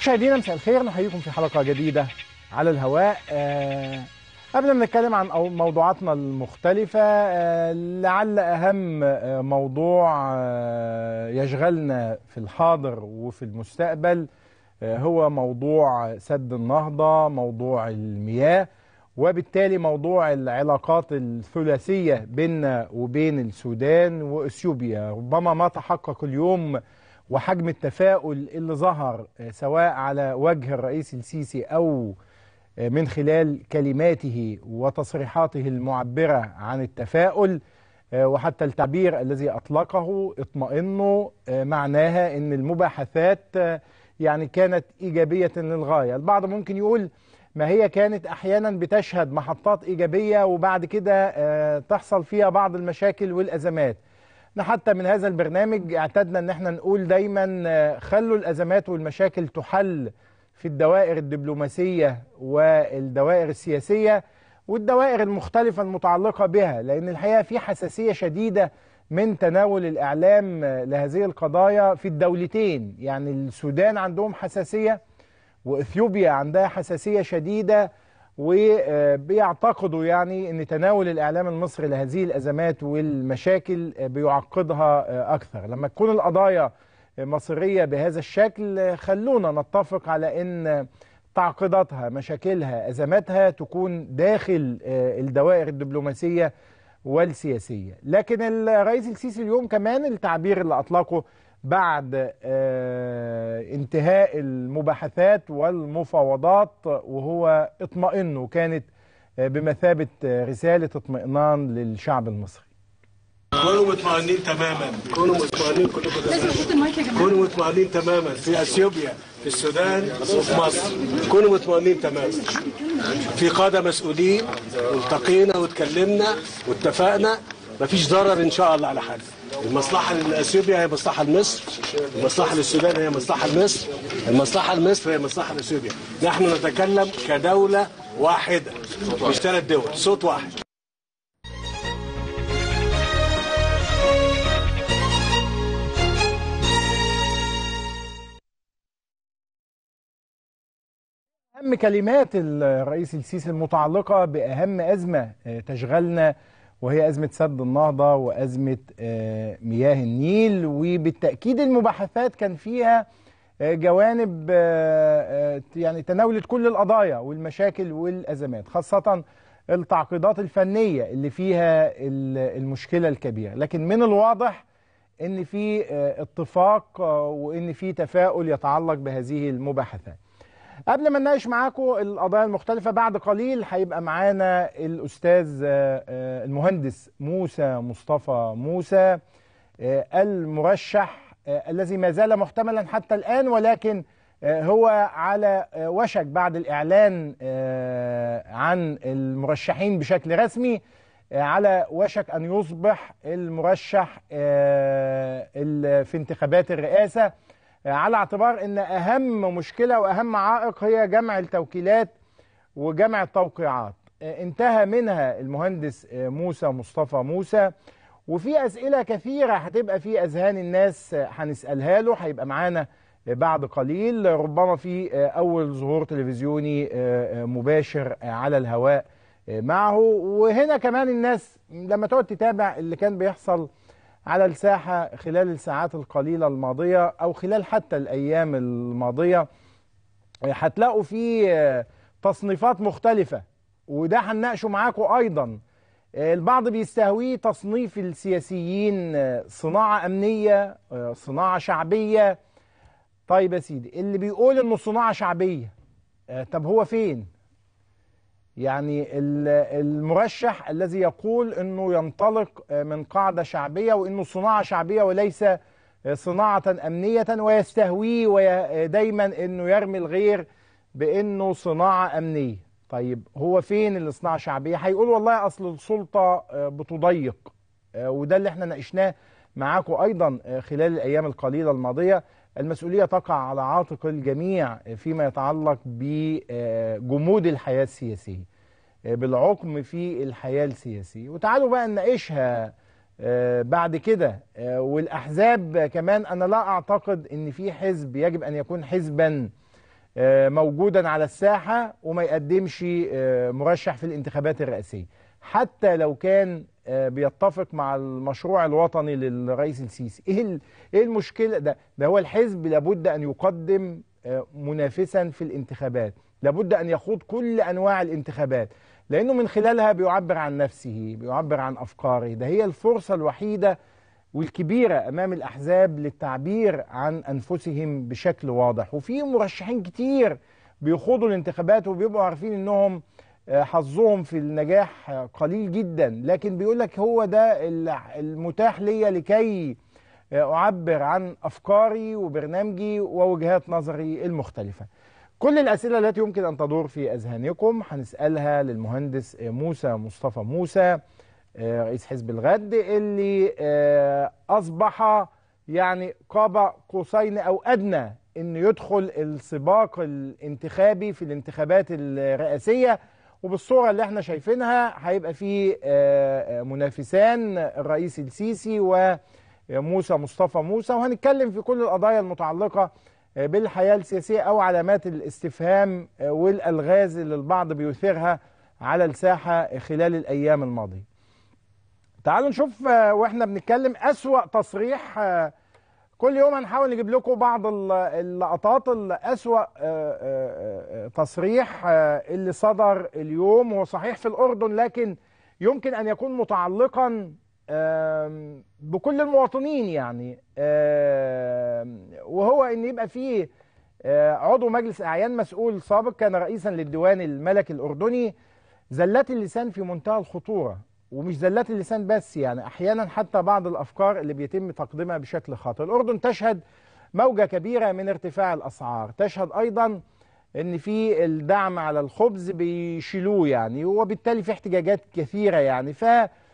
مشاهدينا مساء الخير نحييكم في حلقه جديده على الهواء آه قبل ما نتكلم عن أو- موضوعاتنا المختلفة آه لعل أهم آه موضوع آه يشغلنا في الحاضر وفي المستقبل آه هو موضوع سد النهضة موضوع المياه وبالتالي موضوع العلاقات الثلاثية بيننا وبين السودان وإثيوبيا ربما ما تحقق اليوم وحجم التفاؤل اللي ظهر آه، سواء على وجه الرئيس السيسي أو آه، من خلال كلماته وتصريحاته المعبرة عن التفاؤل آه، وحتى التعبير الذي أطلقه اطمئنوا آه، معناها أن المباحثات آه، يعني كانت إيجابية للغاية البعض ممكن يقول ما هي كانت أحيانا بتشهد محطات إيجابية وبعد كده آه، تحصل فيها بعض المشاكل والأزمات احنا حتى من هذا البرنامج اعتدنا ان احنا نقول دايما آه، خلوا الازمات والمشاكل تحل في الدوائر الدبلوماسيه والدوائر السياسيه والدوائر المختلفه المتعلقه بها لان الحقيقه في حساسيه شديده من تناول الاعلام آه، لهذه القضايا في الدولتين يعني السودان عندهم حساسيه واثيوبيا عندها حساسيه شديده وبيعتقدوا يعني ان تناول الاعلام المصري لهذه الازمات والمشاكل بيعقدها اكثر لما تكون القضايا مصريه بهذا الشكل خلونا نتفق على ان تعقيداتها مشاكلها ازماتها تكون داخل الدوائر الدبلوماسيه والسياسيه لكن الرئيس السيسي اليوم كمان التعبير اللي اطلقه بعد آه، انتهاء المباحثات والمفاوضات وهو اطمئن وكانت آه، بمثابة آه، رسالة اطمئنان للشعب المصري كونوا مطمئنين تماما كونوا مطمئنين كلكم لازم احط المايك يا جماعه كونوا مطمئنين تماما في اثيوبيا في السودان وفي مصر كونوا مطمئنين تماما في قاده مسؤولين والتقينا واتكلمنا واتفقنا مفيش ضرر ان شاء الله على حد المصلحه لاثيوبيا هي مصلحه لمصر المصلحه للسودان هي مصلحه لمصر المصلحه لمصر هي مصلحه لاثيوبيا نحن نتكلم كدوله واحده مش ثلاث دول صوت واحد أهم كلمات الرئيس السيسي المتعلقة بأهم أزمة آه، تشغلنا وهي أزمة سد النهضة وأزمة آه، مياه النيل وبالتأكيد المباحثات كان فيها آه، جوانب آه، آه، يعني تناولت كل القضايا والمشاكل والأزمات خاصة التعقيدات الفنية اللي فيها ال- المشكلة الكبيرة لكن من الواضح ان في آه، اتفاق آه، وان في تفاؤل يتعلق بهذه المباحثات قبل ما نناقش معاكم القضايا المختلفة بعد قليل هيبقى معانا الأستاذ آه، آه، المهندس موسى مصطفى موسى آه، المرشح آه، الذي ما زال محتملا حتى الآن ولكن آه، هو على آه، وشك بعد الإعلان آه، عن المرشحين بشكل رسمي آه، على وشك أن يصبح المرشح آه، ال- في انتخابات الرئاسة على اعتبار ان اهم مشكله واهم عائق هي جمع التوكيلات وجمع التوقيعات آه، انتهى منها المهندس آه، موسى مصطفى موسى وفي اسئله كثيره هتبقى في اذهان الناس آه، هنسالها له هيبقى معانا آه، بعد قليل ربما في آه، اول ظهور تلفزيوني آه، آه، مباشر آه، على الهواء آه، معه وهنا كمان الناس لما تقعد تتابع اللي كان بيحصل على الساحة خلال الساعات القليلة الماضية أو خلال حتى الأيام الماضية هتلاقوا في تصنيفات مختلفة وده هنناقشه معاكم أيضا البعض بيستهويه تصنيف السياسيين صناعة أمنية صناعة شعبية طيب يا سيدي اللي بيقول إنه صناعة شعبية طب هو فين؟ يعني ال- المرشح الذي يقول انه ينطلق من قاعده شعبيه وانه صناعه شعبيه وليس صناعه امنيه ويستهويه وي- دايما انه يرمي الغير بانه صناعه امنيه. طيب هو فين الصناعه الشعبيه؟ هيقول والله اصل السلطه بتضيق وده اللي احنا ناقشناه معاكم ايضا خلال الايام القليله الماضيه المسؤوليه تقع على عاتق الجميع فيما يتعلق بجمود الحياه السياسيه بالعقم في الحياه السياسيه وتعالوا بقى نناقشها آه، بعد كده آه، والاحزاب كمان انا لا اعتقد ان في حزب يجب ان يكون حزبا آه، موجودا على الساحة وما يقدمش آه، مرشح في الانتخابات الرئاسية حتى لو كان آه، بيتفق مع المشروع الوطني للرئيس السيسي ايه ال- ايه المشكله ده ده هو الحزب لابد ان يقدم آه، منافسا في الانتخابات لابد ان يخوض كل انواع الانتخابات لانه من خلالها بيعبر عن نفسه بيعبر عن افكاره ده هي الفرصه الوحيده والكبيره امام الاحزاب للتعبير عن انفسهم بشكل واضح وفي مرشحين كتير بيخوضوا الانتخابات وبيبقوا عارفين انهم آه، حظهم في النجاح آه، قليل جدا لكن بيقول لك هو ده ال- المتاح ليا لكي آه، اعبر عن افكاري وبرنامجي ووجهات نظري المختلفه كل الاسئله التي يمكن ان تدور في اذهانكم هنسالها للمهندس آه، موسى مصطفى موسى آه، رئيس حزب الغد اللي آه، اصبح يعني قاب قوسين او ادنى انه يدخل السباق الانتخابي في الانتخابات الرئاسيه وبالصوره اللي احنا شايفينها هيبقى في آه، آه، منافسان الرئيس السيسي وموسى مصطفى موسى وهنتكلم في كل القضايا المتعلقه آه، بالحياه السياسيه او علامات الاستفهام آه، والالغاز اللي البعض بيثيرها على الساحه خلال الايام الماضيه. تعالوا نشوف آه، واحنا بنتكلم اسوا تصريح آه، كل يوم هنحاول نجيب لكم بعض ال- اللقطات الأسوأ آه، آه، آه، تصريح آه، اللي صدر اليوم هو صحيح في الأردن لكن يمكن أن يكون متعلقا آم، بكل المواطنين يعني آم، وهو أن يبقى فيه آه، عضو مجلس أعيان مسؤول سابق كان رئيسا للديوان الملكي الأردني زلات اللسان في منتهى الخطورة ومش زلات اللسان بس يعني احيانا حتى بعض الافكار اللي بيتم تقديمها بشكل خاطئ الاردن تشهد موجه كبيره من ارتفاع الاسعار تشهد ايضا ان في الدعم على الخبز بيشيلوه يعني وبالتالي في احتجاجات كثيره يعني ف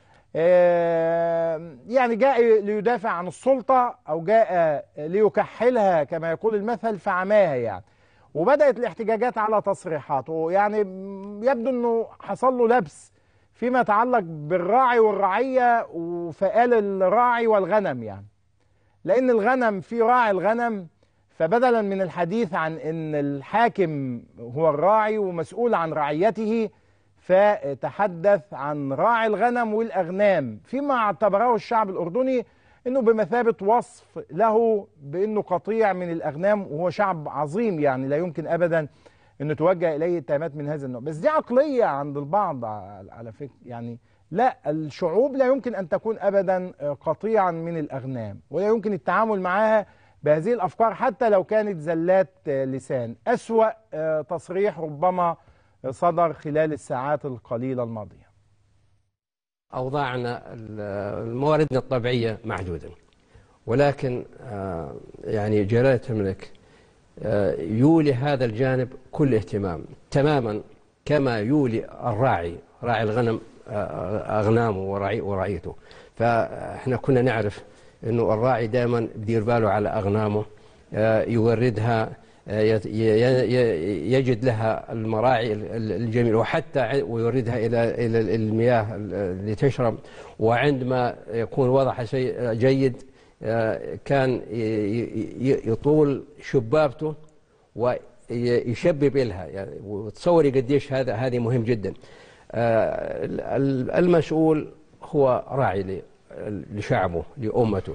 آه، يعني جاء ليدافع عن السلطه او جاء ليكحلها كما يقول المثل فعماها يعني وبدات الاحتجاجات على تصريحاته يعني يبدو انه حصل له لبس فيما يتعلق بالراعي والرعية وفقال الراعي والغنم يعني لأن الغنم في راعي الغنم فبدلا من الحديث عن أن الحاكم هو الراعي ومسؤول عن رعيته فتحدث عن راعي الغنم والأغنام فيما اعتبره الشعب الأردني أنه بمثابة وصف له بأنه قطيع من الأغنام وهو شعب عظيم يعني لا يمكن أبدا انه توجه اليه اتهامات من هذا النوع بس دي عقليه عند البعض على على فكره يعني لا الشعوب لا يمكن ان تكون ابدا قطيعا من الاغنام ولا يمكن التعامل معها بهذه الافكار حتى لو كانت زلات لسان اسوا تصريح ربما صدر خلال الساعات القليله الماضيه أوضاعنا مواردنا الطبيعية محدودة ولكن آه، يعني جلالة الملك آه، يولي هذا الجانب كل اهتمام تماما كما يولي الراعي راعي الغنم آه، أغنامه ورعي ورعيته فاحنا كنا نعرف انه الراعي دائما بدير باله على اغنامه آه، يوردها آه، يت- ي- ي- يجد لها المراعي ال- ال- الجميله وحتى ع- ويوردها الى الى المياه اللي تشرب وعندما يكون وضعها شيء جيد آه، كان ي- ي- يطول شبابته ويشبب لها يعني وتصوري قديش هذا هذه مهم جدا آه، ال- المسؤول هو راعي ل- لشعبه لأمته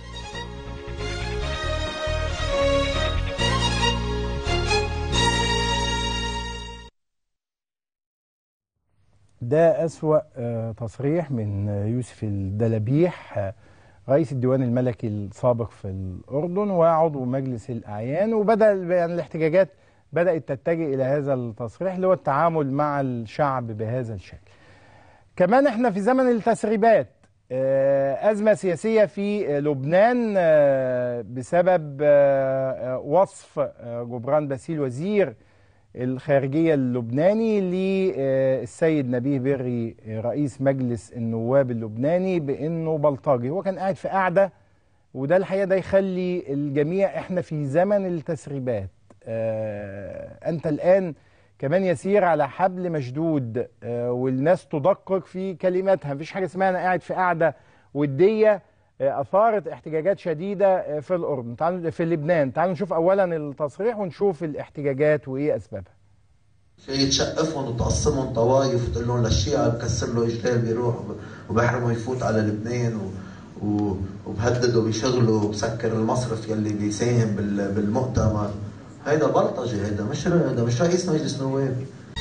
ده أسوأ آه، تصريح من آه، يوسف الدلبيح آه، رئيس الديوان الملكي السابق في الأردن وعضو مجلس الأعيان وبدأ يعني الاحتجاجات بدأت تتجه إلى هذا التصريح اللي هو التعامل مع الشعب بهذا الشكل كمان احنا في زمن التسريبات آه، أزمة سياسية في آه، لبنان آه، بسبب آه، آه، وصف آه، جبران باسيل وزير الخارجية اللبناني للسيد نبيه بري آه، رئيس مجلس النواب اللبناني بأنه بلطجي هو كان قاعد في قاعدة وده الحقيقة ده يخلي الجميع احنا في زمن التسريبات آه، أنت الآن كمان يسير على حبل مشدود آه، والناس تدقق في كلماتها مفيش حاجة اسمها أنا قاعد في قاعدة ودية آه، اثارت احتجاجات شديده آه، في الاردن تعالوا في لبنان تعالوا نشوف اولا التصريح ونشوف الاحتجاجات وايه اسبابها شيء تشقفهم وتقسمهم طوايف وتقول لهم للشيعة بكسر له اجلال بيروح وبحرمه يفوت على لبنان و... و... وبهدده بشغله وبسكر المصرف يلي بيساهم بال... بالمؤتمر هيدا بلطجة هيدا مش هيدا مش رئيس مجلس نواب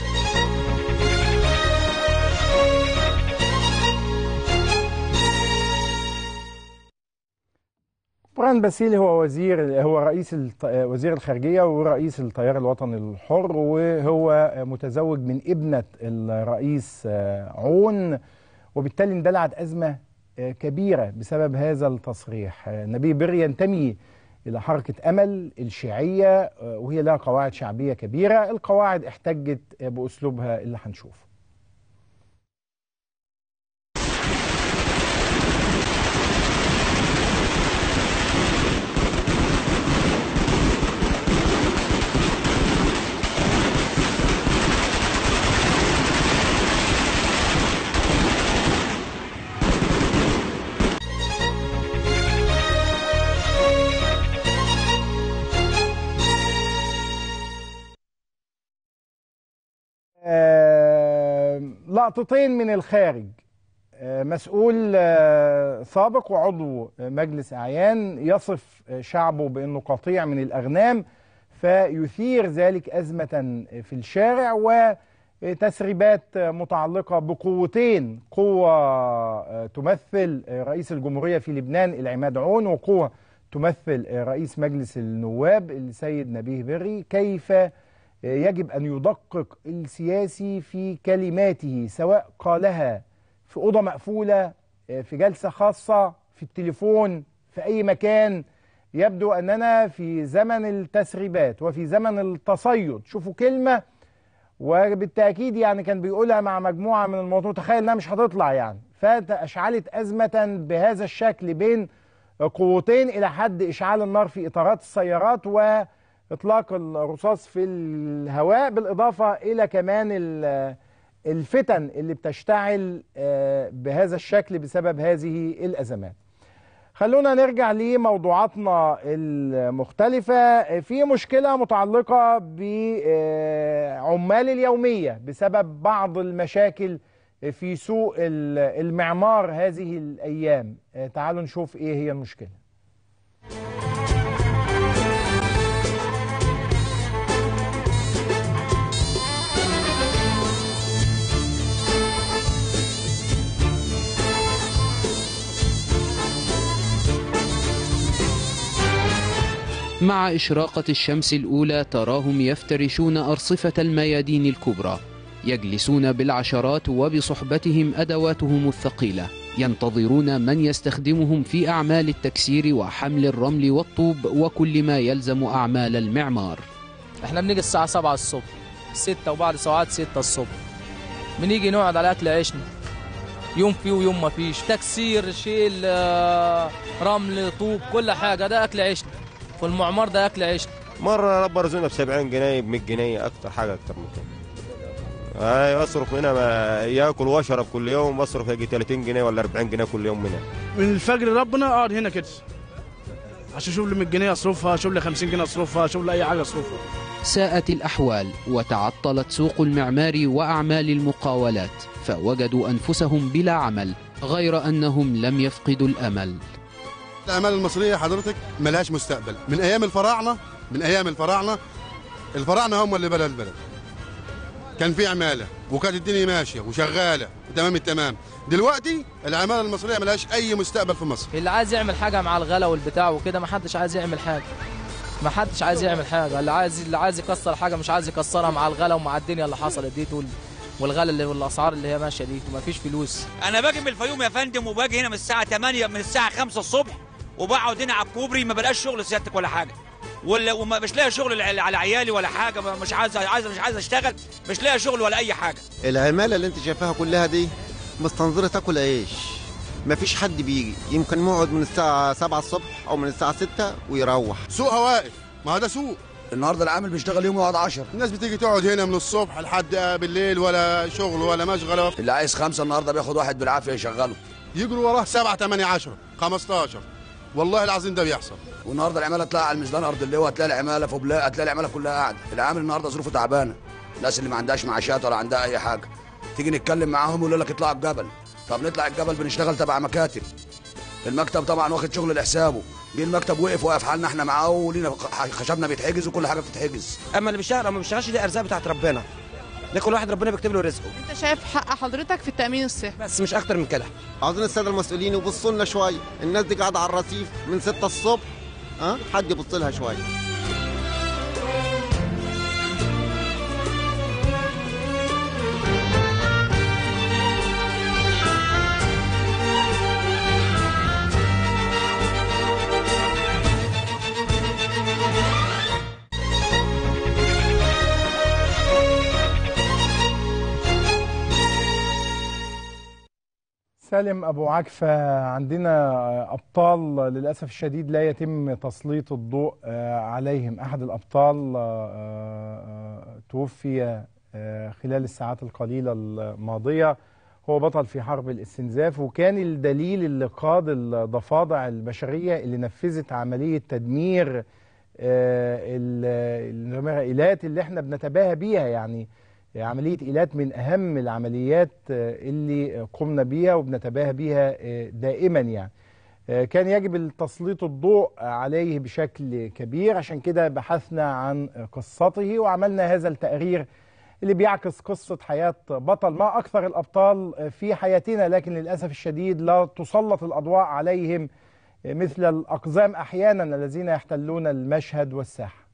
بران باسيلي هو وزير هو رئيس الط- وزير الخارجيه ورئيس التيار الوطني الحر وهو متزوج من ابنه الرئيس عون وبالتالي اندلعت ازمه كبيره بسبب هذا التصريح نبيه بري ينتمي الى حركه امل الشيعيه وهي لها قواعد شعبيه كبيره القواعد احتجت باسلوبها اللي هنشوفه آه، لقطتين من الخارج آه، مسؤول آه، سابق وعضو مجلس أعيان يصف شعبه بأنه قطيع من الأغنام فيثير ذلك أزمة في الشارع وتسريبات متعلقة بقوتين قوة تمثل رئيس الجمهورية في لبنان العماد عون وقوة تمثل رئيس مجلس النواب السيد نبيه بري كيف يجب أن يدقق السياسي في كلماته سواء قالها في أوضة مقفولة في جلسة خاصة في التليفون في أي مكان يبدو أننا في زمن التسريبات وفي زمن التصيد شوفوا كلمة وبالتأكيد يعني كان بيقولها مع مجموعة من المواطنين تخيل أنها مش هتطلع يعني فأشعلت أزمة بهذا الشكل بين قوتين إلى حد إشعال النار في إطارات السيارات و اطلاق الرصاص في الهواء بالاضافه الى كمان الفتن اللي بتشتعل بهذا الشكل بسبب هذه الازمات. خلونا نرجع لموضوعاتنا المختلفة في مشكلة متعلقة بعمال اليومية بسبب بعض المشاكل في سوق المعمار هذه الأيام تعالوا نشوف إيه هي المشكلة مع إشراقة الشمس الأولى تراهم يفترشون أرصفة الميادين الكبرى يجلسون بالعشرات وبصحبتهم أدواتهم الثقيلة ينتظرون من يستخدمهم في أعمال التكسير وحمل الرمل والطوب وكل ما يلزم أعمال المعمار احنا بنيجي الساعة 7 الصبح 6 وبعد ساعات 6 الصبح بنيجي نقعد على أكل عيشنا يوم فيه ويوم ما فيش تكسير شيل آه، رمل طوب كل حاجة ده أكل عيشنا والمعمار ده أكل عيشنا مرة برزونا ب 70 جنيه ب 100 جنيه أكتر حاجة أكتر من كده أي أصرف منها ما ياكل وأشرب كل يوم بصرف يجي 30 جنيه ولا 40 جنيه كل يوم منها من الفجر ربنا اقعد هنا كده عشان اشوف لي 100 جنيه اصرفها اشوف لي 50 جنيه اصرفها اشوف لي اي حاجه اصرفها ساءت الأحوال وتعطلت سوق المعمار وأعمال المقاولات فوجدوا أنفسهم بلا عمل غير أنهم لم يفقدوا الأمل الاعمال المصريه حضرتك ملهاش مستقبل من ايام الفراعنه من ايام الفراعنه الفراعنه هم اللي بنوا البلد كان في عماله وكانت الدنيا ماشيه وشغاله تمام التمام دلوقتي العماله المصريه ملهاش اي مستقبل في مصر اللي عايز يعمل حاجة مع الغلا والبتاع وكده ما حدش عايز يعمل حاجة ما حدش عايز يعمل حاجة اللي عايز اللي عايز يكسر حاجة مش عايز يكسرها مع الغلا ومع الدنيا اللي حصلت دي وال- والغلا اللي والاسعار اللي هي ماشيه دي وما فيش فلوس انا باجي من الفيوم يا فندم وباجي هنا من الساعه 8 من الساعه 5 الصبح وبقعد هنا على الكوبري ما بلاقيش شغل سيادتك ولا حاجه ولا وما مش لاقي شغل على على عيالي ولا حاجه ما- مش عايز عايز مش عايز اشتغل مش لاقي شغل ولا اي حاجه العمالة اللي انت شايفاها كلها دي مستنظرة تاكل عيش مفيش حد بيجي يمكن يقعد من الساعة 7 الصبح أو من الساعة 6 ويروح سوقها واقف ما هو ده سوق النهارده العامل بيشتغل يوم يقعد 10 الناس بتيجي تقعد هنا من الصبح لحد بالليل ولا شغل ولا مشغله اللي عايز خمسه النهارده بياخد واحد بالعافيه يشغله يجروا وراه سبعة 8 10 15 والله العظيم ده بيحصل والنهارده العماله تلاقي على الميزان ارض اللواء هتلاقي العماله في بلاء هتلاقي العماله كلها قاعده العامل النهارده ظروفه تعبانه الناس اللي ما عندهاش معاشات ولا عندها اي حاجه تيجي نتكلم معاهم يقولوا لك اطلعوا الجبل طب نطلع الجبل بنشتغل تبع مكاتب المكتب طبعا واخد شغل لحسابه جه المكتب وقف واقف حالنا احنا معاه ولينا خشبنا بيتحجز وكل حاجه بتتحجز اما اللي بيشتغل ما بيشتغلش دي ارزاق بتاعت ربنا ده كل واحد ربنا بيكتب له رزقه انت شايف حق حضرتك في التامين الصحي بس مش اكتر من كده عاوزين الساده المسؤولين يبصوا لنا شويه الناس دي قاعده على الرصيف من 6 الصبح ها حد يبص لها شويه سالم ابو عكفه عندنا ابطال للاسف الشديد لا يتم تسليط الضوء آه، عليهم احد الابطال آه، آه، توفي آه، خلال الساعات القليله الماضيه هو بطل في حرب الاستنزاف وكان الدليل اللي قاد الضفادع البشريه اللي نفذت عمليه تدمير آه، ال- العمليات اللي احنا بنتباهى بيها يعني عملية إيلات من أهم العمليات آه، اللي قمنا بيها وبنتباهى بيها آه، دائما يعني آه، كان يجب التسليط الضوء عليه بشكل كبير عشان كده بحثنا عن قصته وعملنا هذا التقرير اللي بيعكس قصة حياة بطل ما أكثر الأبطال في حياتنا لكن للأسف الشديد لا تسلط الأضواء عليهم مثل الأقزام أحيانا الذين يحتلون المشهد والساحة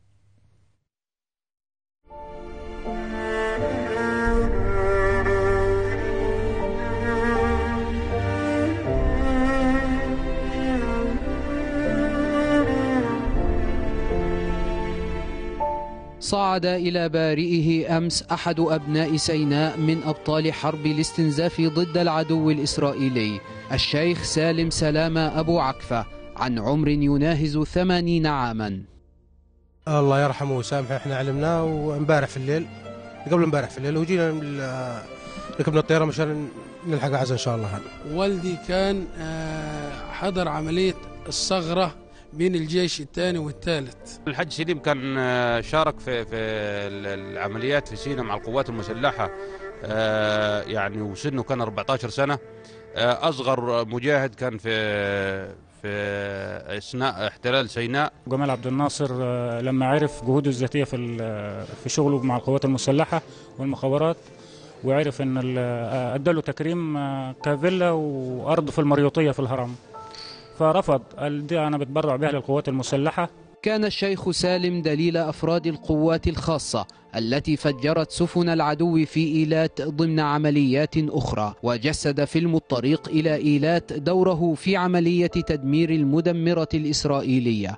صعد إلى بارئه أمس أحد أبناء سيناء من أبطال حرب الاستنزاف ضد العدو الإسرائيلي الشيخ سالم سلامة أبو عكفة عن عمر يناهز ثمانين عاما الله يرحمه ويسامحه احنا علمناه وامبارح في الليل قبل امبارح في الليل وجينا ال- ركبنا الطياره مشان نلحق عزا ان شاء الله هذا والدي كان آه، حضر عملية الثغرة بين الجيش الثاني والثالث الحج سليم كان آه، شارك في في ال- العمليات في سيناء مع القوات المسلحه آه، يعني وسنه كان 14 سنه آه، اصغر مجاهد كان في في اثناء احتلال سيناء جمال عبد الناصر آه، لما عرف جهوده الذاتيه في ال- في شغله مع القوات المسلحه والمخابرات وعرف ان ال- آه، اداله تكريم آه، كفيلا وارض في المريوطيه في الهرم فرفض قال دي انا بتبرع بها للقوات المسلحه كان الشيخ سالم دليل أفراد القوات الخاصة التي فجرت سفن العدو في إيلات ضمن عمليات أخرى وجسد فيلم الطريق إلى إيلات دوره في عملية تدمير المدمرة الإسرائيلية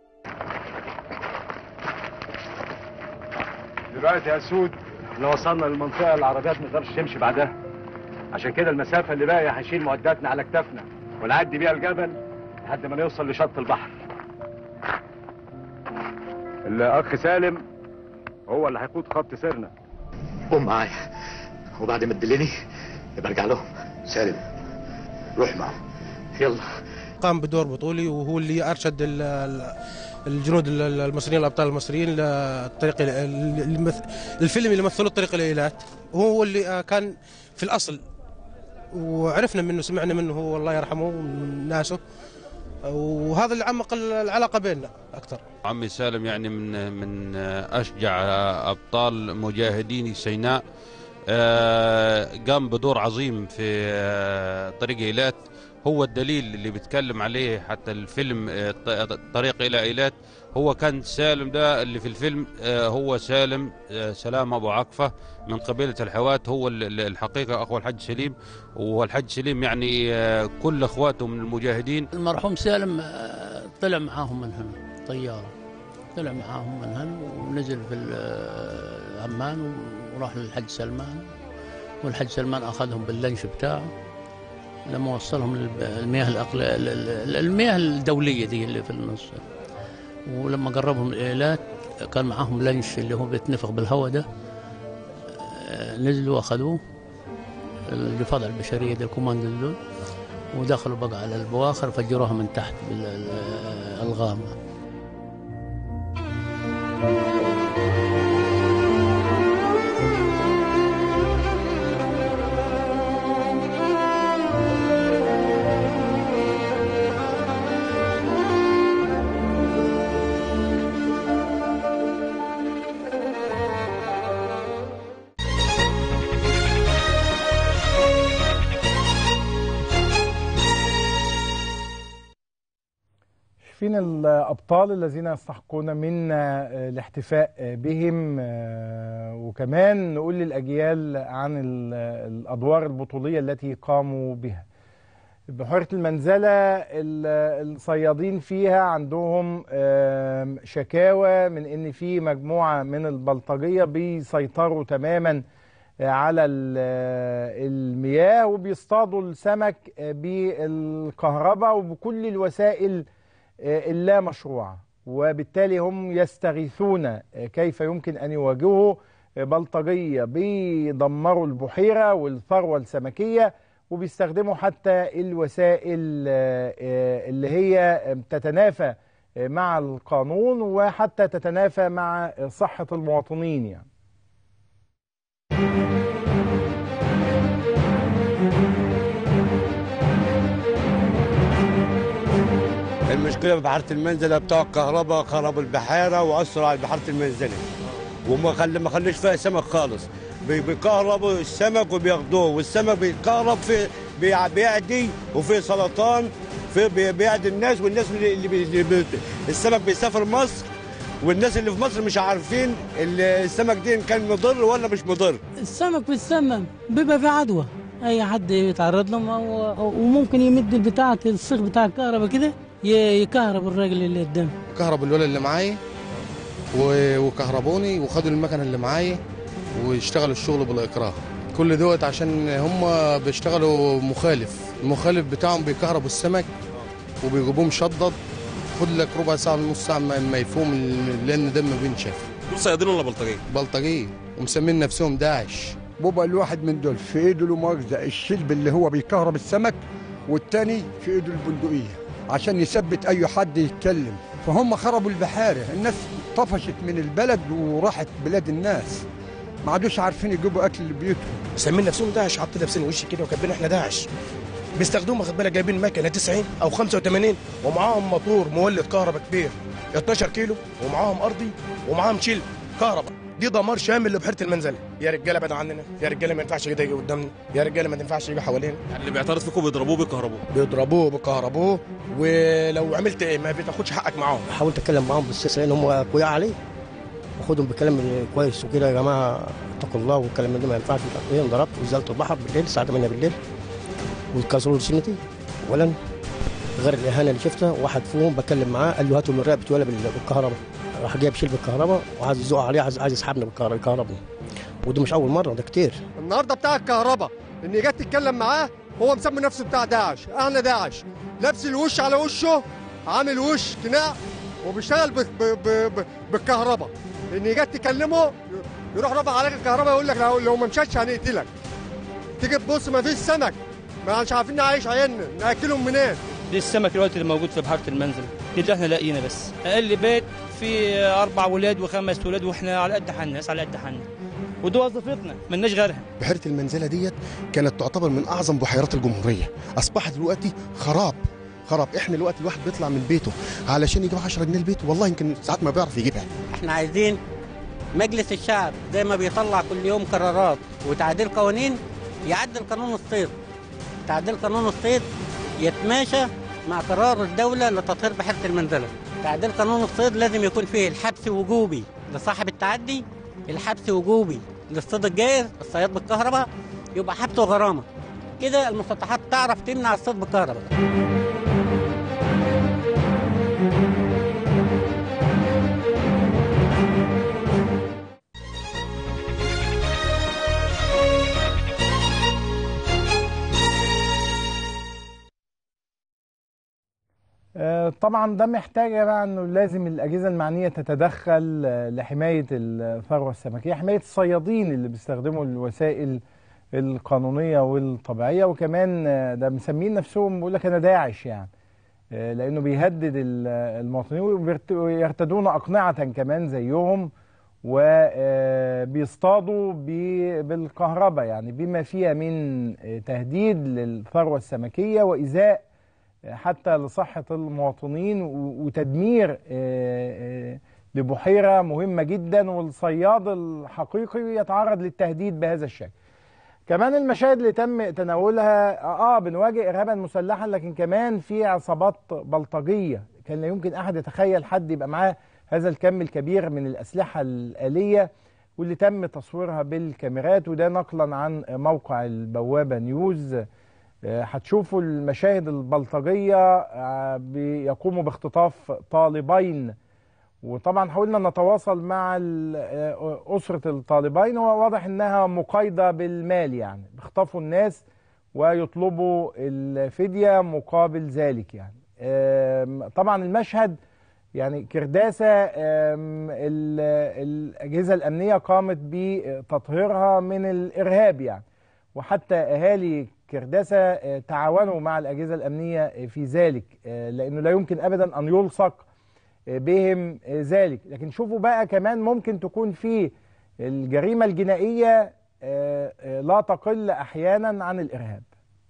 دلوقتي يا سود احنا وصلنا للمنطقة العربيات ما تقدرش تمشي بعدها عشان كده المسافة اللي باقية هنشيل معداتنا على كتافنا ونعدي بيها الجبل لحد ما نوصل لشط البحر الأخ سالم هو اللي هيقود خط سيرنا قوم معايا وبعد ما تدلني يبقى ارجع لهم سالم روح معهم يلا قام بدور بطولي وهو اللي ارشد ال- ال- الجنود ال- ال- المصريين الابطال المصريين للطريق ال- ال- المث- الفيلم اللي مثلوا الطريق الايلات هو اللي آه، كان في الاصل وعرفنا منه سمعنا منه هو الله يرحمه ومن ناسه وهذا اللي عمق ال- العلاقه بيننا اكثر عمي سالم يعني من من اشجع ابطال مجاهدين سيناء آه، قام بدور عظيم في آه، طريق ايلات هو الدليل اللي بيتكلم عليه حتى الفيلم آه، ط- طريق الى ايلات هو كان سالم ده اللي في الفيلم آه، هو سالم آه، سلام ابو عقفه من قبيله الحوات هو ال- ال- الحقيقه اخو الحج سليم والحج سليم يعني آه، كل اخواته من المجاهدين المرحوم سالم آه، طلع معاهم من هنا طيارة طلع معاهم من هنا ونزل في ال- آه، عمان وراح للحج سلمان والحج سلمان أخذهم باللنش بتاعه لما وصلهم للمياه الأقل... ال- ال- المياه الدولية دي اللي في النص ولما قربهم الإيلات كان معاهم لنش اللي هو بيتنفخ بالهواء ده آه، نزلوا أخذوه الضفادع البشرية دي الكوماندو دول ودخلوا بقى على البواخر فجروها من تحت بالألغام فين الأبطال الذين يستحقون منا آه، الاحتفاء آه، بهم آه، وكمان نقول للأجيال عن ال- الأدوار البطولية التي قاموا بها بحيرة المنزلة ال- الصيادين فيها عندهم آم، شكاوى من ان في مجموعة من البلطجية بيسيطروا تماما على ال- المياه وبيصطادوا السمك بالكهرباء وبكل الوسائل اللا مشروعة وبالتالي هم يستغيثون كيف يمكن أن يواجهوا بلطجية بيدمروا البحيرة والثروة السمكية وبيستخدموا حتى الوسائل آه، اللي هي تتنافى مع القانون وحتى تتنافى مع صحة المواطنين يعني المشكله في بحيره المنزله بتوع الكهرباء خربوا البحيره واثروا على بحيره المنزله وما خل... ما خلوش فيها سمك خالص بي- بيكهربوا السمك وبياخدوه والسمك بيتكهرب في بيع- بيعدي وفي سرطان في بي- بيعدي الناس والناس اللي, اللي, بي... اللي بي... السمك بيسافر مصر والناس اللي في مصر مش عارفين ال- السمك دي إن كان مضر ولا مش مضر السمك بيتسمم بيبقى في عدوى اي حد يتعرض لهم أو أو- وممكن يمد البتاع الصيغ بتاع الكهرباء كده ي- يكهرب الراجل اللي قدامه كهربوا الولد اللي معايا و- وكهربوني وخدوا المكنه اللي معايا واشتغلوا الشغل بالاكراه كل دوت عشان هم بيشتغلوا مخالف المخالف بتاعهم بيكهربوا السمك وبيجيبوه مشدد خد لك ربع ساعه نص ساعه ما ما يفوم ال- لان ده ما بينشف دول صيادين ولا بلطجيه؟ بلطجيه ومسمين نفسهم داعش بابا الواحد من دول في ايده له مؤاخذه الشلب اللي هو بيكهرب السمك والتاني في ايده البندقيه عشان يثبت اي حد يتكلم فهم خربوا البحاره الناس طفشت من البلد وراحت بلاد الناس ما عادوش عارفين يجيبوا اكل لبيوتهم مسمين نفسهم داعش حاطين لابسين وش كده وكاتبين احنا داعش بيستخدموا خد بالك جايبين مكنه 90 او 85 ومعاهم موتور مولد كهرباء كبير 12 كيلو ومعاهم ارضي ومعاهم شيل كهرباء دي دمار شامل لبحيره المنزله يا رجاله بعد عننا يا رجاله ما ينفعش كده يجي قدامنا يا رجاله ما تنفعش يجي حوالينا يعني اللي بيعترض فيكم بيضربوه بيكهربوه بيضربوه بكهربوه ولو عملت ايه ما بتاخدش حقك معاهم حاولت اتكلم معاهم بالسياسه لان هم اقوياء علي واخدهم بكلام كويس وكده يا جماعه اتقوا الله والكلام ده ما ينفعش مش عارف ايه انضربت ونزلت البحر بالليل الساعه 8 بالليل وكسروا لي سنتي اولا غير الاهانه اللي شفتها واحد فيهم بكلم معاه قال له هاتوا من رقبتي ولا بال- بالكهرباء راح جايب شيل بالكهرباء وعايز يزق عليه عايز عايز يسحبنا بالكهرباء يكهربني وده مش اول مره ده كتير النهارده بتاع الكهرباء ان جت تتكلم معاه هو مسمي نفسه بتاع داعش احنا داعش لابس الوش على وشه عامل وش قناع وبيشتغل ب- ب- ب- ب- بالكهرباء ان جت تكلمه يروح رافع عليك الكهرباء يقول لك لو لو ما مشيتش هنقتلك تيجي تبص ما فيش سمك ما مش عارفين نعيش عيالنا ناكلهم منين دي السمك دلوقتي اللي موجود في بحيره المنزل دي اللي احنا لاقينا بس اقل بيت فيه اربع ولاد وخمس ولاد واحنا على قد حالنا ناس على قد حالنا ودي وظيفتنا ملناش غيرها بحيرة المنزلة ديت كانت تعتبر من أعظم بحيرات الجمهورية أصبحت دلوقتي خراب خراب احنا دلوقتي الواحد بيطلع من بيته علشان يجيب 10 جنيه البيت والله يمكن ساعات ما بيعرف يجيبها احنا عايزين مجلس الشعب زي ما بيطلع كل يوم قرارات وتعديل قوانين يعدل قانون الصيد تعديل قانون الصيد يتماشى مع قرار الدولة لتطهير بحيرة المنزلة تعديل قانون الصيد لازم يكون فيه الحبس وجوبي لصاحب التعدي الحبس وجوبي للصيد الجائر الصياد بالكهرباء يبقى حبس وغرامة كده المسطحات تعرف تمنع الصيد بالكهرباء آه، طبعا ده محتاج بقى انه لازم الاجهزه المعنيه تتدخل آه، لحمايه الثروه السمكيه حمايه الصيادين اللي بيستخدموا الوسائل القانونيه والطبيعيه وكمان آه، ده مسمين نفسهم بيقول لك انا داعش يعني آه، لانه بيهدد ال- المواطنين وبيرت- ويرتدون اقنعه كمان زيهم وبيصطادوا بالكهرباء يعني بما فيها من آه، تهديد للثروه السمكيه وايذاء آه، حتى لصحه المواطنين و- وتدمير آه، آه، لبحيره مهمه جدا والصياد الحقيقي يتعرض للتهديد بهذا الشكل. كمان المشاهد اللي تم تناولها اه بنواجه ارهابا مسلحا لكن كمان في عصابات بلطجيه كان لا يمكن احد يتخيل حد يبقى معاه هذا الكم الكبير من الاسلحه الاليه واللي تم تصويرها بالكاميرات وده نقلا عن موقع البوابه نيوز آه، هتشوفوا المشاهد البلطجيه آه، بيقوموا باختطاف طالبين وطبعا حاولنا نتواصل مع ال- آه، أسرة الطالبين هو واضح إنها مقايضة بالمال يعني بيخطفوا الناس ويطلبوا الفدية مقابل ذلك يعني آم، طبعا المشهد يعني كرداسة آم، ال- الأجهزة الأمنية قامت بتطهيرها من الإرهاب يعني وحتى أهالي كرداسة آه، تعاونوا مع الأجهزة الأمنية آه، في ذلك آه، لأنه لا يمكن أبدا أن يلصق بهم ذلك لكن شوفوا بقى كمان ممكن تكون في الجريمة الجنائية آه، آه، لا تقل أحيانا عن الإرهاب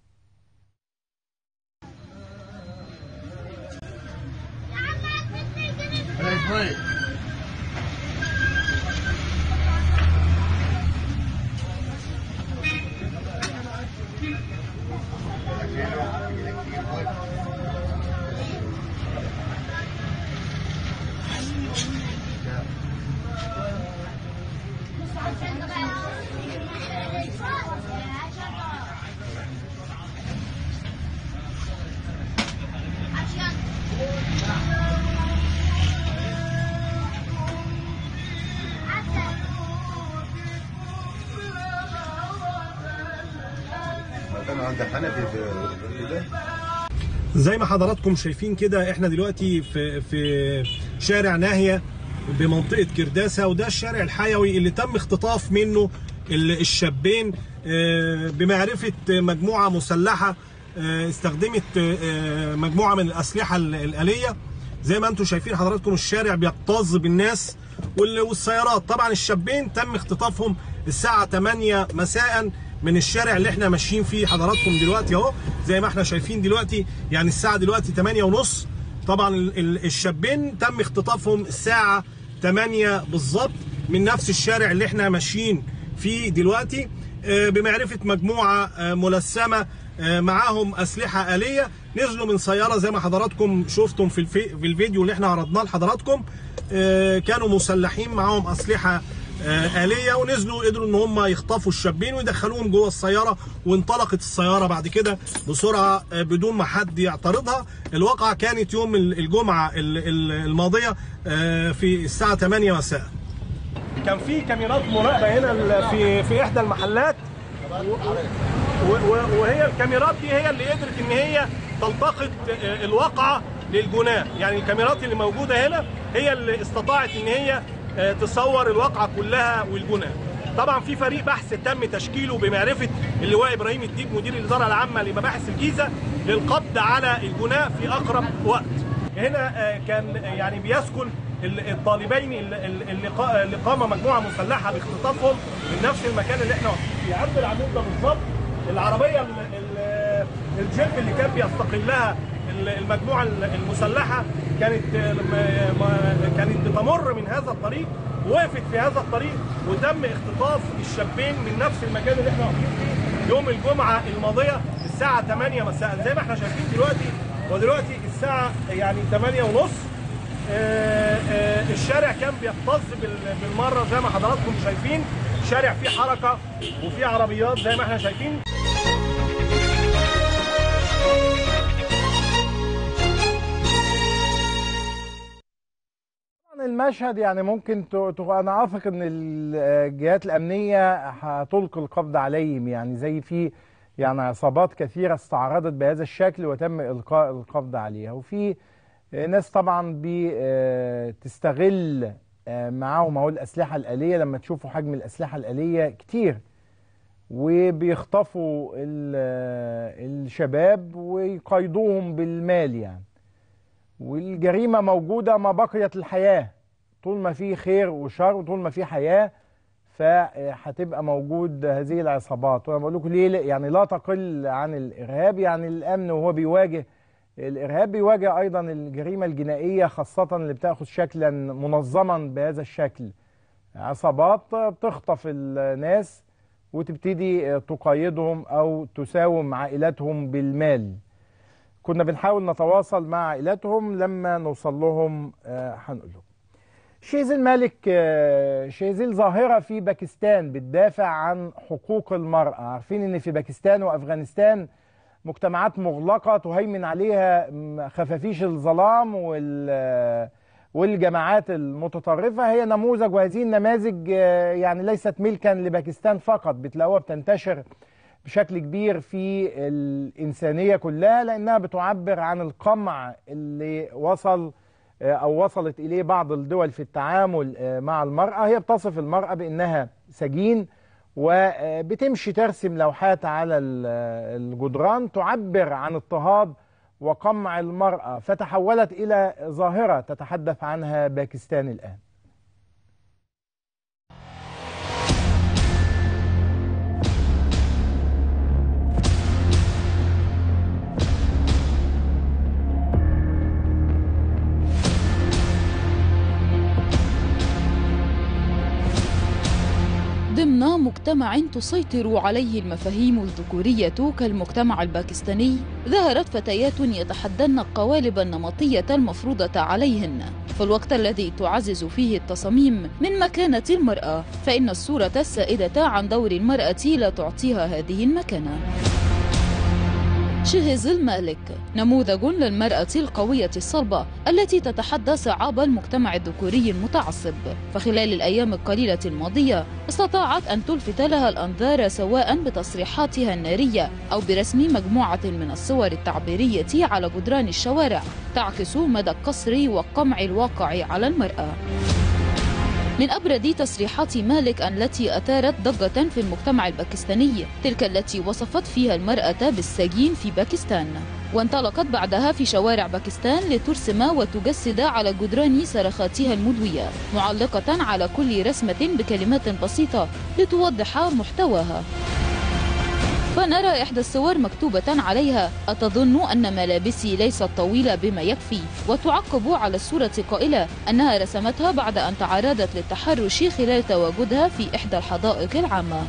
مكان عند حنفي في ده زي ما حضراتكم شايفين كده احنا دلوقتي في في شارع ناهيه بمنطقه كرداسه وده الشارع الحيوي اللي تم اختطاف منه ال- الشابين آه، بمعرفه مجموعه مسلحه آه، استخدمت آه، مجموعه من الاسلحه ال- الاليه زي ما انتم شايفين حضراتكم الشارع بيكتظ بالناس وال- والسيارات طبعا الشابين تم اختطافهم الساعه 8 مساء من الشارع اللي احنا ماشيين فيه حضراتكم دلوقتي اهو زي ما احنا شايفين دلوقتي يعني الساعه دلوقتي 8 ونص طبعا ال- ال- الشابين تم اختطافهم الساعه 8 بالظبط من نفس الشارع اللي احنا ماشيين فيه دلوقتي آه، بمعرفه مجموعه آه، ملثمه آه، معاهم اسلحه اليه نزلوا من سياره زي ما حضراتكم شفتم في الفي في الفيديو اللي احنا عرضناه لحضراتكم آه، كانوا مسلحين معاهم اسلحه آه، آلية ونزلوا قدروا ان هم يخطفوا الشابين ويدخلوهم جوه السيارة وانطلقت السيارة بعد كده بسرعة آه، بدون ما حد يعترضها الواقعة كانت يوم ال- الجمعة ال- ال- الماضية آه، في الساعة 8 مساء كان في كاميرات مراقبة هنا في في إحدى المحلات و- و- وهي الكاميرات دي هي اللي قدرت ان هي تلتقط آه، الواقعه للجناه يعني الكاميرات اللي موجوده هنا هي اللي استطاعت ان هي آه، تصور الواقعه كلها والجناه طبعا في فريق بحث تم تشكيله بمعرفه اللواء ابراهيم الديب مدير الاداره العامه لمباحث الجيزه للقبض على الجناه في اقرب وقت هنا آه، كان يعني بيسكن ال- الطالبين ال- ال- اللي قا- اللي قام مجموعه مسلحه باختطافهم من نفس المكان اللي احنا واقفين فيه عند العمود ده بالظبط العربيه ال- ال- الجيب اللي كان بيستقلها ال- المجموعه ال- المسلحه كانت آه، م- م- كانت بتمر من هذا الطريق وقفت في هذا الطريق وتم اختطاف الشابين من نفس المكان اللي احنا واقفين فيه يوم الجمعه الماضيه الساعه 8 مساء زي ما احنا شايفين دلوقتي ودلوقتي الساعه يعني 8 ونص آه، آه، الشارع كان بيكتظ بال- بالمره زي ما حضراتكم شايفين شارع فيه حركه وفيه عربيات زي ما احنا شايفين طبعاً المشهد يعني ممكن ت... ت... انا اثق ان الجهات الامنيه هتلقي القبض عليهم يعني زي في يعني عصابات كثيره استعرضت بهذا الشكل وتم القاء القبض عليها وفي ناس طبعا بتستغل معاهم اهو الاسلحه الاليه لما تشوفوا حجم الاسلحه الاليه كتير وبيخطفوا ال- الشباب ويقيدوهم بالمال يعني والجريمة موجودة ما بقيت الحياة طول ما في خير وشر وطول ما في حياة فهتبقى موجود هذه العصابات وانا بقول لكم ليه يعني لا تقل عن الارهاب يعني الامن وهو بيواجه الارهاب بيواجه ايضا الجريمه الجنائيه خاصه اللي بتاخذ شكلا منظما بهذا الشكل عصابات بتخطف الناس وتبتدي تقيدهم او تساوم عائلاتهم بالمال كنا بنحاول نتواصل مع عائلاتهم لما نوصل لهم آه، هنقول لهم شيزل مالك آه، شيزل ظاهرة في باكستان بتدافع عن حقوق المرأة عارفين ان في باكستان وافغانستان مجتمعات مغلقة تهيمن عليها م- خفافيش الظلام وال والجماعات المتطرفة هي نموذج وهذه النماذج آه، يعني ليست ملكا لباكستان فقط بتلاقوها بتنتشر بشكل كبير في الإنسانية كلها لأنها بتعبر عن القمع اللي وصل آه، أو وصلت إليه بعض الدول في التعامل آه، مع المرأة هي بتصف المرأة بأنها سجين وبتمشي ترسم لوحات على ال- الجدران تعبر عن اضطهاد وقمع المرأة فتحولت إلى ظاهرة تتحدث عنها باكستان الآن ضمن مجتمع تسيطر عليه المفاهيم الذكورية كالمجتمع الباكستاني ظهرت فتيات يتحدن القوالب النمطية المفروضة عليهن في الوقت الذي تعزز فيه التصاميم من مكانة المرأة فإن الصورة السائدة عن دور المرأة لا تعطيها هذه المكانة شهز المالك نموذج للمرأة القوية الصلبة التي تتحدى صعاب المجتمع الذكوري المتعصب فخلال الأيام القليلة الماضية استطاعت أن تلفت لها الأنظار سواء بتصريحاتها النارية أو برسم مجموعة من الصور التعبيرية على جدران الشوارع تعكس مدى القصر والقمع الواقع على المرأة من أبرز تصريحات مالك التي أثارت ضجة في المجتمع الباكستاني تلك التي وصفت فيها المرأة بالسجين في باكستان وانطلقت بعدها في شوارع باكستان لترسم وتجسد على جدران صرخاتها المدوية معلقة على كل رسمة بكلمات بسيطة لتوضح محتواها فنرى إحدى الصور مكتوبة عليها أتظن أن ملابسي ليست طويلة بما يكفي وتعقب على الصورة قائلة أنها رسمتها بعد أن تعرضت للتحرش خلال تواجدها في إحدى الحدائق العامة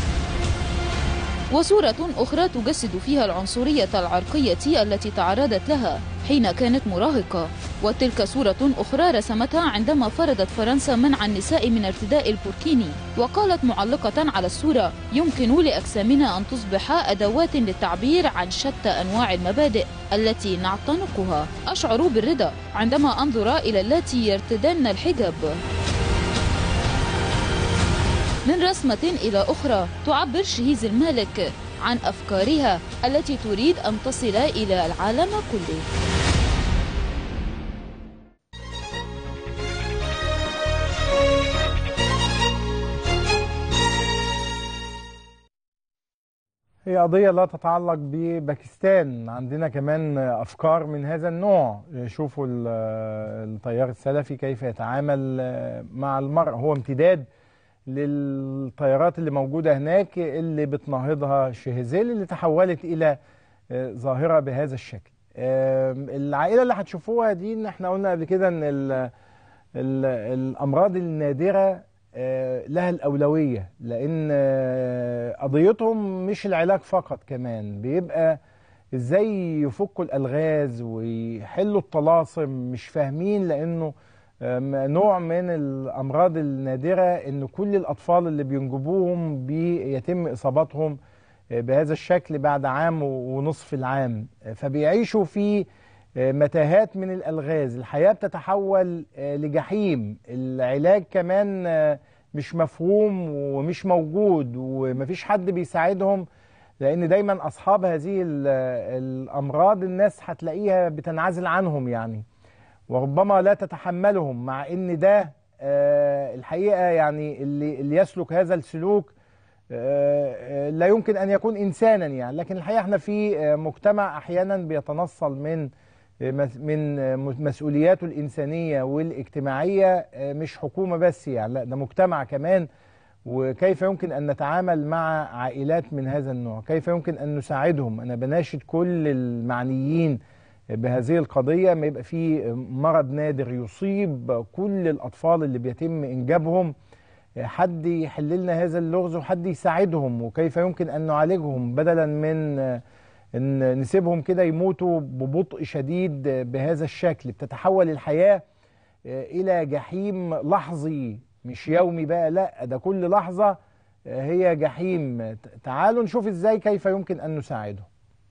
وصورة أخرى تجسد فيها العنصرية العرقية التي تعرضت لها حين كانت مراهقة وتلك صورة أخرى رسمتها عندما فرضت فرنسا منع النساء من ارتداء البوركيني وقالت معلقة على الصورة يمكن لأجسامنا أن تصبح أدوات للتعبير عن شتى أنواع المبادئ التي نعتنقها أشعر بالرضا عندما أنظر إلى اللاتي يرتدن الحجاب من رسمة إلى أخرى تعبر شهيز المالك عن أفكارها التي تريد أن تصل إلى العالم كله هي قضية لا تتعلق بباكستان عندنا كمان أفكار من هذا النوع شوفوا ال- التيار السلفي كيف يتعامل مع المرأة هو امتداد للتيارات اللي موجودة هناك اللي بتناهضها شهزيل اللي تحولت إلى ظاهرة بهذا الشكل العائلة اللي هتشوفوها دي إن احنا قلنا قبل كده ان ال ال الأمراض النادرة آه، لها الأولوية لأن آه، قضيتهم مش العلاج فقط كمان بيبقى ازاي يفكوا الألغاز ويحلوا الطلاسم مش فاهمين لأنه آم، نوع من الأمراض النادرة إن كل الأطفال اللي بينجبوهم بيتم إصابتهم آه، بهذا الشكل بعد عام ونصف العام آه، فبيعيشوا في آه، متاهات من الألغاز الحياة بتتحول آه، لجحيم العلاج كمان آه، مش مفهوم ومش موجود ومفيش حد بيساعدهم لأن دايما أصحاب هذه ال- الأمراض الناس هتلاقيها بتنعزل عنهم يعني وربما لا تتحملهم مع ان ده آه، الحقيقه يعني اللي اللي يسلك هذا السلوك آه، آه، لا يمكن ان يكون انسانا يعني لكن الحقيقه احنا في آه، مجتمع احيانا بيتنصل من آه، مس- من آه، مسؤولياته الانسانيه والاجتماعيه آه، مش حكومه بس يعني لا ده مجتمع كمان وكيف يمكن ان نتعامل مع عائلات من هذا النوع كيف يمكن ان نساعدهم انا بناشد كل المعنيين بهذه القضيه ما يبقى في مرض نادر يصيب كل الاطفال اللي بيتم انجابهم حد يحل لنا هذا اللغز وحد يساعدهم وكيف يمكن ان نعالجهم بدلا من ان نسيبهم كده يموتوا ببطء شديد بهذا الشكل بتتحول الحياه الى جحيم لحظي مش يومي بقى لا ده كل لحظه هي جحيم تعالوا نشوف ازاي كيف يمكن ان نساعدهم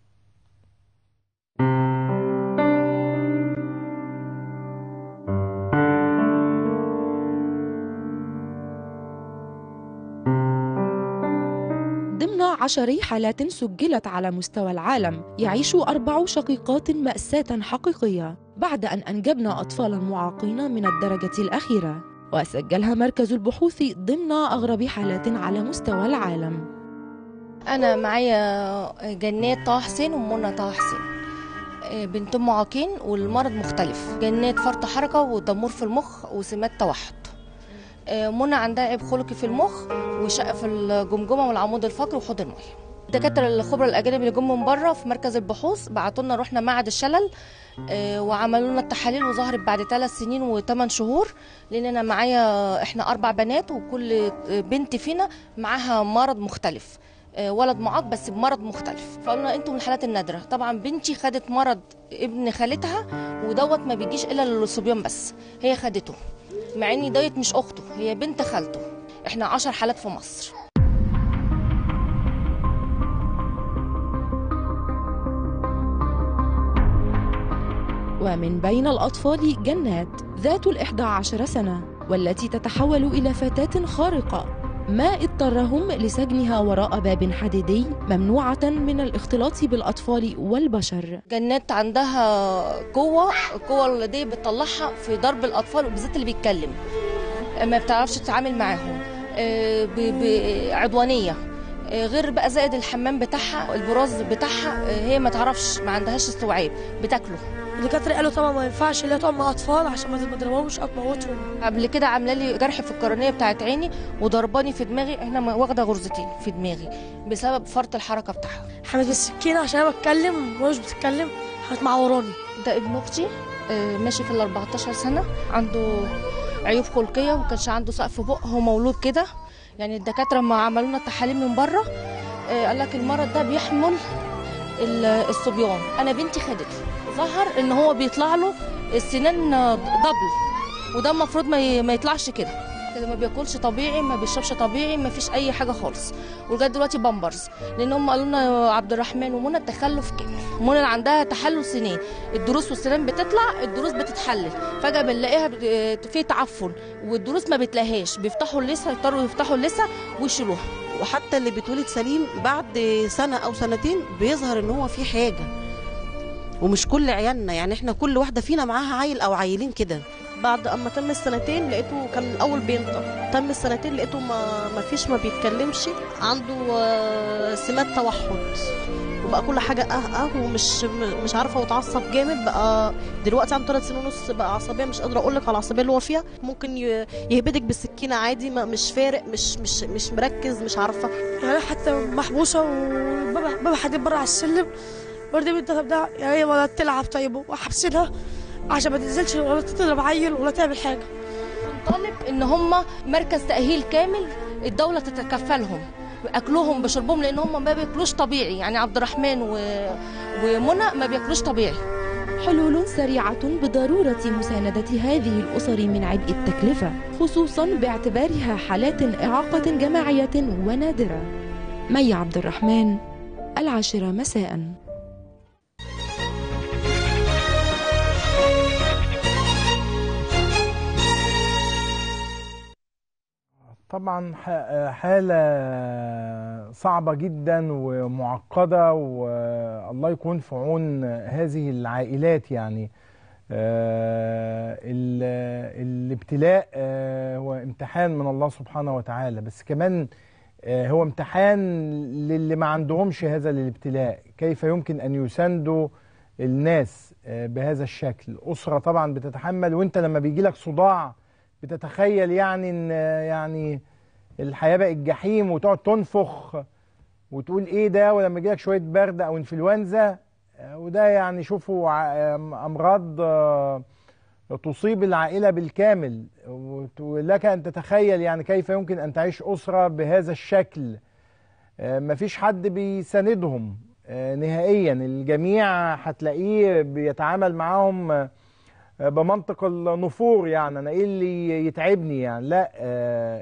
ضمن عشر حالات سجلت على مستوى العالم يعيش أربع شقيقات مأساة حقيقية بعد أن أنجبنا أطفالا معاقين من الدرجة الأخيرة وسجلها مركز البحوث ضمن أغرب حالات على مستوى العالم انا معايا جنات طه حسين ومنى طه حسين آه، بنتين معاقين والمرض مختلف جنات فرط حركه وضمور في المخ وسمات توحد آه، منى عندها عيب خلقي في المخ وشق في الجمجمه والعمود الفقري وحوض الميه الدكاتره الخبراء الاجانب اللي جم من بره في مركز البحوث بعتوا لنا رحنا معهد الشلل آه، وعملوا لنا التحاليل وظهرت بعد ثلاث سنين وثمان شهور لان انا معايا احنا اربع بنات وكل بنت فينا معاها مرض مختلف آه، ولد معاق بس بمرض مختلف فقلنا انتوا من الحالات النادره طبعا بنتي خدت مرض ابن خالتها ودوت ما بيجيش الا للصبيان بس هي خدته مع ان ديت مش اخته هي بنت خالته احنا عشر حالات في مصر ومن بين الأطفال جنات ذات الإحدى عشر سنة والتي تتحول إلى فتاة خارقة ما اضطرهم لسجنها وراء باب حديدي ممنوعة من الاختلاط بالأطفال والبشر جنات عندها قوه القوه دي بتطلعها في ضرب الاطفال وبالذات اللي بيتكلم ما بتعرفش تتعامل معاهم آه، ب- ب- عدوانيه آه، غير بقى زائد الحمام بتاعها البراز بتاعها آه، هي ما تعرفش ما عندهاش استوعاب بتاكله الدكاترة قالوا طبعا ما ينفعش اللي هي تقعد مع أطفال عشان ما تضربهمش أو تموتهم قبل كده عامله لي جرح في القرنيه بتاعت عيني وضرباني في دماغي انا واخده غرزتين في دماغي بسبب فرط الحركه بتاعها حمد بالسكينة عشان أنا بتكلم وهي مش بتتكلم هتمعوراني ده ابن اختي آه، ماشي في ال 14 سنه عنده عيوب خلقيه وما كانش عنده سقف بق هو مولود كده يعني الدكاتره لما عملوا لنا التحاليل من بره آه، قال لك المرض ده بيحمل ال- الصبيان انا بنتي خدته ظهر ان هو بيطلع له السنان آه، دبل وده المفروض ما ي- ما يطلعش كده كده ما بياكلش طبيعي ما بيشربش طبيعي ما فيش اي حاجه خالص ولغايه دلوقتي بامبرز لان هم قالوا لنا يا عبد الرحمن ومنى التخلف كامل منى عندها تحلل سنين الضروس والسنان بتطلع الضروس بتتحلل فجاه بنلاقيها بت- في تعفن والضروس ما بتلاقيهاش بيفتحوا اللثه يضطروا يفتحوا اللثه ويشيلوها وحتى اللي بيتولد سليم بعد سنة أو سنتين بيظهر إن هو في حاجة ومش كل عيالنا يعني احنا كل واحدة فينا معاها عيل أو عيلين كده بعد اما تم السنتين لقيته كان الاول بينطق تم السنتين لقيته ما ما فيش ما بيتكلمش عنده آه، سمات توحد وبقى كل حاجه اه اه ومش م- مش عارفه وتعصب جامد بقى دلوقتي عنده ثلاث سنين ونص بقى عصبيه مش قادره اقول لك على العصبيه اللي هو فيها ممكن ي- يهبدك بالسكينه عادي ما مش فارق مش مش مش مركز مش عارفه يعني حتى محبوسه وبابا بابا حديد بره على السلم برضه بنت ده يعني هي ولا تلعب طيب وحابسينها عشان ما تنزلش ولا تضرب عيل ولا تعمل حاجه طالب ان هم مركز تاهيل كامل الدوله تتكفلهم اكلهم بشربهم لان هم ما بياكلوش طبيعي يعني عبد الرحمن و... ومنى ما بياكلوش طبيعي حلول سريعة بضرورة مساندة هذه الأسر من عبء التكلفة خصوصا باعتبارها حالات إعاقة جماعية ونادرة مي عبد الرحمن العاشرة مساءً طبعا ح- حالة صعبة جدا ومعقدة والله يكون في عون هذه العائلات يعني آه، ال- الابتلاء آه، هو امتحان من الله سبحانه وتعالى بس كمان آه، هو امتحان للي ما عندهمش هذا الابتلاء كيف يمكن أن يساندوا الناس آه، بهذا الشكل أسرة طبعا بتتحمل وانت لما بيجي لك صداع بتتخيل يعني ان آه، يعني الحياة بقت جحيم وتقعد تنفخ وتقول ايه ده ولما يجي لك شوية برد او انفلونزا آه، وده يعني شوفوا ع- آم، امراض آه، تصيب العائلة بالكامل وت- ولك أن تتخيل يعني كيف يمكن أن تعيش أسرة بهذا الشكل آه، مفيش حد بيساندهم آه، نهائيا الجميع هتلاقيه بيتعامل معاهم آه، بمنطق النفور يعني أنا إيه اللي يتعبني يعني لا آه،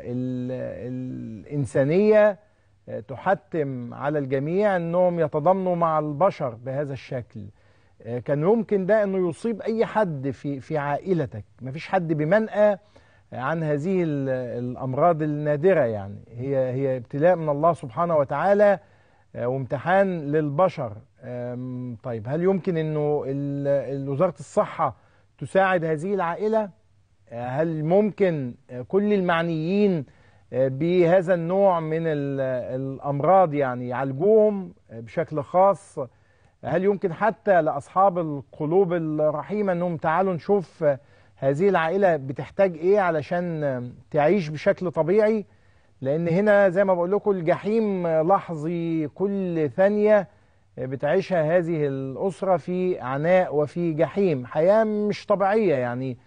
ال- الإنسانية آه، تحتم على الجميع أنهم يتضامنوا مع البشر بهذا الشكل آه، كان يمكن ده انه يصيب اي حد في في عائلتك مفيش حد بمنأى عن هذه ال- الامراض النادره يعني هي هي ابتلاء من الله سبحانه وتعالى آه، وامتحان للبشر آم، طيب هل يمكن انه ال- ال- وزاره الصحه تساعد هذه العائله آه، هل ممكن آه، كل المعنيين آه، بهذا النوع من ال- الامراض يعني يعالجوهم آه، بشكل خاص هل يمكن حتى لأصحاب القلوب الرحيمة أنهم تعالوا نشوف هذه العائلة بتحتاج إيه علشان تعيش بشكل طبيعي لأن هنا زي ما بقول لكم الجحيم لحظي كل ثانية بتعيشها هذه الأسرة في عناء وفي جحيم حياة مش طبيعية يعني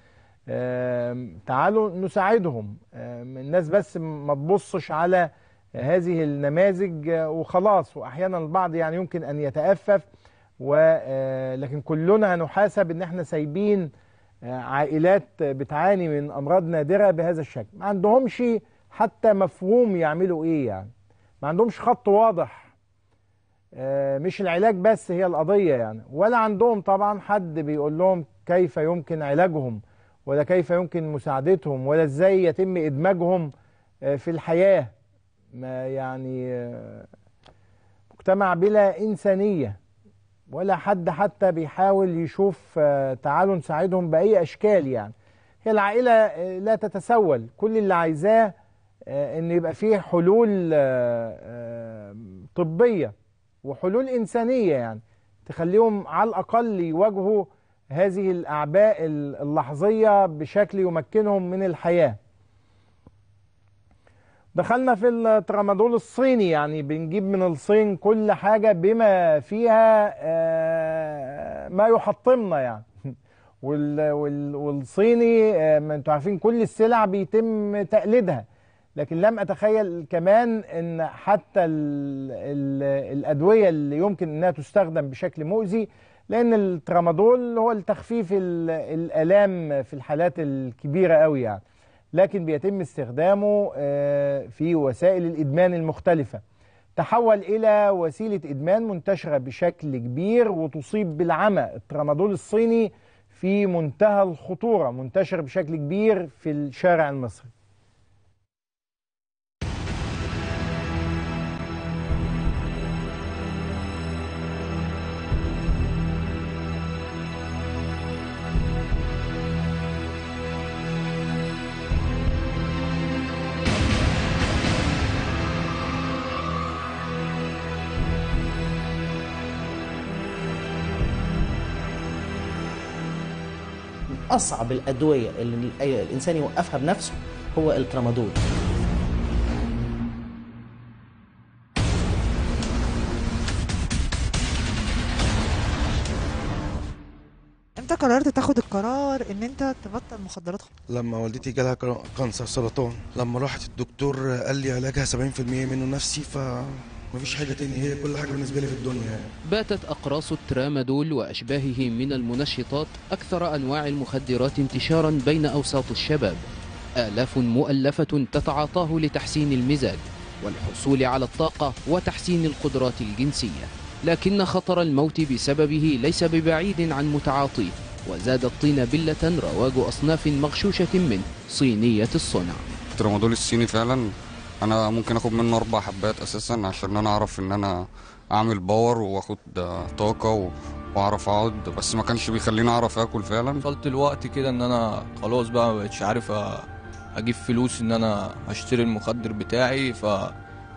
آم، تعالوا نساعدهم آم، الناس بس ما تبصش على هذه النماذج آه، وخلاص واحيانا البعض يعني يمكن ان يتأفف و آه، لكن كلنا هنحاسب ان احنا سايبين آه، عائلات بتعاني من امراض نادره بهذا الشكل ما عندهمش حتى مفهوم يعملوا ايه يعني ما عندهمش خط واضح آه، مش العلاج بس هي القضيه يعني ولا عندهم طبعا حد بيقول لهم كيف يمكن علاجهم ولا كيف يمكن مساعدتهم ولا ازاي يتم ادماجهم آه، في الحياه ما يعني آه، مجتمع بلا إنسانية ولا حد حتى بيحاول يشوف آه، تعالوا نساعدهم بأي أشكال يعني هي العائلة آه، لا تتسول كل اللي عايزاه آه، إن يبقى فيه حلول آه، آه، طبية وحلول إنسانية يعني تخليهم على الأقل يواجهوا هذه الأعباء اللحظية بشكل يمكنهم من الحياة دخلنا في الترامادول الصيني يعني بنجيب من الصين كل حاجة بما فيها آه، ما يحطمنا يعني وال وال والصيني آه، ما انتوا عارفين كل السلع بيتم تقليدها لكن لم اتخيل كمان ان حتى ال ال الادويه اللي يمكن انها تستخدم بشكل مؤذي لان الترامادول هو لتخفيف ال- الالام في الحالات الكبيره قوي يعني لكن بيتم استخدامه آه، في وسائل الادمان المختلفه تحول الى وسيله ادمان منتشره بشكل كبير وتصيب بالعمى الترامادول الصيني في منتهى الخطوره منتشر بشكل كبير في الشارع المصري من اصعب الادويه اللي ال- الانسان يوقفها بنفسه هو الترامادول امتى قررت تاخد القرار ان انت تبطل مخدرات لما والدتي جالها كا- كانسر سرطان لما راحت الدكتور قال لي علاجها 70% منه نفسي ف مفيش حاجه تاني هي كل حاجه بالنسبه لي في الدنيا يعني. باتت أقراص الترامادول وأشباهه من المنشطات أكثر أنواع المخدرات انتشارا بين أوساط الشباب آلاف مؤلفة تتعاطاه لتحسين المزاج والحصول على الطاقة وتحسين القدرات الجنسية لكن خطر الموت بسببه ليس ببعيد عن متعاطيه وزاد الطين بلة رواج أصناف مغشوشة منه صينية الصنع الترامادول الصيني فعلا انا ممكن اخد منه اربع حبات اساسا عشان انا اعرف ان انا اعمل باور واخد آه، طاقه و- واعرف اقعد بس ما كانش بيخليني اعرف اكل فعلا وصلت الوقت كده ان انا خلاص بقى ما بقتش عارف أ- اجيب فلوس ان انا اشتري المخدر بتاعي ف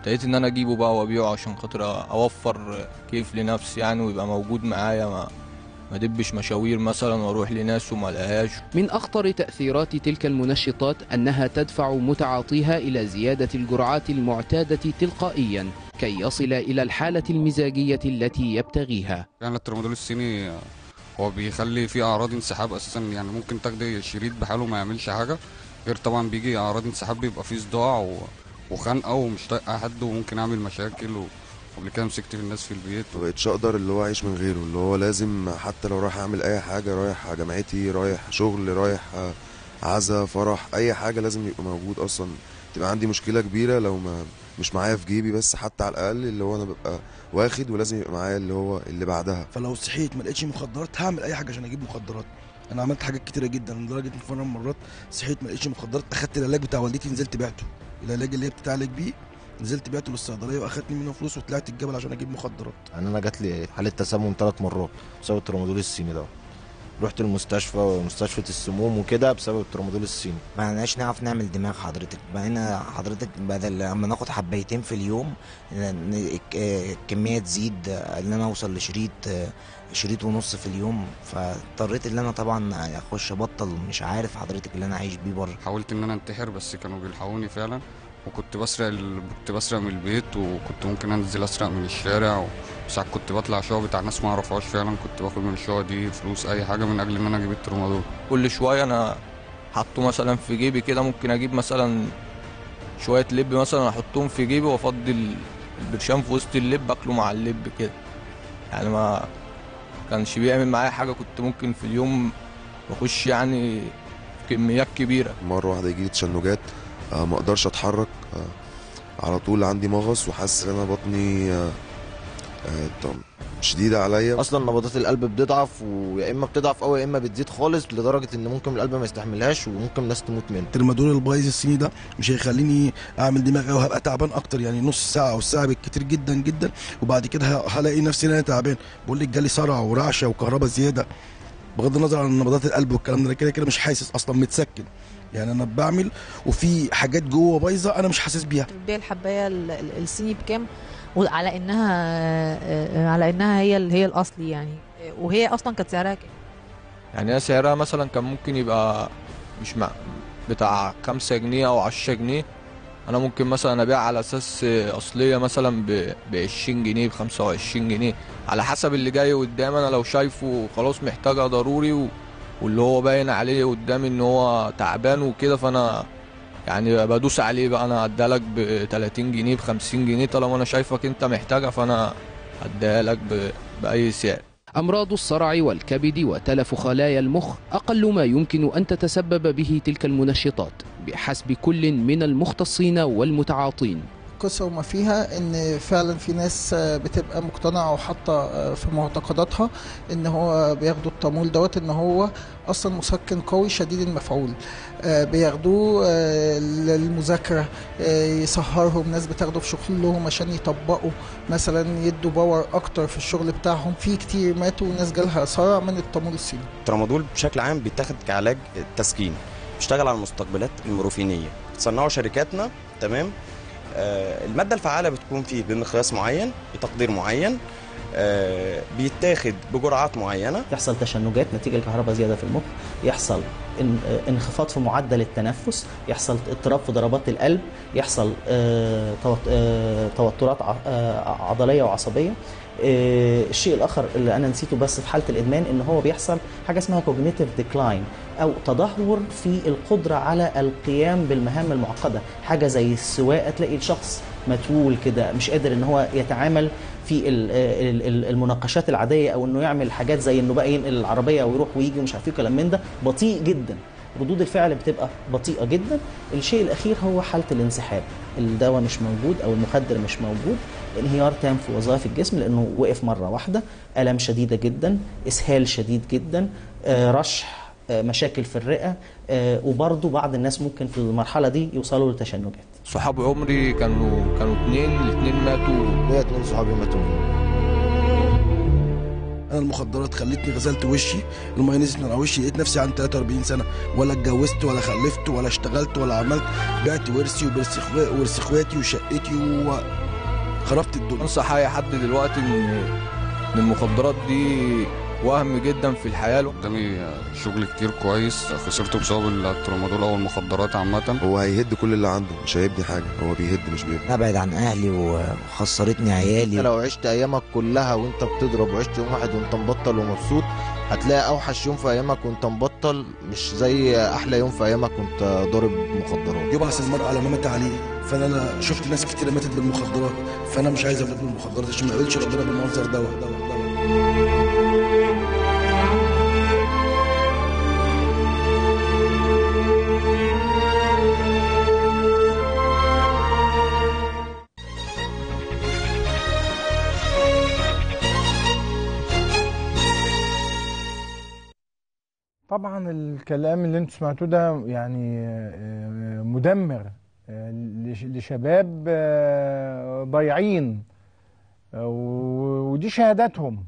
ابتديت ان انا اجيبه بقى وابيعه عشان خاطر اوفر كيف لنفسي يعني ويبقى موجود معايا ما ما دبش مشاوير مثلا واروح لناس وما لقاهاش من أخطر تأثيرات تلك المنشطات أنها تدفع متعاطيها إلى زيادة الجرعات المعتادة تلقائيا كي يصل إلى الحالة المزاجية التي يبتغيها يعني الترامادول الصيني آه، هو بيخلي فيه اعراض انسحاب اساسا يعني ممكن تاخدي الشريط بحاله ما يعملش حاجه غير طبعا بيجي اعراض انسحاب بيبقى فيه صداع و... وخنقه ومش طايق حد وممكن اعمل مشاكل و... وقبل كده مسكت في الناس في البيت ما بقتش اقدر اللي هو اعيش من غيره اللي هو لازم حتى لو رايح اعمل اي حاجه رايح جامعتي رايح شغل رايح آه، عزا فرح اي حاجه لازم يبقى موجود اصلا تبقى عندي مشكله كبيره لو ما مش معايا في جيبي بس حتى على الاقل اللي هو انا ببقى واخد ولازم يبقى معايا اللي هو اللي بعدها فلو صحيت ما لقيتش مخدرات هعمل اي حاجه عشان اجيب مخدرات انا عملت حاجات كتيره جدا لدرجه ان في مره من المرات صحيت ما لقيتش مخدرات اخدت العلاج بتاع والدتي نزلت بعته العلاج اللي هي بتتعالج بيه نزلت بعته للصيدليه واخدت منه فلوس وطلعت الجبل عشان اجيب مخدرات يعني انا جات لي حاله تسمم ثلاث مرات بسبب الترامادول الصيني ده رحت المستشفى مستشفى السموم وكده بسبب الترامادول الصيني ما بقناش نعرف نعمل دماغ حضرتك بقينا حضرتك بدل لما ناخد حبايتين في اليوم ن- الك- الكميه تزيد ان انا اوصل لشريط شريط ونص في اليوم فاضطريت ان انا طبعا اخش ابطل مش عارف حضرتك اللي انا عايش بيه بره حاولت ان انا انتحر بس كانوا بيلحقوني فعلا وكنت بسرق ال... كنت بسرق من البيت وكنت ممكن انزل اسرق من الشارع وساعات كنت بطلع شقق بتاع ناس ما اعرفهاش فعلا كنت باخد من الشقق دي فلوس اي حاجه من اجل ان انا اجيب الترامادول كل شويه انا حاطه مثلا في جيبي كده ممكن اجيب مثلا شويه لب مثلا احطهم في جيبي وافضي ال- البرشام في وسط اللب اكله مع اللب كده يعني ما كانش بيعمل معايا حاجه كنت ممكن في اليوم بخش يعني كميات كبيره مره واحده يجي لي تشنجات آه، ما اقدرش اتحرك آه، على طول عندي مغص وحاسس ان انا بطني آه، آه، طم- شديده عليا اصلا نبضات القلب بتضعف ويا اما بتضعف قوي يا اما بتزيد خالص لدرجه ان ممكن القلب ما يستحملهاش وممكن الناس تموت منه الترمادول البايظ الصيني ده مش هيخليني اعمل دماغ قوي هبقى تعبان اكتر يعني نص ساعه او ساعه بالكتير جدا جدا وبعد كده ه- هلاقي نفسي ان انا تعبان بقول لك جالي صرع ورعشه وكهرباء زياده بغض النظر عن نبضات القلب والكلام ده أنا كده كده مش حاسس اصلا متسكن يعني انا بعمل وفي حاجات جوه بايظه انا مش حاسس بيها بتبيع الحبايه ال- ال- الصيني بكام وعلى انها آه، على انها هي ال- هي الاصلي يعني آه، وهي اصلا كانت سعرها كام يعني هي سعرها مثلا كان ممكن يبقى مش مع بتاع خمسة جنيه أو عشرة جنيه أنا ممكن مثلا أبيع على أساس أصلية مثلا ب بعشرين جنيه بخمسة وعشرين جنيه على حسب اللي جاي قدامي أنا لو شايفه خلاص محتاجها ضروري و... واللي هو باين عليه قدامي إن هو تعبان وكده فأنا يعني بدوس عليه بقى أنا هديها لك ب 30 جنيه ب 50 جنيه طالما أنا شايفك أنت محتاجها فأنا هديها لك ب... بأي سعر أمراض الصرع والكبد وتلف خلايا المخ أقل ما يمكن أن تتسبب به تلك المنشطات بحسب كل من المختصين والمتعاطين القصة وما فيها ان فعلا في ناس آه، بتبقى مقتنعة وحاطة آه، في معتقداتها ان هو بياخدوا التامول دوت ان هو اصلا مسكن قوي شديد المفعول آه، بياخدوه آه، للمذاكرة آه، يسهرهم ناس بتاخده في شغلهم عشان يطبقوا مثلا يدوا باور اكتر في الشغل بتاعهم في كتير ماتوا وناس جالها صرع من التامول الصيني الترامادول بشكل عام بيتاخد كعلاج تسكين بيشتغل على المستقبلات المورفينيه تصنعه شركاتنا تمام آه الماده الفعاله بتكون فيه بمقياس معين بتقدير معين آه بيتاخد بجرعات معينه يحصل تشنجات نتيجه لكهرباء زياده في المخ يحصل ان- آه، انخفاض في معدل التنفس يحصل اضطراب في ضربات القلب يحصل آه، توت- آه، توترات ع- آه، عضليه وعصبيه آه، الشيء الاخر اللي انا نسيته بس في حاله الادمان ان هو بيحصل حاجه اسمها كوجنيتيف ديكلاين او تدهور في القدره على القيام بالمهام المعقده حاجه زي السواقه تلاقي الشخص متول كده مش قادر ان هو يتعامل في ال- ال- ال- المناقشات العاديه او انه يعمل حاجات زي انه بقى ينقل العربيه ويروح ويجي ومش عارف ايه كلام من ده بطيء جدا ردود الفعل بتبقى بطيئه جدا الشيء الاخير هو حاله الانسحاب الدواء مش موجود او المخدر مش موجود انهيار تام في وظائف الجسم لانه وقف مره واحده الام شديده جدا اسهال شديد جدا آه، رشح آه، مشاكل في الرئه آه، وبرضه بعض الناس ممكن في المرحله دي يوصلوا لتشنجات صحاب عمري كانوا كانوا اتنين الاتنين ماتوا ليا اتنين صحابي ماتوا انا المخدرات خلتني غسلت وشي الميه نزلت من على وشي لقيت نفسي عندي 43 سنه ولا اتجوزت ولا خلفت ولا اشتغلت ولا عملت بعت ورثي وورث إخوا- ورث اخواتي وشقتي وخربت الدنيا انصح اي حد دلوقتي ان ان المخدرات دي وهم جدا في الحياه قدامي شغل كتير كويس خسرته بسبب الترامادول او المخدرات عامه هو هيهد كل اللي عنده مش هيبني حاجه هو بيهد مش بيبني ابعد عن اهلي وخسرتني عيالي لو عشت ايامك كلها وانت بتضرب وعشت يوم واحد وانت مبطل ومبسوط هتلاقي اوحش يوم في ايامك وانت مبطل مش زي احلى يوم في ايامك وانت ضارب مخدرات يبعث المرء على ما مات عليه فانا انا شفت ناس كتير ماتت بالمخدرات فانا مش عايز اموت بالمخدرات عشان ما يقولش ربنا بالمنظر دوت دوت دوت طبعا الكلام اللي انتوا سمعتوه ده يعني آه، مدمر آه، لش- لشباب آه، ضايعين آه، و- ودي شهاداتهم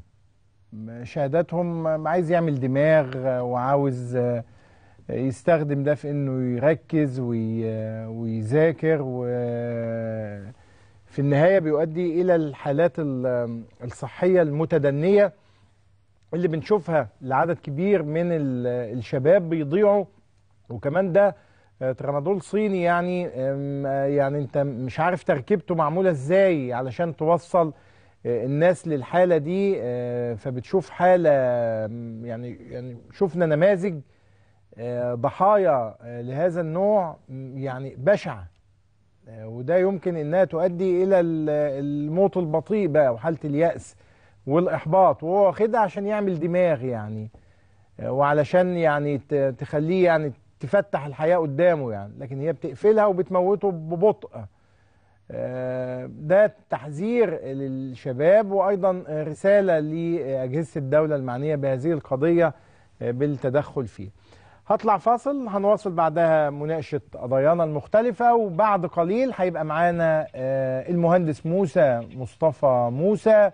شهاداتهم عايز يعمل دماغ آه، وعاوز آه، يستخدم ده في انه يركز وي- ويذاكر وفي النهاية بيؤدي الى الحالات ال- الصحية المتدنية اللي بنشوفها لعدد كبير من ال- الشباب بيضيعوا وكمان ده آه، ترامادول صيني يعني آم، آه، يعني انت مش عارف تركيبته معمولة ازاي علشان توصل آه، الناس للحالة دي آه، فبتشوف حالة آم، يعني يعني شفنا نماذج آه، ضحايا آه، لهذا النوع م، يعني بشعة آه، وده يمكن انها تؤدي الى ال- الموت البطيء بقى وحالة اليأس والاحباط وهو واخدها عشان يعمل دماغ يعني آه، وعلشان يعني ت- تخليه يعني تفتح الحياة قدامه يعني لكن هي بتقفلها وبتموته ببطء آه، ده تحذير للشباب وايضا رسالة لاجهزة الدولة المعنية بهذه القضية آه، بالتدخل فيه هطلع فاصل هنواصل بعدها مناقشة قضايانا المختلفة وبعد قليل هيبقى معانا آه، المهندس موسى مصطفى موسى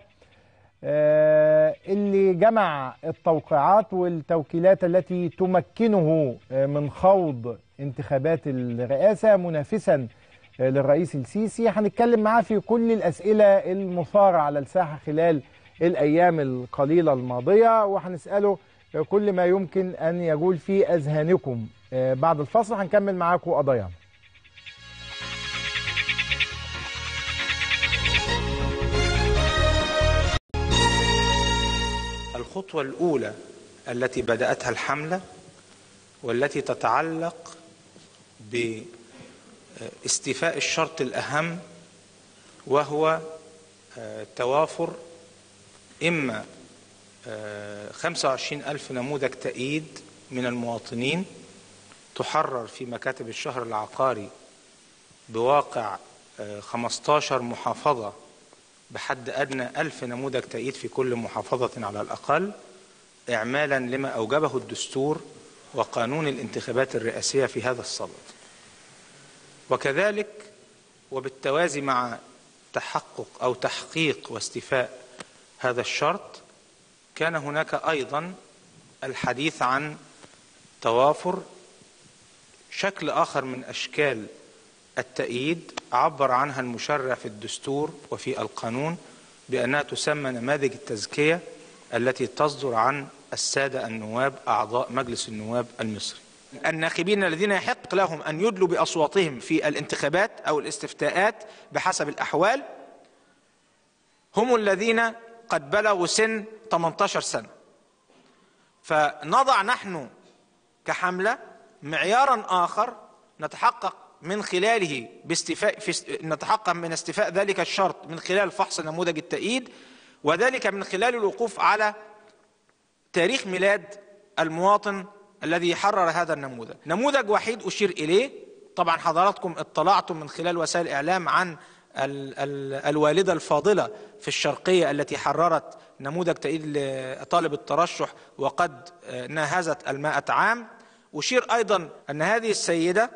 آه، اللي جمع التوقيعات والتوكيلات التي تمكنه آه، من خوض انتخابات الرئاسة منافسا آه، للرئيس السيسي هنتكلم معاه في كل الأسئلة المثارة على الساحة خلال الأيام القليلة الماضية وهنسأله آه، كل ما يمكن أن يجول في أذهانكم آه، بعد الفصل هنكمل معاكم قضايانا الخطوة الأولى التي بدأتها الحملة والتي تتعلق باستيفاء الشرط الأهم وهو آه، توافر إما آه، 25 ألف نموذج تأييد من المواطنين تحرر في مكاتب الشهر العقاري بواقع آه، 15 محافظة بحد أدنى ألف نموذج تأييد في كل محافظة على الأقل إعمالا لما أوجبه الدستور وقانون الانتخابات الرئاسية في هذا الصدد وكذلك وبالتوازي مع تحقق أو تحقيق واستيفاء هذا الشرط كان هناك أيضا الحديث عن توافر شكل آخر من أشكال التأييد عبر عنها المشرع في الدستور وفي القانون بأنها تسمى نماذج التزكية التي تصدر عن السادة النواب أعضاء مجلس النواب المصري الناخبين الذين يحق لهم أن يدلوا بأصواتهم في الانتخابات أو الاستفتاءات بحسب الأحوال هم الذين قد بلغوا سن 18 سنة فنضع نحن كحملة معيارا آخر نتحقق من خلاله باستيفاء في است- نتحقق من استيفاء ذلك الشرط من خلال فحص نموذج التأييد وذلك من خلال الوقوف على تاريخ ميلاد المواطن الذي حرر هذا النموذج نموذج وحيد أشير إليه طبعا حضراتكم اطلعتم من خلال وسائل الإعلام عن ال ال الوالدة الفاضلة في الشرقية التي حررت نموذج تأييد لطالب الترشح وقد آه، ناهزت المائة عام أشير أيضا أن هذه السيدة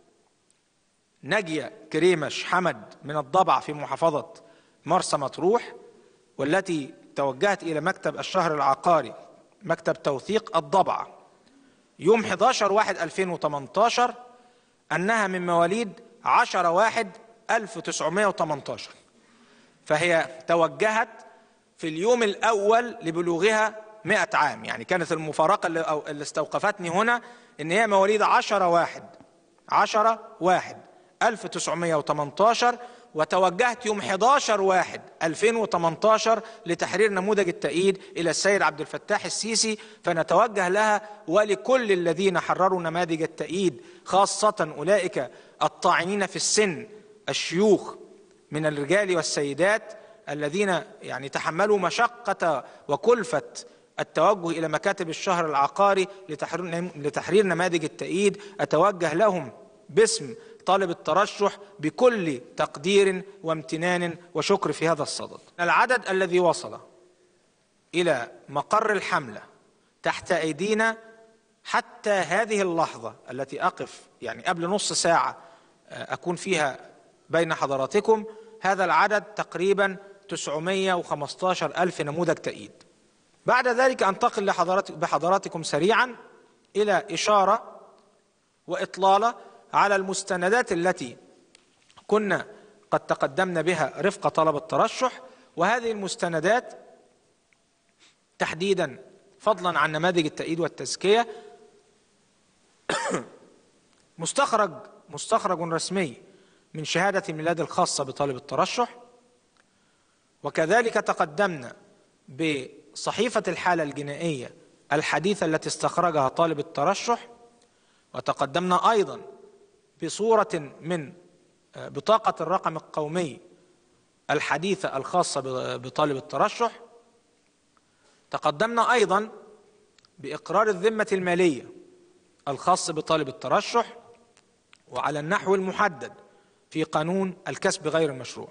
نجية كريمش حمد من الضبع في محافظة مرسى مطروح والتي توجهت إلى مكتب الشهر العقاري مكتب توثيق الضبعة يوم 11 واحد 2018 أنها من مواليد 10 واحد 1918 فهي توجهت في اليوم الأول لبلوغها 100 عام يعني كانت المفارقة اللي, أو اللي استوقفتني هنا إن هي مواليد 10 واحد 10 واحد 1918 وتوجهت يوم 11 واحد 2018 لتحرير نموذج التأييد إلى السيد عبد الفتاح السيسي فنتوجه لها ولكل الذين حرروا نماذج التأييد خاصة أولئك الطاعنين في السن الشيوخ من الرجال والسيدات الذين يعني تحملوا مشقة وكلفة التوجه إلى مكاتب الشهر العقاري لتحرير, لتحرير نماذج التأييد أتوجه لهم باسم طالب الترشح بكل تقدير وامتنان وشكر في هذا الصدد العدد الذي وصل إلى مقر الحملة تحت أيدينا حتى هذه اللحظة التي أقف يعني قبل نص ساعة أكون فيها بين حضراتكم هذا العدد تقريبا 915 ألف نموذج تأييد بعد ذلك أنتقل لحضرات بحضراتكم سريعا إلى إشارة وإطلالة على المستندات التي كنا قد تقدمنا بها رفق طلب الترشح وهذه المستندات تحديدا فضلا عن نماذج التأييد والتزكية مستخرج مستخرج رسمي من شهادة الميلاد الخاصة بطالب الترشح وكذلك تقدمنا بصحيفة الحالة الجنائية الحديثة التي استخرجها طالب الترشح وتقدمنا أيضا بصورة من بطاقة الرقم القومي الحديثة الخاصة بطالب الترشح تقدمنا أيضا بإقرار الذمة المالية الخاص بطالب الترشح وعلى النحو المحدد في قانون الكسب غير المشروع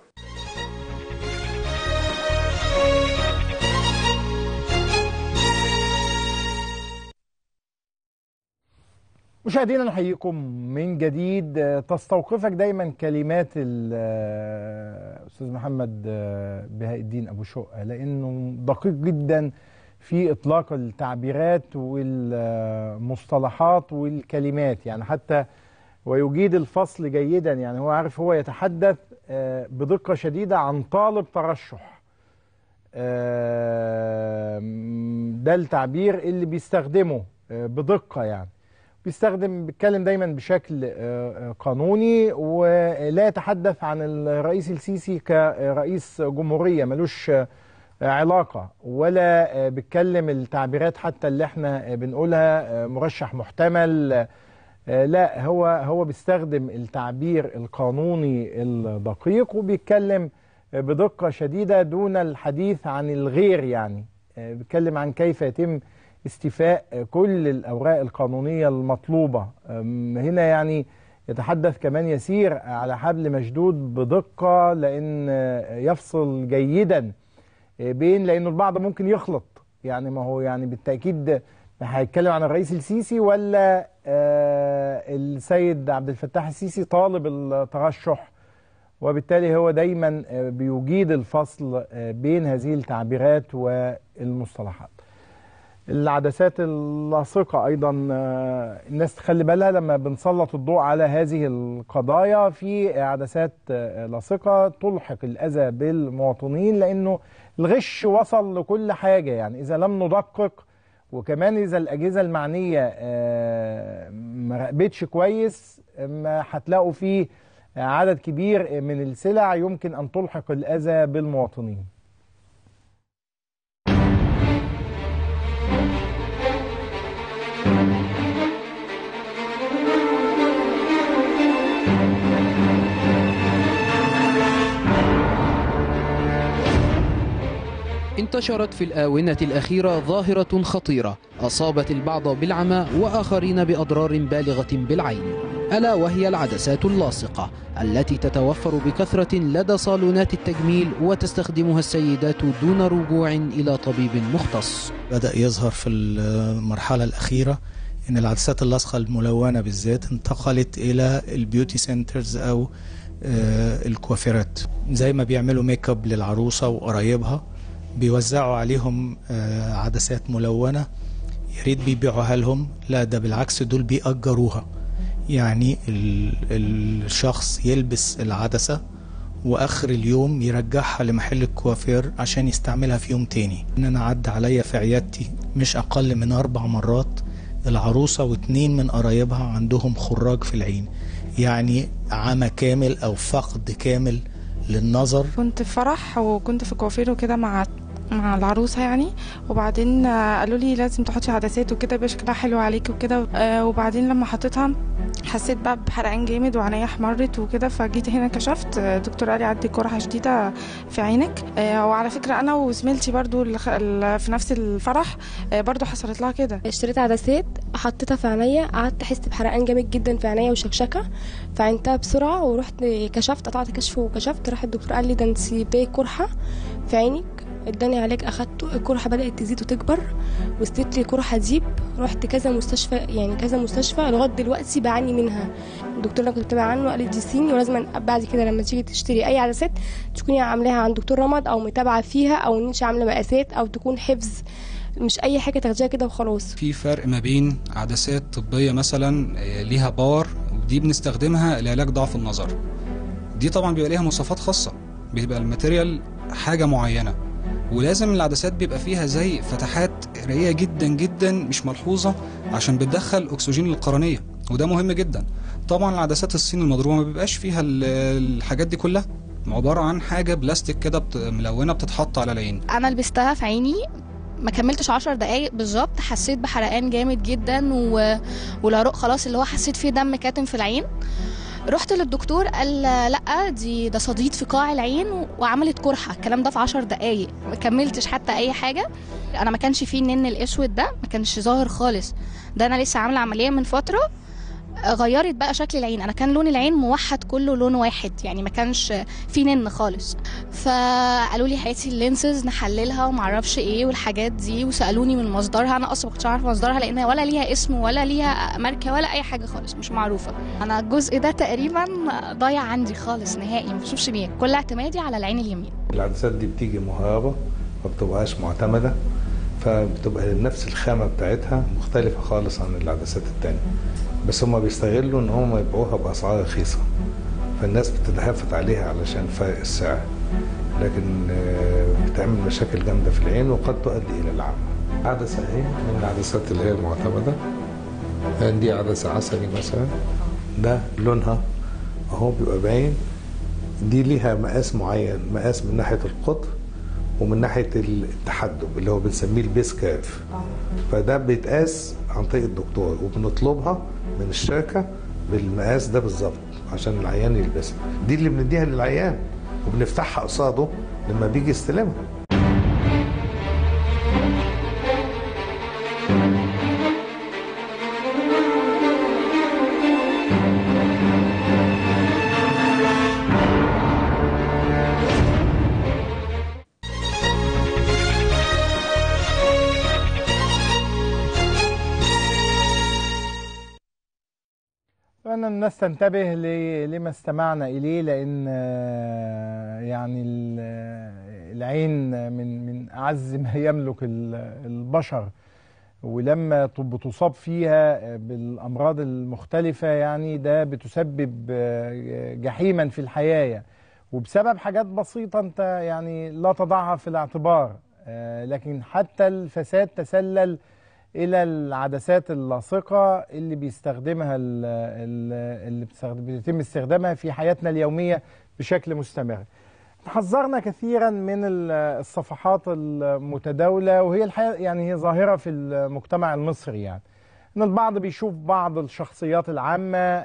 مشاهدينا نحييكم من جديد تستوقفك دايما كلمات الاستاذ محمد بهاء الدين ابو شقه لانه دقيق جدا في اطلاق التعبيرات والمصطلحات والكلمات يعني حتى ويجيد الفصل جيدا يعني هو عارف هو يتحدث بدقه شديده عن طالب ترشح ده التعبير اللي بيستخدمه بدقه يعني بيستخدم بيتكلم دايما بشكل قانوني ولا يتحدث عن الرئيس السيسي كرئيس جمهوريه ملوش علاقه ولا بيتكلم التعبيرات حتى اللي احنا بنقولها مرشح محتمل لا هو هو بيستخدم التعبير القانوني الدقيق وبيتكلم بدقه شديده دون الحديث عن الغير يعني بيتكلم عن كيف يتم استيفاء كل الأوراق القانونية المطلوبة هنا يعني يتحدث كمان يسير على حبل مشدود بدقة لأن يفصل جيدا بين لأنه البعض ممكن يخلط يعني ما هو يعني بالتأكيد هيتكلم عن الرئيس السيسي ولا السيد عبد الفتاح السيسي طالب الترشح وبالتالي هو دايما بيجيد الفصل بين هذه التعبيرات والمصطلحات العدسات اللاصقة أيضا الناس تخلي بالها لما بنسلط الضوء على هذه القضايا في عدسات لاصقة تلحق الأذى بالمواطنين لأنه الغش وصل لكل حاجة يعني إذا لم ندقق وكمان إذا الأجهزة المعنية ما راقبتش كويس ما هتلاقوا فيه عدد كبير من السلع يمكن أن تلحق الأذى بالمواطنين انتشرت في الآونة الأخيرة ظاهرة خطيرة أصابت البعض بالعمى وآخرين بأضرار بالغة بالعين ألا وهي العدسات اللاصقة التي تتوفر بكثرة لدى صالونات التجميل وتستخدمها السيدات دون رجوع إلى طبيب مختص بدأ يظهر في المرحلة الأخيرة إن العدسات اللاصقة الملونة بالذات انتقلت إلى البيوتي سنترز أو الكوافيرات زي ما بيعملوا ميك اب للعروسة وقرايبها بيوزعوا عليهم آه، عدسات ملونة يا ريت بيبيعوها لهم لا ده بالعكس دول بيأجروها يعني ال- الشخص يلبس العدسة واخر اليوم يرجعها لمحل الكوافير عشان يستعملها في يوم تاني ان انا عدى عليا في عيادتي مش اقل من اربع مرات العروسة واتنين من قرايبها عندهم خراج في العين يعني عمى كامل او فقد كامل للنظر كنت في فرح وكنت في كوافير وكده مع مع العروسة يعني وبعدين آه، قالوا لي لازم تحطي عدسات وكده يبقى شكلها حلو عليكي وكده آه، وبعدين لما حطيتها حسيت بقى بحرقان جامد وعينيا احمرت وكده فجيت هنا كشفت آه، الدكتور قال لي عندك قرحة شديدة في عينك آه، وعلى فكرة انا وزميلتي برضو اللي خ- اللي في نفس الفرح آه، برضو حصلت لها كده اشتريت عدسات حطيتها في عينيا قعدت احس بحرقان جامد جدا في عينيا وشكشكه فعينتها بسرعه ورحت كشفت قطعت كشف وكشفت راح الدكتور قال لي ده انت باقي قرحه في عينك اداني علاج اخدته القرحه بدات تزيد وتكبر وصلت لي قرحه ديب رحت كذا مستشفى يعني كذا مستشفى لغايه دلوقتي بعاني منها الدكتور اللي كنت بتابع عنه قال لي دي سين ولازم بعد كده لما تيجي تشتري اي عدسات تكوني عاملاها عند دكتور رمد او متابعه فيها او ان انت عامله مقاسات او تكون حفظ مش اي حاجه تاخديها كده وخلاص في فرق ما بين عدسات طبية مثلا آه، ليها باور ودي بنستخدمها لعلاج ضعف النظر دي طبعا بيبقى ليها مواصفات خاصة بيبقى الماتيريال حاجة معينة ولازم العدسات بيبقى فيها زي فتحات رقيقة جدا جدا مش ملحوظة عشان بتدخل أكسجين للقرنية وده مهم جدا طبعا العدسات الصين المضروبة ما بيبقاش فيها ال- الحاجات دي كلها عبارة عن حاجة بلاستيك كده بت- ملونة بتتحط على العين انا لبستها في عيني ما كملتش عشر دقايق بالظبط حسيت بحرقان جامد جدا و... والعروق خلاص اللي هو حسيت فيه دم كاتم في العين رحت للدكتور قال لا دي ده صديد في قاع العين وعملت قرحه الكلام ده في عشر دقايق ما كملتش حتى اي حاجه انا ما كانش فيه النن الاسود ده ما كانش ظاهر خالص ده انا لسه عامله عمليه من فتره غيرت بقى شكل العين انا كان لون العين موحد كله لون واحد يعني ما كانش في نن خالص فقالوا لي هاتي اللينسز نحللها ومعرفش ايه والحاجات دي وسالوني من مصدرها انا اصلا ما كنتش عارفه مصدرها لان ولا ليها اسم ولا ليها ماركه ولا اي حاجه خالص مش معروفه انا الجزء ده تقريبا ضايع عندي خالص نهائي ما بشوفش بيه كل اعتمادي على العين اليمين العدسات دي بتيجي مهربة ما بتبقاش معتمدة فبتبقى نفس الخامة بتاعتها مختلفة خالص عن العدسات التانية بس هما بيستغلوا ان هما يبيعوها بأسعار رخيصة فالناس بتتهافت عليها علشان فرق السعر لكن آه، بتعمل مشاكل جامدة في العين وقد تؤدي إلى العمى عدسة اهي من العدسات اللي هي المعتمدة دي عدسة عسلي مثلا ده لونها اهو بيبقى باين دي ليها مقاس معين مقاس من ناحيه القطر ومن ناحيه التحدب اللي هو بنسميه البيس كيرف فده بيتقاس عن طريق الدكتور وبنطلبها من الشركه بالمقاس ده بالظبط عشان العيان يلبسها دي اللي بنديها للعيان وبنفتحها قصاده لما بيجي يستلمها أتمنى الناس تنتبه ل- لما استمعنا إليه لأن آه، يعني ال- آه، العين من من أعز ما يملك ال- البشر ولما ت- بتصاب فيها آه، بالأمراض المختلفة يعني ده بتسبب آه، جحيما في الحياة يعني. وبسبب حاجات بسيطة أنت يعني لا تضعها في الاعتبار آه، لكن حتى الفساد تسلل الى العدسات اللاصقه اللي بيستخدمها ال- ال- اللي بتستخدم- بيتم استخدامها في حياتنا اليوميه بشكل مستمر. حذرنا كثيرا من ال- الصفحات المتداوله وهي الحقيقه يعني هي ظاهره في المجتمع المصري يعني. ان البعض بيشوف بعض الشخصيات العامه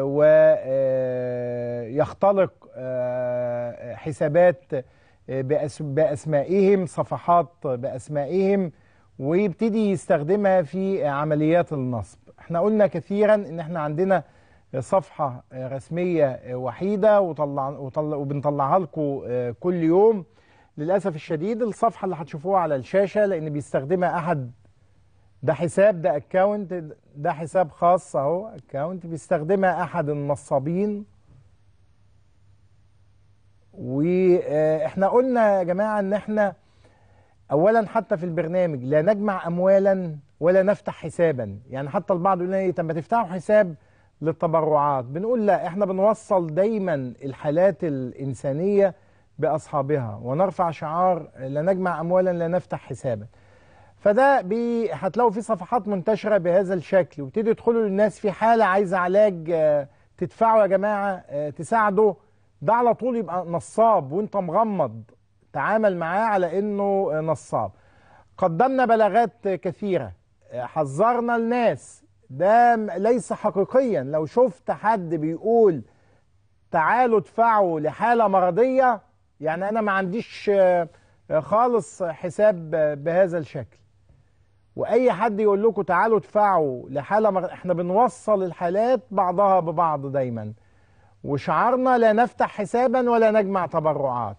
ويختلق حسابات آه، بأس- باسمائهم صفحات باسمائهم ويبتدي يستخدمها في عمليات النصب احنا قلنا كثيرا ان احنا عندنا صفحة رسمية وحيدة وطلع وطلع وبنطلعها لكم كل يوم للأسف الشديد الصفحة اللي هتشوفوها على الشاشة لأن بيستخدمها أحد ده حساب ده اكونت ده حساب خاص اهو اكونت بيستخدمها أحد النصابين واحنا قلنا يا جماعة ان احنا اولا حتى في البرنامج لا نجمع اموالا ولا نفتح حسابا يعني حتى البعض يقول لنا ايه طب ما تفتحوا حساب للتبرعات بنقول لا احنا بنوصل دايما الحالات الانسانيه باصحابها ونرفع شعار لا نجمع اموالا لا نفتح حسابا فده بي هتلاقوا في صفحات منتشره بهذا الشكل وابتدوا يدخلوا للناس في حاله عايزه علاج آه، تدفعوا يا جماعه آه، تساعدوا ده على طول يبقى نصاب وانت مغمض تعامل معاه على انه آه، نصاب قدمنا بلاغات كثيره آه، حذرنا الناس ده م- ليس حقيقيا لو شفت حد بيقول تعالوا ادفعوا لحاله مرضيه يعني انا ما عنديش آه، آه، خالص حساب آه، بهذا الشكل واي حد يقول لكم تعالوا ادفعوا لحاله مر... احنا بنوصل الحالات بعضها ببعض دايما وشعارنا لا نفتح حسابا ولا نجمع تبرعات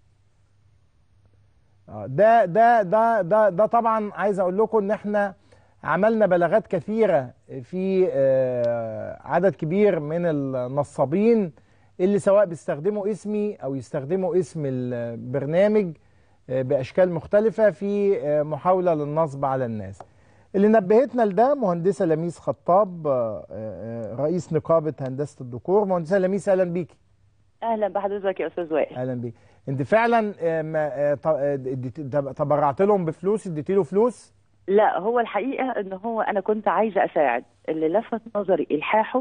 آه، ده ده ده ده ده طبعا عايز اقول لكم ان احنا عملنا بلاغات كثيره في آه، عدد كبير من النصابين اللي سواء بيستخدموا اسمي او يستخدموا اسم البرنامج آه، باشكال مختلفه في آه، محاوله للنصب على الناس. اللي نبهتنا لده مهندسه لميس خطاب آه، آه، رئيس نقابه هندسه الديكور مهندسه لميس اهلا بيكي. اهلا بحضرتك يا استاذ وائل اهلا بيك. انت فعلا آه، ما- آه، ط- آه، اديت- تب- تبرعت لهم بفلوس اديتي له فلوس؟ لا هو الحقيقه ان هو انا كنت عايزه اساعد اللي لفت نظري الحاحه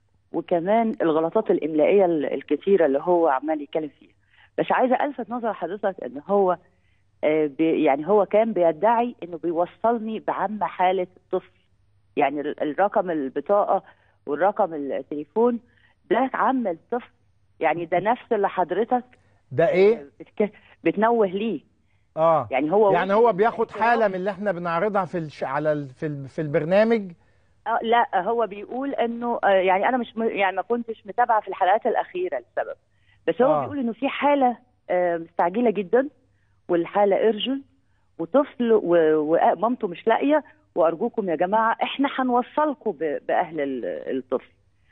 وكمان الغلطات الاملائيه ال- الكتيره اللي هو عمال يتكلم فيها بس عايزه الفت نظر حضرتك ان هو آه، بي- يعني هو كان بيدعي انه بيوصلني بعم حاله الطفل يعني ال- الرقم البطاقه والرقم التليفون ده عم الطفل يعني ده نفس اللي حضرتك ده ايه؟ بتك- بتنوه ليه اه يعني هو يعني هو بياخد حاله من اللي احنا بنعرضها في الش... على ال... في ال... في البرنامج آه لا هو بيقول انه آه يعني انا مش م- يعني ما كنتش متابعه في الحلقات الاخيره لسبب بس هو آه. آه. بيقول انه في حاله آه مستعجله جدا والحاله ارجل وطفل و- ومامته مش لاقيه وارجوكم يا جماعه احنا هنوصلكم ب- باهل ال- الطفل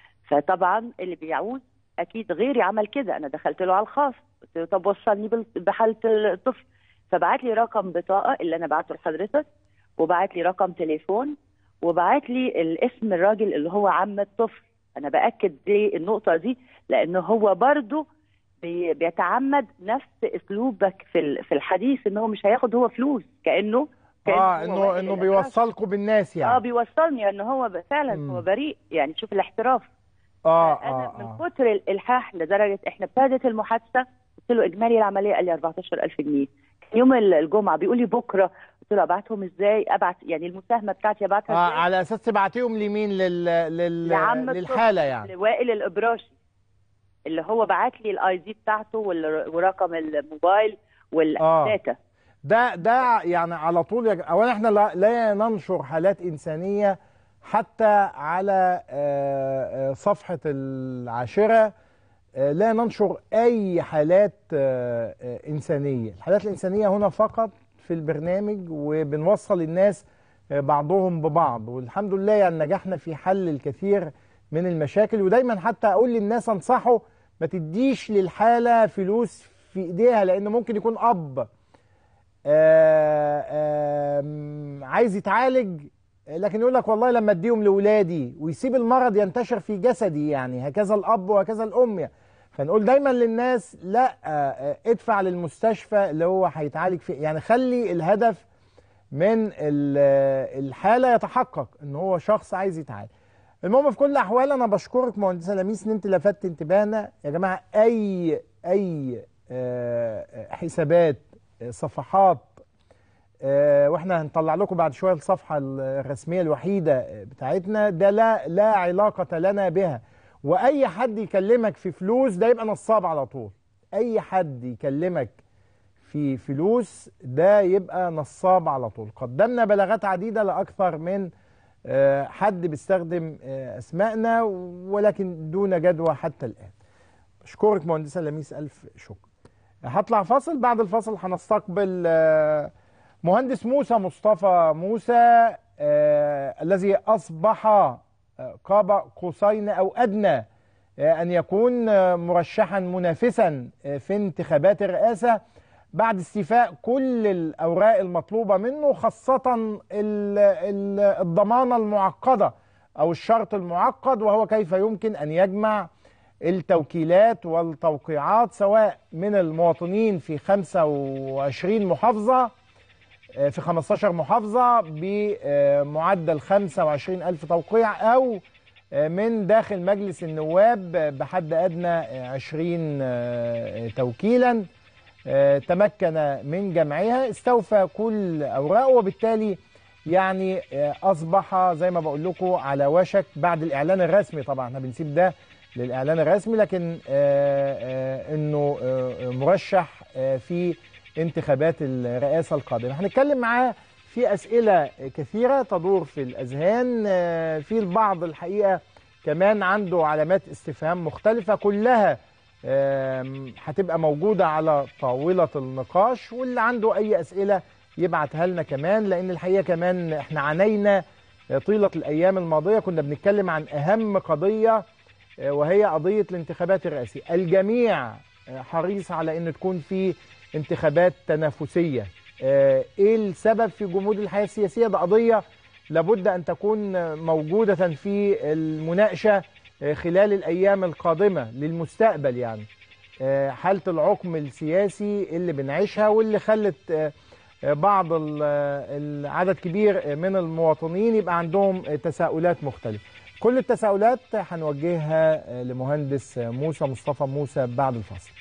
فطبعا اللي بيعوز اكيد غيري عمل كده انا دخلت له على الخاص قلت له طب وصلني بال- بحاله الطفل فبعت لي رقم بطاقه اللي انا بعته لحضرتك وبعت لي رقم تليفون وبعت لي الاسم الراجل اللي هو عم الطفل انا باكد دي النقطه دي لان هو برضو بي- بيتعمد نفس اسلوبك في ال- في الحديث ان هو مش هياخد هو فلوس كانه كأنه اه هو انه واحد انه الأساس. بيوصلكم بالناس يعني اه بيوصلني ان هو ب- فعلا مم. هو بريء يعني شوف الاحتراف اه انا اه من اه كتر الالحاح لدرجه احنا ابتدت المحادثه قلت له اجمالي العمليه قال لي 14000 جنيه كان يوم ال- الجمعه بيقول لي بكره قلت له ابعتهم ازاي ابعت يعني المساهمه بتاعتي ابعتها آه ازاي على اساس تبعتيهم لمين لل... لل... لعم للحاله الطفل، يعني لوائل الابراشي اللي هو بعت لي الاي دي بتاعته وال- ورقم الموبايل والداتا ده ده يعني على طول يا ج- اولا احنا لا, لا ننشر حالات انسانيه حتى على آه، آه، صفحه العاشره آه، لا ننشر اي حالات آه، آه، انسانيه الحالات الانسانيه هنا فقط في البرنامج وبنوصل الناس آه، بعضهم ببعض والحمد لله يعني نجحنا في حل الكثير من المشاكل ودايما حتى اقول للناس انصحوا ما تديش للحاله فلوس في ايديها لان ممكن يكون اب آه، آم، عايز يتعالج لكن يقول لك والله لما اديهم لاولادي ويسيب المرض ينتشر في جسدي يعني هكذا الاب وهكذا الام فنقول دايما للناس لا آه، ادفع للمستشفى اللي هو هيتعالج فيه يعني خلي الهدف من ال- الحاله يتحقق ان هو شخص عايز يتعالج المهم في كل الاحوال انا بشكرك مهندسه لميس ان انت لفتت انتباهنا يا جماعه اي اي آه، حسابات آه، صفحات آه، واحنا هنطلع لكم بعد شويه الصفحه الرسميه الوحيده آه، بتاعتنا ده لا لا علاقه لنا بها واي حد يكلمك في فلوس ده يبقى نصاب على طول اي حد يكلمك في فلوس ده يبقى نصاب على طول قدمنا بلاغات عديده لاكثر من آه، حد بيستخدم آه، اسمائنا ولكن دون جدوى حتى الان اشكرك مهندسه لميس الف شكر هطلع فاصل بعد الفاصل هنستقبل آه، مهندس موسى مصطفى موسى آه، الذي اصبح آه، قاب قوسين او ادنى آه، ان يكون آه، مرشحا منافسا آه، في انتخابات الرئاسه بعد استيفاء كل الاوراق المطلوبه منه خاصه ال- ال- الضمانه المعقده او الشرط المعقد وهو كيف يمكن ان يجمع التوكيلات والتوقيعات سواء من المواطنين في 25 محافظه آه، في 15 محافظه بمعدل 25 الف توقيع او آه، من داخل مجلس النواب بحد ادنى آه، 20 آه، توكيلا آه، تمكن من جمعها استوفى كل اوراقه وبالتالي يعني آه، اصبح زي ما بقول لكم على وشك بعد الاعلان الرسمي طبعا احنا بنسيب ده للاعلان الرسمي لكن آه، آه، انه آه، مرشح آه، في انتخابات الرئاسه القادمه هنتكلم معاه في اسئله كثيره تدور في الاذهان آه، في البعض الحقيقه كمان عنده علامات استفهام مختلفه كلها آم، هتبقى موجوده على طاوله النقاش واللي عنده اي اسئله يبعتها لنا كمان لان الحقيقه كمان احنا عانينا طيله الايام الماضيه كنا بنتكلم عن اهم قضيه آه، وهي قضيه الانتخابات الرئاسيه الجميع آه، حريص على ان تكون في انتخابات تنافسيه آه، ايه السبب في جمود الحياه السياسيه ده قضيه لابد ان تكون آه، موجوده في المناقشه آه، خلال الايام القادمه للمستقبل يعني آه، حاله العقم السياسي اللي بنعيشها واللي خلت آه، آه، بعض ال- آه، العدد كبير من المواطنين يبقى عندهم آه، تساؤلات مختلفه كل التساؤلات هنوجهها آه، لمهندس آه، موسى مصطفى موسى بعد الفاصل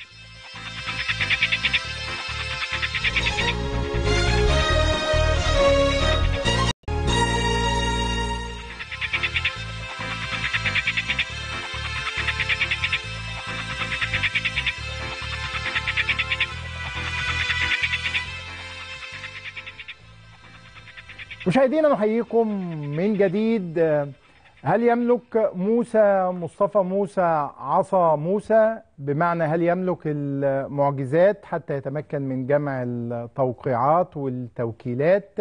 مشاهدينا نحييكم من جديد هل يملك موسى مصطفى موسى عصا موسى بمعنى هل يملك المعجزات حتى يتمكن من جمع التوقيعات والتوكيلات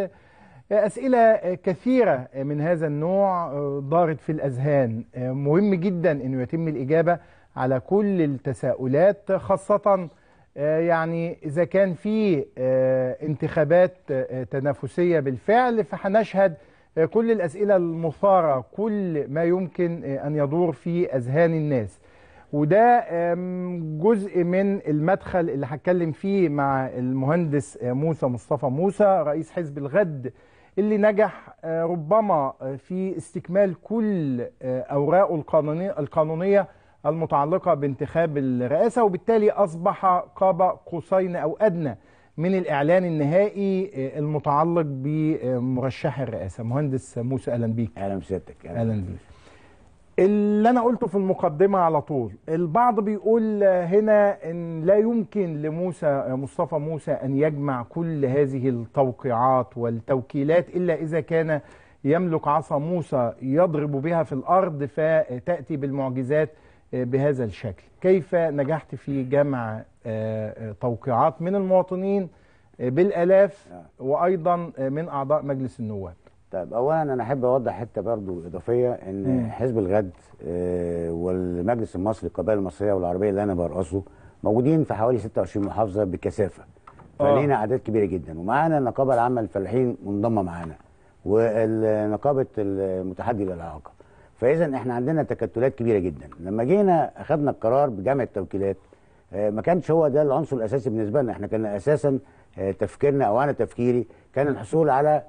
أسئلة كثيرة من هذا النوع دارت في الأذهان مهم جدا أنه يتم الإجابة على كل التساؤلات خاصة آه، يعني إذا كان في آه، انتخابات آه، تنافسية بالفعل فهنشهد آه، كل الأسئلة المثارة كل ما يمكن آه، أن يدور في أذهان الناس وده آم، جزء من المدخل اللي هتكلم فيه مع المهندس آه، موسى مصطفى موسى رئيس حزب الغد اللي نجح آه، ربما آه، في استكمال كل آه، أوراقه القانونية القانونية المتعلقة بانتخاب الرئاسة وبالتالي أصبح قاب قوسين أو أدنى من الإعلان النهائي آه، المتعلق بمرشح الرئاسة مهندس موسى أهلا بيك اهلا بسيادتك أهلا بيك اللي أنا قلته في المقدمة على طول البعض بيقول آه، هنا إن لا يمكن لموسى آه، مصطفى موسى أن يجمع كل هذه التوقيعات والتوكيلات إلا إذا كان يملك عصا موسى يضرب بها في الأرض فتأتي بالمعجزات آه، بهذا الشكل كيف نجحت في جمع آه، آه، توقيعات من المواطنين آه، بالآلاف وأيضا آه، من أعضاء مجلس النواب طيب اولا انا احب اوضح حته برضو اضافيه ان مم. حزب الغد آه، والمجلس المصري للقبائل المصريه والعربيه اللي انا برأسه موجودين في حوالي 26 محافظه بكثافه آه. فلينا اعداد كبيره جدا ومعانا النقابه العامه للفلاحين منضمه معانا ونقابه المتحدي للاعاقه فاذا احنا عندنا تكتلات كبيره جدا لما جينا اخذنا القرار بجمع التوكيلات آه، ما كانش هو ده العنصر الاساسي بالنسبه لنا احنا كان اساسا آه، تفكيرنا او انا تفكيري كان الحصول على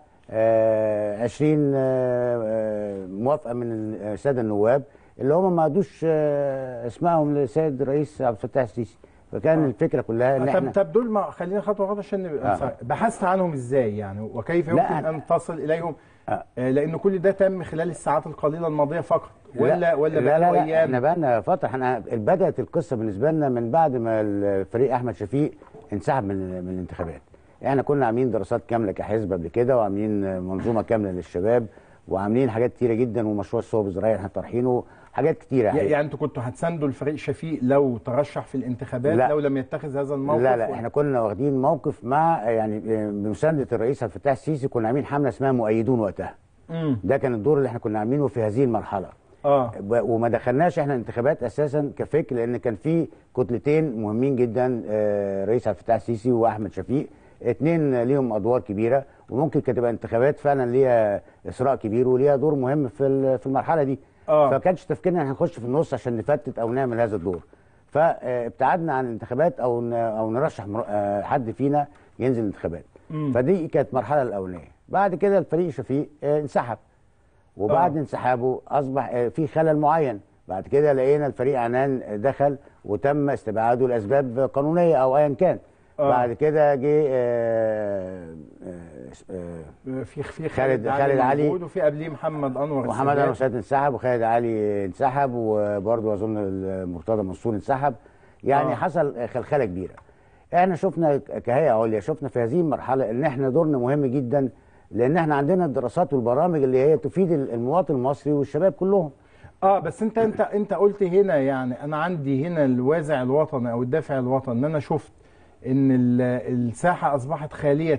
آه، 20 آه، آه، موافقه من الساده النواب اللي هم ما ادوش آه، اسمائهم للسيد الرئيس عبد الفتاح السيسي فكان الفكره كلها ان طب احنا طب دول ما خلينا خطوه خطوه عشان نبقى آه. فا- بحثت عنهم ازاي يعني وكيف لا، يمكن أنا- ان تصل اليهم آه، لان كل ده تم خلال الساعات القليله الماضيه فقط ولا لا ولا لا لا, بقاله لا ايام احنا بقى لنا فتره احنا بدات القصه بالنسبه لنا من بعد ما الفريق احمد شفيق انسحب من من الانتخابات احنا كنا عاملين دراسات كامله كحزب قبل كده وعاملين منظومه كامله للشباب وعاملين حاجات كتيره جدا ومشروع الصوب الزراعي احنا طرحينه حاجات كتيره يعني حقيقة. انتوا كنتوا هتساندوا الفريق شفيق لو ترشح في الانتخابات لا. لو لم يتخذ هذا الموقف لا لا ولا- احنا كنا واخدين موقف مع يعني بمسانده الرئيس عبد الفتاح السيسي كنا عاملين حمله اسمها مؤيدون وقتها مم. ده كان الدور اللي احنا كنا عاملينه في هذه المرحله اه ب- وما دخلناش احنا انتخابات اساسا كفكر لان كان في كتلتين مهمين جدا آه، رئيس عبد الفتاح السيسي واحمد شفيق اتنين ليهم ادوار كبيره وممكن كانت تبقى انتخابات فعلا ليها اثراء كبير وليها دور مهم في ال- في المرحله دي آه. فما كانش تفكيرنا هنخش في النص عشان نفتت او نعمل هذا الدور فابتعدنا عن الانتخابات او ن- او نرشح مر- آه، حد فينا ينزل الانتخابات مم. فدي كانت المرحله الاولانيه بعد كده الفريق شفيق آه، انسحب وبعد انسحابه اصبح آه، في خلل معين بعد كده لقينا الفريق عنان دخل وتم استبعاده لاسباب قانونيه او ايا كان آه. بعد كده جه آه، آه، آه، في في خالد خالد علي موجود وفي قبليه محمد انور محمد السادات. انور سيد انسحب وخالد علي انسحب وبرضه اظن مرتضى منصور انسحب يعني آه. آه. حصل خلخله كبيره احنا شفنا كهيئه عليا شفنا في هذه المرحله ان احنا دورنا مهم جدا لان احنا عندنا الدراسات والبرامج اللي هي تفيد المواطن المصري والشباب كلهم اه بس انت انت انت قلت هنا يعني انا عندي هنا الوازع الوطني او الدافع الوطني ان انا شفت ان ال- الساحه اصبحت خاليه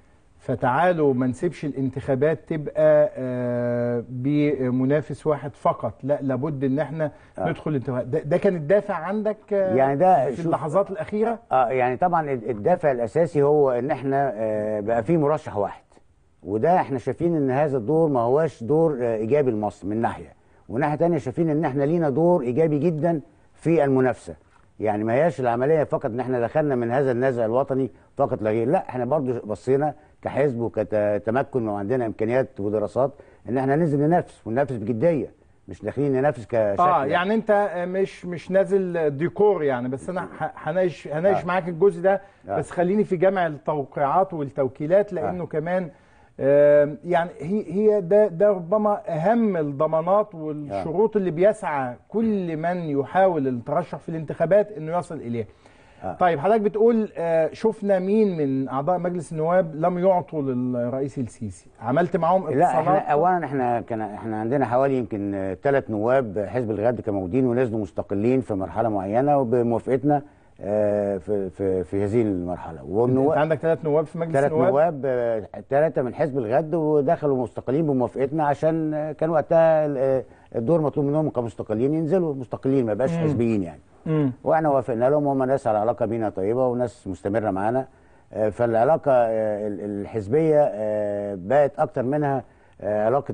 فتعالوا ما نسيبش الانتخابات تبقى آه بمنافس واحد فقط لا لابد ان احنا آه. ندخل الانتخابات ده, ده كان الدافع عندك آه يعني ده في شوف- اللحظات الاخيره اه يعني طبعا الدافع الاساسي هو ان احنا آه بقى في مرشح واحد وده احنا شايفين ان هذا الدور ما هواش دور آه ايجابي لمصر من ناحيه وناحيه تانية شايفين ان احنا لينا دور ايجابي جدا في المنافسه يعني ما هياش العمليه فقط ان احنا دخلنا من هذا النزع الوطني فقط لا غير لا احنا برضو بصينا كحزب وكتمكن وعندنا امكانيات ودراسات ان احنا ننزل ننافس وننافس بجديه مش داخلين ننافس كشكل اه يعني انت آه، مش مش نازل ديكور يعني بس انا ه- هناقش هناقش آه. معاك الجزء ده آه. بس خليني في جمع التوقيعات والتوكيلات لانه كمان آه، يعني هي هي ده ده ربما اهم الضمانات والشروط اللي بيسعى كل من يحاول الترشح في الانتخابات انه يصل اليها. آه. طيب حضرتك بتقول آه، شفنا مين من اعضاء مجلس النواب لم يعطوا للرئيس السيسي عملت معاهم لا احنا اتصالات اولا احنا كان احنا عندنا حوالي يمكن ثلاث نواب حزب الغد كانوا موجودين ونزلوا مستقلين في مرحله معينه وبموافقتنا آه، في في في هذه المرحله انت والنواب عندك ثلاث نواب في مجلس ثلاث النواب نواب ثلاثه من حزب الغد ودخلوا مستقلين بموافقتنا عشان آه، كان وقتها ال- الدور مطلوب منهم كمستقلين ينزلوا مستقلين ما يبقاش مم. حزبيين يعني مم. واحنا وافقنا لهم وهم ناس على علاقه بينا طيبه وناس مستمره معانا آه، فالعلاقه آه، ال- الحزبيه آه، بقت اكتر منها آه، علاقه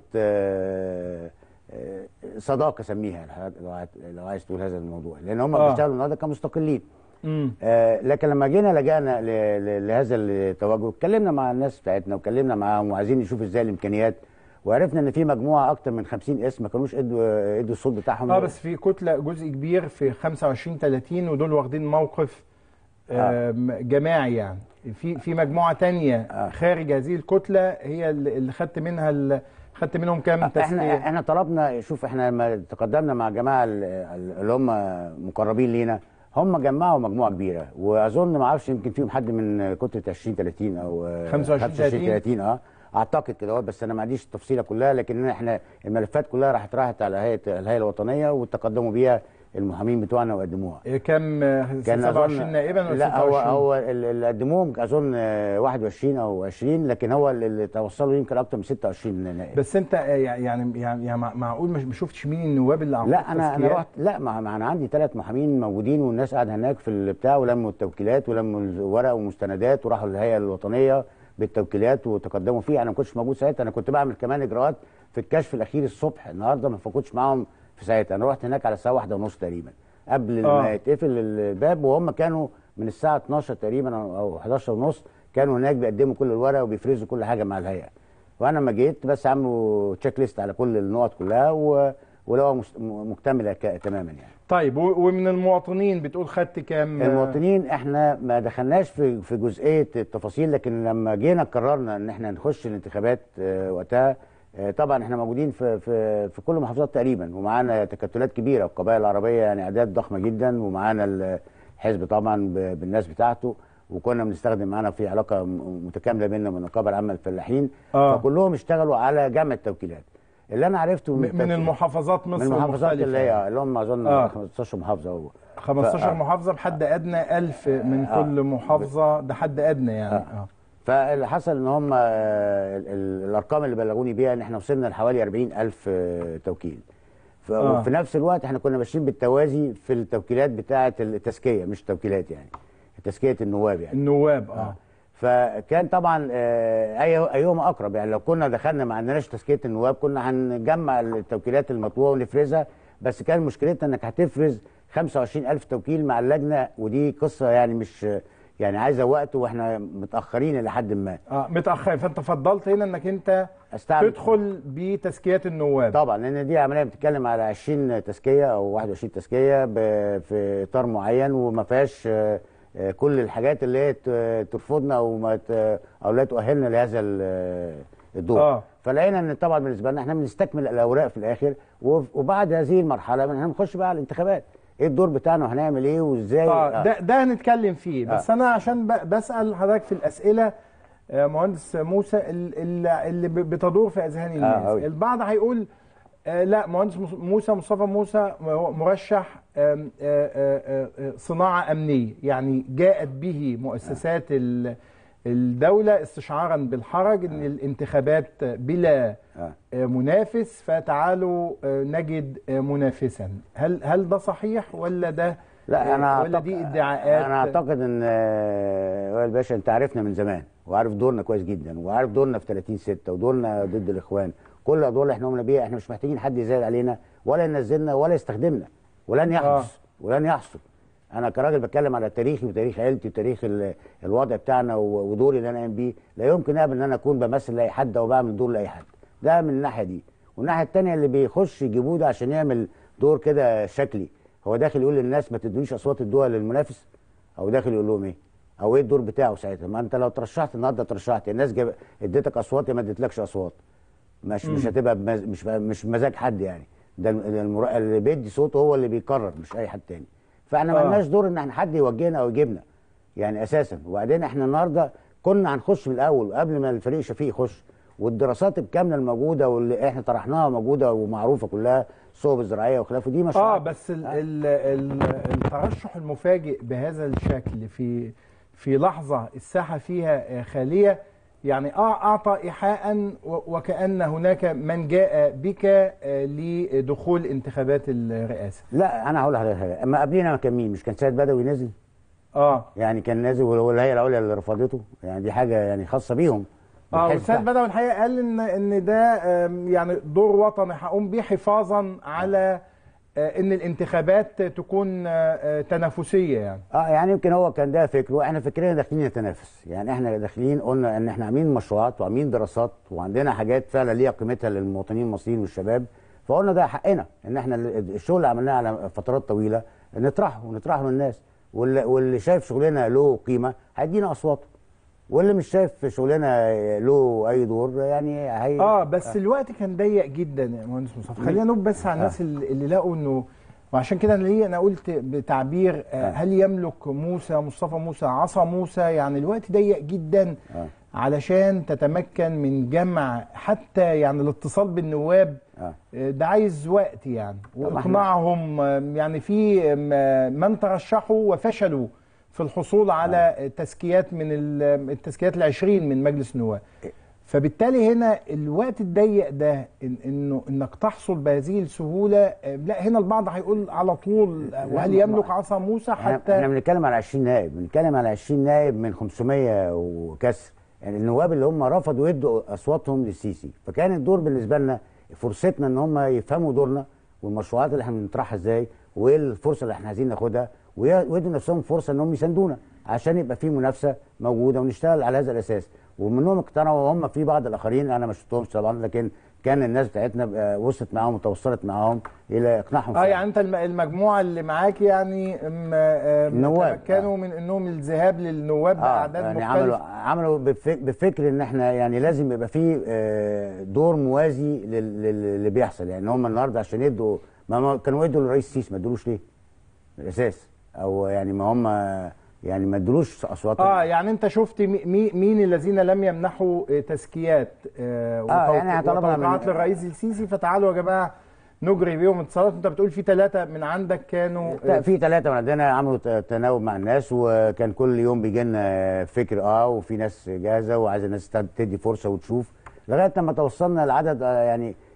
آه، آه، صداقه سميها لو عايز- لو عايز تقول هذا الموضوع لان هم آه. بيشتغلوا النهارده كمستقلين مم. آه، لكن لما جينا لجأنا ل- ل- لهذا التوجه اتكلمنا مع الناس بتاعتنا واتكلمنا معاهم وعايزين نشوف ازاي الامكانيات وعرفنا ان في مجموعه اكتر من 50 اسم ما كانوش ادوا ادوا الصوت بتاعهم اه بس في كتله جزء كبير في 25 30 ودول واخدين موقف آم، جماعي يعني في في مجموعه تانية خارج هذه الكتله هي اللي اللي خدت منها ال- خدت منهم كام احنا تسليه احنا طلبنا شوف احنا لما تقدمنا مع جماعه ال- ال- اللي هم مقربين لينا هم جمعوا مجموعه كبيره واظن ما اعرفش يمكن فيهم حد من كتله 20 30 او آه، 25 30. 30 اه اعتقد كده بس انا ما عنديش التفصيله كلها لكن احنا الملفات كلها راحت راحت على هيئه الهيئه الوطنيه وتقدموا بيها المحامين بتوعنا وقدموها إيه كام آه، كان 27 أظن- نائبا ولا لا هو 26 هو ال- اللي قدموهم اظن آه، 21 او 20 لكن هو اللي اللي توصلوا يمكن اكتر من 26 نائب بس انت آه، يعني يعني يعني مع- معقول مش ما شفتش مين النواب اللي اعطوك لا انا انا تزكيات؟ رحت لا ما ما انا عندي ثلاث محامين موجودين والناس قاعده هناك في البتاع ولموا التوكيلات ولموا الورق ومستندات وراحوا للهيئه الوطنيه بالتوكيلات وتقدموا فيها انا ما كنتش موجود ساعتها انا كنت بعمل كمان اجراءات في الكشف الاخير الصبح النهارده ما فكنتش معاهم في ساعتها انا رحت هناك على الساعه واحدة ونص تقريبا قبل آه. ما يتقفل الباب وهم كانوا من الساعه 12 تقريبا او أو 11 ونص كانوا هناك بيقدموا كل الورق وبيفرزوا كل حاجه مع الهيئه وانا لما جيت بس عملوا تشيك ليست على كل النقط كلها و... ولو مست- م- مكتمله ك... تماما يعني طيب و- ومن المواطنين بتقول خدت كام آه، المواطنين احنا ما دخلناش في في جزئيه التفاصيل لكن لما جينا قررنا ان احنا نخش الانتخابات آه، وقتها آه، طبعا احنا موجودين في في في كل المحافظات تقريبا ومعانا تكتلات كبيره والقبائل العربيه يعني اعداد ضخمه جدا ومعانا الحزب طبعا ب- بالناس بتاعته وكنا بنستخدم معانا في علاقه م- متكامله بيننا وبين النقابه العامه للفلاحين آه. فكلهم اشتغلوا على جمع التوكيلات اللي انا عرفته م- من المحافظات مصر من المحافظات المختلفة اللي هي اللي هم اظن آه. 15 محافظه هو 15 ف- محافظه بحد ادنى 1000 من آه. كل محافظه ده حد ادنى يعني اه فاللي حصل ان هم آه، ال- ال- الارقام اللي بلغوني بيها ان احنا وصلنا لحوالي 40 الف آه، توكيل ف- آه. وفي نفس الوقت احنا كنا ماشيين بالتوازي في التوكيلات بتاعه التزكيه مش توكيلات يعني تزكيه النواب يعني النواب اه فكان طبعا آه، اي ايهما اقرب يعني لو كنا دخلنا ما عندناش تزكيه النواب كنا هنجمع التوكيلات المطلوبه ونفرزها بس كان مشكلتها انك هتفرز 25000 توكيل مع اللجنه ودي قصه يعني مش يعني عايزه وقت واحنا متاخرين الى حد ما اه متاخر فانت فضلت هنا انك انت استعمل تدخل بتزكيات النواب طبعا لان دي عمليه بتتكلم على 20 تزكيه او 21 تزكيه ب- في اطار معين وما فيهاش آه، آه، كل الحاجات اللي هي ت- ترفضنا او ما ت- او لا تؤهلنا لهذا ال- الدور آه. فلقينا ان طبعا بالنسبه لنا احنا بنستكمل الاوراق في الاخر وف- وبعد هذه المرحله احنا هنخش بقى على الانتخابات ايه الدور بتاعنا وهنعمل ايه وازاي اه ده ده هنتكلم فيه بس آه. انا عشان ب- بسال حضرتك في الاسئله آه، مهندس موسى ال- ال- اللي ب- بتدور في اذهان الناس أوي. البعض هيقول آه، لا مهندس مص- موسى مصطفى موسى هو مرشح آم، آه، آه، آه، صناعه امنيه يعني جاءت به مؤسسات ال- الدوله استشعارا بالحرج ان الانتخابات بلا آه. آه، منافس فتعالوا آه، نجد آه، منافسا هل هل ده صحيح ولا ده لا انا ولا أعتقد- دي ادعاءات انا اعتقد ان آه، وائل باشا انت عارفنا من زمان وعارف دورنا كويس جدا وعارف دورنا في 30 6 ودورنا ضد الاخوان كل الادوار اللي احنا قمنا بيها احنا مش محتاجين حد يزايد علينا ولا ينزلنا ولا يستخدمنا ولن يحدث آه. ولن يحصل انا كراجل بتكلم على تاريخي وتاريخ عيلتي وتاريخ ال- الوضع بتاعنا و- ودوري اللي انا قايم بيه لا يمكن ابدا ان انا اكون بمثل لاي حد او بعمل دور لاي حد ده من الناحيه دي والناحيه الثانيه اللي بيخش يجيبوه ده عشان يعمل دور كده شكلي هو داخل يقول للناس ما تدونيش اصوات الدول للمنافس او داخل يقول لهم ايه او ايه الدور بتاعه ساعتها ما انت لو ترشحت النهارده ترشحت الناس جاب اديتك اصوات يا ما اديتلكش اصوات مش مش مم. هتبقى بمز... مش مش مزاج حد يعني ده الم- المر... اللي بيدي صوته هو اللي بيقرر مش اي حد تاني فاحنا ما آه. لناش دور ان احنا حد يوجهنا او يجيبنا يعني اساسا وبعدين احنا النهارده كنا هنخش من الاول قبل ما الفريق شفيق يخش والدراسات الكامله الموجوده واللي احنا طرحناها موجوده ومعروفه كلها الصوب الزراعيه وخلافه دي مش اه بس ال ال ال الترشح المفاجئ بهذا الشكل في في لحظه الساحه فيها آه، خاليه يعني اه اعطى ايحاء و- وكان هناك من جاء بك آه، لدخول انتخابات الرئاسه لا انا هقول لحضرتك حاجه اما قبلينا كان مين مش كان سيد بدوي نزل اه يعني كان نازل والهيئه العليا اللي رفضته يعني دي حاجه يعني خاصه بيهم اه بالحزب والسيد بدوي الحقيقه قال ان ان ده آم، يعني دور وطني هقوم بيه حفاظا على آه، ان الانتخابات تكون آه، آه، تنافسيه يعني اه يعني يمكن هو كان ده فكره واحنا فكرنا داخلين نتنافس يعني احنا داخلين قلنا ان احنا عاملين مشروعات وعاملين دراسات وعندنا حاجات فعلا ليها قيمتها للمواطنين المصريين والشباب فقلنا ده حقنا ان احنا ال- الشغل اللي عملناه على فترات طويله نطرحه ونطرحه للناس واللي, واللي شايف شغلنا له قيمه هيدينا اصواته واللي مش شايف شغلنا له اي دور يعني هي اه بس الوقت كان ضيق جدا يا مهندس مصطفى خلينا نقول بس على الناس اللي اللي لقوا انه وعشان كده انا ليه انا قلت بتعبير آه هل يملك موسى مصطفى موسى عصا موسى يعني الوقت ضيق جدا آه. علشان تتمكن من جمع حتى يعني الاتصال بالنواب آه. آه، ده عايز وقت يعني طب إحنا- واقناعهم آه، يعني في آم، من ترشحوا وفشلوا في الحصول على تزكيات من ال- التزكيات العشرين من مجلس النواب فبالتالي هنا الوقت الضيق ده إن انه انك تحصل بهذه السهوله آه، لا هنا البعض هيقول على طول آه، وهل ما- يملك عصا موسى احنا حتى احنا بنتكلم على 20 نائب بنتكلم على 20 نائب من 500 وكسر يعني النواب اللي هم رفضوا يدوا اصواتهم للسيسي فكان الدور بالنسبه لنا فرصتنا ان هم يفهموا دورنا والمشروعات اللي احنا بنطرحها ازاي وايه الفرصه اللي احنا عايزين ناخدها وي- ويدوا نفسهم فرصه انهم يساندونا عشان يبقى في منافسه موجوده ونشتغل على هذا الاساس ومنهم اقتنعوا وهم في بعض الاخرين انا ما شفتهمش طبعا لكن كان الناس بتاعتنا آه، وصلت معاهم وتوصلت معاهم الى اقناعهم اه فعلا. يعني انت الم- المجموعه اللي معاك يعني م- آه، النواب، تمكنوا من انهم الذهاب للنواب باعداد يعني مختلفه عملوا عملوا بفك بفكر ان احنا يعني لازم يبقى في آه، دور موازي لل- لل- للي بيحصل يعني هم النهارده عشان يدوا ما ما كانوا يدوا للرئيس السيسي ما ادولوش ليه؟ من الاساس او يعني ما هم يعني ما ادولوش اصواتهم اه يعني انت شفت مي- مي مين الذين لم يمنحوا آه، تزكيات آه آه، يعني وتوق- طلبنا وتوقعات من- للرئيس السيسي فتعالوا يا جماعه نجري بيهم اتصالات انت بتقول في ثلاثه من عندك كانوا لا في ثلاثة من عندنا عملوا ت- تناوب مع الناس وكان كل يوم بيجي لنا فكر اه وفي ناس جاهزة وعايزة الناس تد- تدي فرصة وتشوف لغاية لما توصلنا لعدد آه، يعني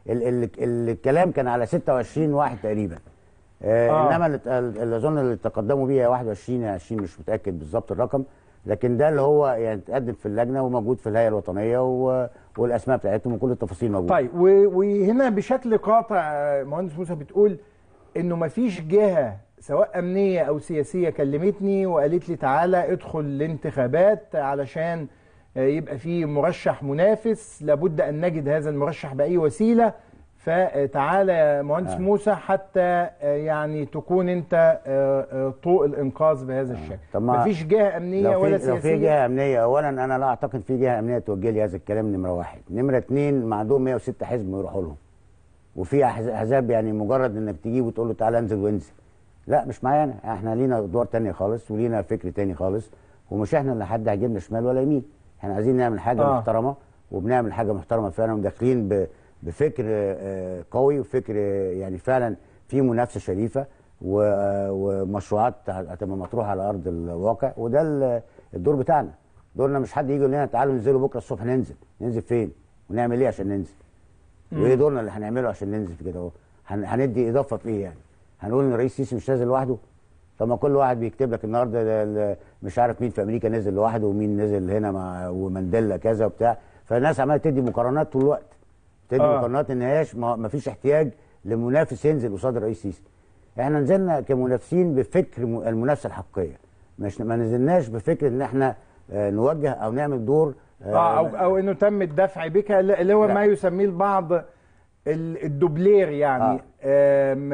ال ال ال الكلام كان على 26 واحد تقريبا آه آه. انما اللي- اللي اظن اللي تقدموا بيه 21 يا 20 مش متاكد بالظبط الرقم لكن ده اللي هو يعني اتقدم في اللجنه وموجود في الهيئه الوطنيه و... والاسماء بتاعتهم وكل التفاصيل موجوده طيب و- وهنا بشكل قاطع آه، مهندس موسى بتقول انه مفيش جهه سواء امنيه او سياسيه كلمتني وقالت لي تعالى ادخل الانتخابات علشان آه، يبقى في مرشح منافس لابد ان نجد هذا المرشح باي وسيله فتعالى يا مهندس آه. موسى حتى آه، يعني تكون انت آه، آه، طوق الانقاذ بهذا الشكل طب ما- مفيش جهه امنيه لو في ولا لو في سياسيه جهه امنيه اولا انا لا اعتقد في جهه امنيه توجه لي هذا الكلام نمره واحد نمره اثنين ما عندهم 106 حزب يروحوا لهم وفي أحز- احزاب يعني مجرد انك تجيب وتقول له تعالى انزل وانزل لا مش معايا انا احنا لينا ادوار تانية خالص ولينا فكر تاني خالص ومش احنا اللي حد هيجيبنا شمال ولا يمين احنا عايزين نعمل حاجه آه. آه. محترمه وبنعمل حاجه محترمه فعلا وداخلين ب- بفكر آه، قوي وفكر آه، يعني فعلا في منافسه شريفه و- آه، ومشروعات هتبقى مطروحه على ارض الواقع وده ال- الدور بتاعنا دورنا مش حد يجي يقول لنا تعالوا انزلوا بكره الصبح ننزل ننزل فين ونعمل ايه عشان ننزل مم. وايه دورنا اللي هنعمله عشان ننزل في كده اهو هن- هندي اضافه في ايه يعني هنقول ان الرئيس سيسي مش نازل لوحده طب ما كل واحد بيكتب لك النهارده ده ال- مش عارف مين في امريكا نزل لوحده ومين نزل هنا مع ومانديلا كذا وبتاع فالناس عماله تدي مقارنات طول الوقت تدي آه. آه. مقارنات ان هياش ما ما فيش احتياج لمنافس ينزل قصاد الرئيس سيسي احنا نزلنا كمنافسين بفكر م- المنافسه الحقيقيه مش ما نزلناش بفكر ان احنا آه، نوجه او نعمل دور اه او او انه تم الدفع بك اللي هو لا. ما يسميه البعض ال- الدوبلير يعني آم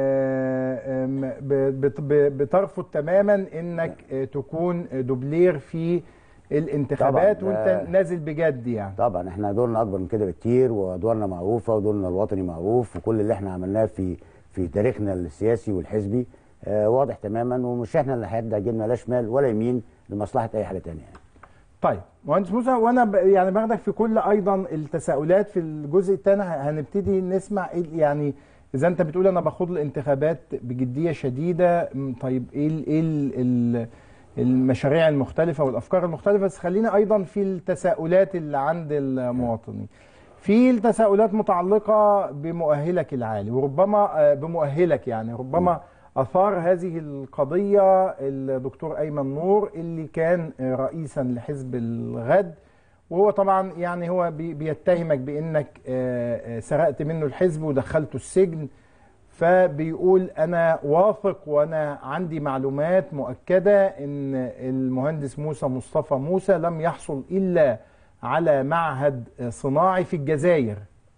آم ب- بت- ب- بترفض تماما انك آه، تكون دوبلير في الانتخابات طبعاً، وانت ده- نازل بجد يعني طبعا احنا دورنا اكبر من كده بكتير وادوارنا معروفه ودورنا الوطني معروف وكل اللي احنا عملناه في في تاريخنا السياسي والحزبي آه واضح تماما ومش احنا اللي هيبدا جبنا لا شمال ولا يمين لمصلحه اي حاجه تانية يعني. طيب مهندس موسى وانا ب- يعني باخدك في كل ايضا التساؤلات في الجزء الثاني هنبتدي نسمع إيه يعني اذا انت بتقول انا بخوض الانتخابات بجديه شديده م، طيب ايه ال ايه ال ال المشاريع المختلفه والافكار المختلفه بس خلينا ايضا في التساؤلات اللي عند المواطنين في التساؤلات متعلقه بمؤهلك العالي وربما آه، بمؤهلك يعني ربما اثار هذه القضيه الدكتور ايمن نور اللي كان آه، رئيسا لحزب الغد وهو طبعا يعني هو بي- بيتهمك بانك آه، آه، سرقت منه الحزب ودخلته السجن فبيقول انا واثق وانا عندي معلومات مؤكده ان المهندس موسى مصطفى موسى لم يحصل الا على معهد صناعي في الجزائر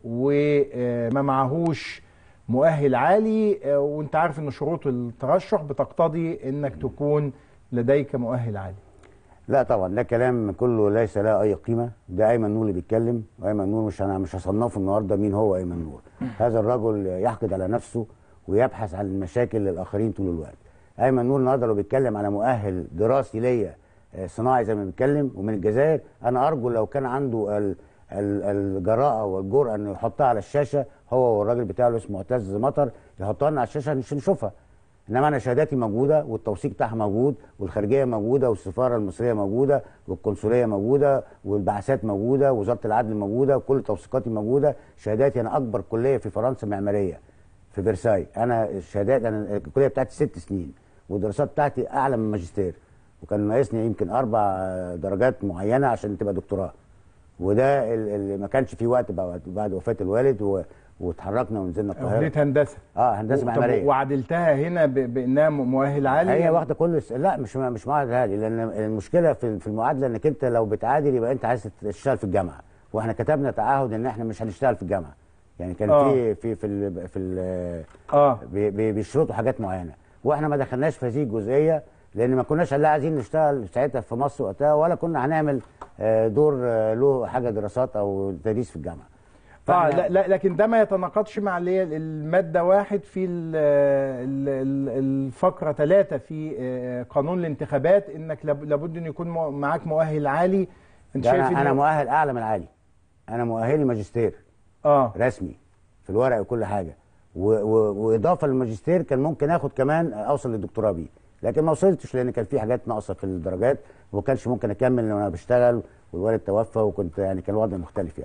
وما معهوش مؤهل عالي آه، وانت عارف ان شروط الترشح بتقتضي انك تكون لديك مؤهل عالي لا طبعا ده كلام كله ليس له اي قيمه ده ايمن نور اللي بيتكلم وايمن نور مش انا مش هصنفه النهارده مين هو ايمن نور هذا الرجل يحقد على نفسه ويبحث عن المشاكل للاخرين طول الوقت ايمن نور النهارده لو بيتكلم على مؤهل دراسي ليا آه، صناعي زي ما بيتكلم ومن الجزائر انا ارجو لو كان عنده ال ال الجراءه والجرأه انه يحطها على الشاشه هو والراجل بتاعه اللي اسمه معتز مطر يحطها لنا على الشاشه عشان نشوفها انما انا شهاداتي موجوده والتوثيق بتاعها موجود والخارجيه موجوده والسفاره المصريه موجوده والقنصليه موجوده والبعثات موجوده ووزاره العدل موجوده وكل توثيقاتي موجوده شهاداتي انا اكبر كليه في فرنسا معماريه في فرساي انا الشهادات انا الكليه بتاعتي ست سنين والدراسات بتاعتي اعلى من ماجستير وكان ناقصني يمكن اربع درجات معينه عشان تبقى دكتوراه وده ال- اللي ما كانش فيه وقت بعد بعد وفاه الوالد و... واتحركنا ونزلنا القاهره كليه هندسه اه هندسه طب معماريه وعدلتها هنا ب- بانها مؤهل عالي هي واخده كل الس... لا مش مش معادله عالي لان المشكله في في المعادله انك انت لو بتعادل يبقى انت عايز تشتغل في الجامعه واحنا كتبنا تعهد ان احنا مش هنشتغل في الجامعه يعني كان آه. في في في ال في ال اه بي- بي- بيشرطوا حاجات معينه واحنا ما دخلناش في هذه الجزئيه لان ما كناش لا عايزين نشتغل ساعتها في مصر وقتها ولا كنا هنعمل آه، دور آه، له حاجه دراسات او تدريس في الجامعه اه لا, لا لكن ده ما يتناقضش مع اللي هي الماده واحد في ال- ال- ال- الفقره ثلاثه في آه، قانون الانتخابات انك لاب- لابد ان يكون مو- معاك مؤهل عالي انت ده شايف انا انا إنه- مؤهل اعلى من العالي انا مؤهلي ماجستير اه رسمي في الورق وكل حاجه و و واضافه للماجستير كان ممكن اخد كمان اوصل للدكتوراه بيه لكن ما وصلتش لان كان في حاجات ناقصه في الدرجات وما كانش ممكن اكمل لو انا بشتغل والوالد توفى وكنت يعني كان الوضع مختلف يعني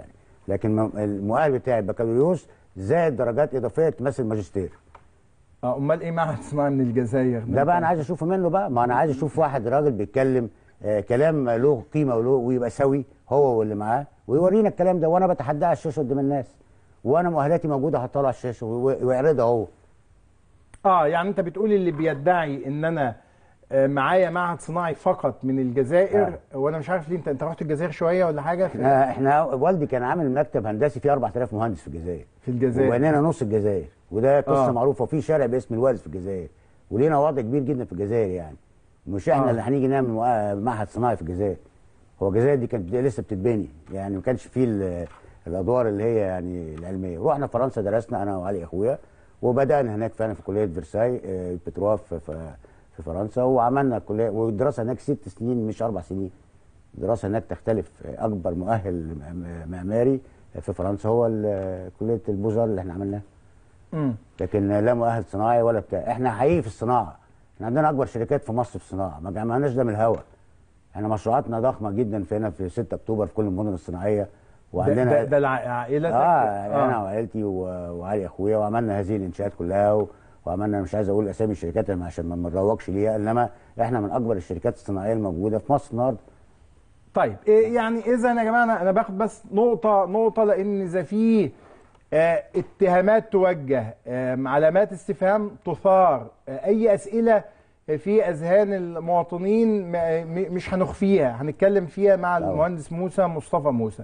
لكن م- المؤهل بتاعي بكالوريوس زائد درجات اضافيه تمثل ماجستير اه امال ايه معهد صناعه من الجزائر ده بقى انا عايز اشوفه منه بقى ما انا عايز اشوف واحد راجل بيتكلم آه كلام له قيمه وله ويبقى سوي هو واللي معاه ويورينا الكلام ده وانا بتحداه على الشاشه قدام الناس وانا مؤهلاتي موجوده هحطها له على الشاشه وي- ويعرضها هو اه يعني انت بتقول اللي بيدعي ان انا آه، معايا معهد صناعي فقط من الجزائر وانا مش عارف ليه انت انت رحت الجزائر شويه ولا حاجه في, احنا احنا والدي كان عامل مكتب هندسي فيه 4000 مهندس في الجزائر في الجزائر وبنينا نص الجزائر وده قصه آه. معروفه وفي شارع باسم الوالد في الجزائر ولينا وضع كبير جدا في الجزائر يعني مش احنا آه. اللي هنيجي نعمل مؤ- معهد صناعي في الجزائر هو الجزائر دي كانت لسه بتتبني يعني ما كانش فيه ال- الادوار اللي هي يعني العلميه رحنا فرنسا درسنا انا وعلي اخويا وبدانا هناك فعلا في كليه فرساي آه، بتروا في في- في فرنسا وعملنا كليه والدراسه هناك ست سنين مش اربع سنين الدراسه هناك تختلف اكبر مؤهل م- معماري في فرنسا هو ال- كليه البوزار اللي احنا عملناها مم. لكن لا مؤهل صناعي ولا بتاع احنا حقيقي في الصناعه احنا عندنا اكبر شركات في مصر في الصناعه ما عملناش ده من الهوا احنا مشروعاتنا ضخمه جدا في هنا في 6 اكتوبر في كل المدن الصناعيه وعندنا ده, ده, ده عائلتك اه انا وعائلتي و- وعلي اخويا وعملنا هذه الانشاءات كلها و... وعملنا مش عايز اقول اسامي الشركات عشان ما نروجش ليها انما احنا من اكبر الشركات الصناعيه الموجوده في مصر النهارده طيب إيه يعني اذا يا جماعه انا أنا باخد بس نقطه نقطه لان اذا في آه، اتهامات توجه آم، علامات استفهام تثار آه، اي اسئله في اذهان المواطنين م- م- مش هنخفيها هنتكلم فيها مع المهندس موسى مصطفى موسى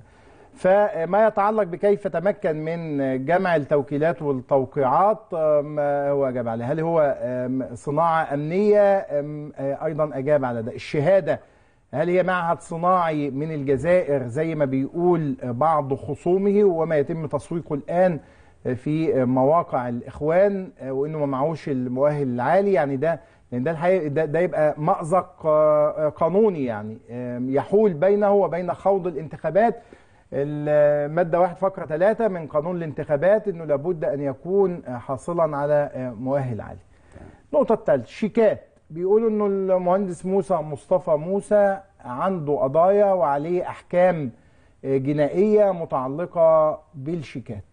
فما يتعلق بكيف تمكن من جمع التوكيلات والتوقيعات آه، ما هو اجاب عليه هل هو آم، صناعه امنيه آم، آه، ايضا اجاب على ده الشهاده هل هي معهد صناعي من الجزائر زي ما بيقول بعض خصومه وما يتم تسويقه الآن في مواقع الإخوان وإنه ما معهوش المؤهل العالي يعني ده لأن ده الحقيقة ده, ده يبقى مأزق آه، قانوني يعني آم، يحول بينه وبين خوض الانتخابات المادة واحد فقرة ثلاثة من قانون الانتخابات إنه لابد أن يكون حاصلا على آه، مؤهل عالي. النقطة الثالثة شيكات بيقولوا انه المهندس موسى مصطفى موسى عنده قضايا وعليه احكام آه، جنائية متعلقة بالشيكات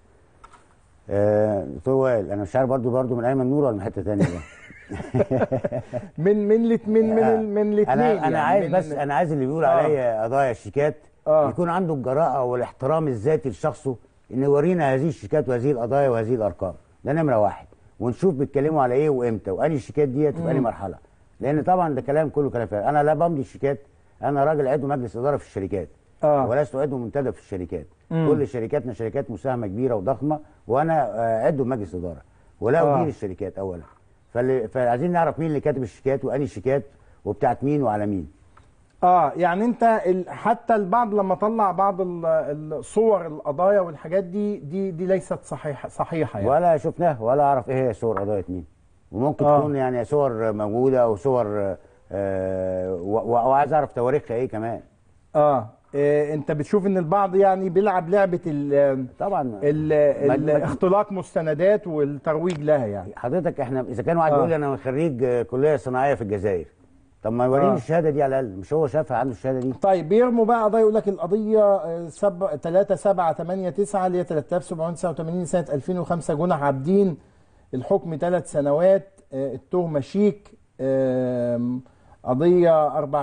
آه دكتور وائل انا مش عارف برضو برضو من ايمن نور ولا من حته ثانيه ده من من لت من من ال- من الاثنين انا انا عايز من بس انا عايز اللي بيقول آه. عليا قضايا الشيكات آه. يكون عنده الجراءه والاحترام الذاتي لشخصه ان يورينا هذه الشيكات وهذه القضايا وهذه الارقام ده نمره واحد ونشوف بيتكلموا على ايه وامتى وانهي الشيكات ديت في انهي مم. مرحله لان طبعا ده كلام كله كلام فارغ انا لا بمضي الشيكات انا راجل عضو مجلس اداره في الشركات آه. ولست عضو منتدب في الشركات مم. كل شركاتنا شركات مساهمه كبيره وضخمه وانا آه، عضو مجلس اداره ولا آه. ادير الشركات اولا فاللي فعايزين نعرف مين اللي كاتب الشيكات وانهي الشيكات وبتاعت مين وعلى مين اه يعني انت ال- حتى البعض لما طلع بعض ال- الصور القضايا والحاجات دي دي دي ليست صحيحه صحيحه يعني ولا شفناه ولا اعرف ايه هي صور قضايا مين وممكن آه. تكون يعني صور موجوده او صور آه و- و- وعايز اعرف تواريخها ايه كمان اه إيه انت بتشوف ان البعض يعني بيلعب لعبه ال طبعا ال ال اختلاق مستندات والترويج لها يعني حضرتك احنا اذا كان واحد آه. بيقول لي انا خريج آه، كليه صناعيه في الجزائر طب ما يوريني آه. الشهاده دي على الاقل مش هو شافها عنده الشهاده دي طيب بيرموا بقى قضايا يقول لك القضيه 3 7 8 9 اللي هي 3789 سنه 2005 جنح عابدين الحكم ثلاث سنوات آه، التهمه شيك آم، قضيه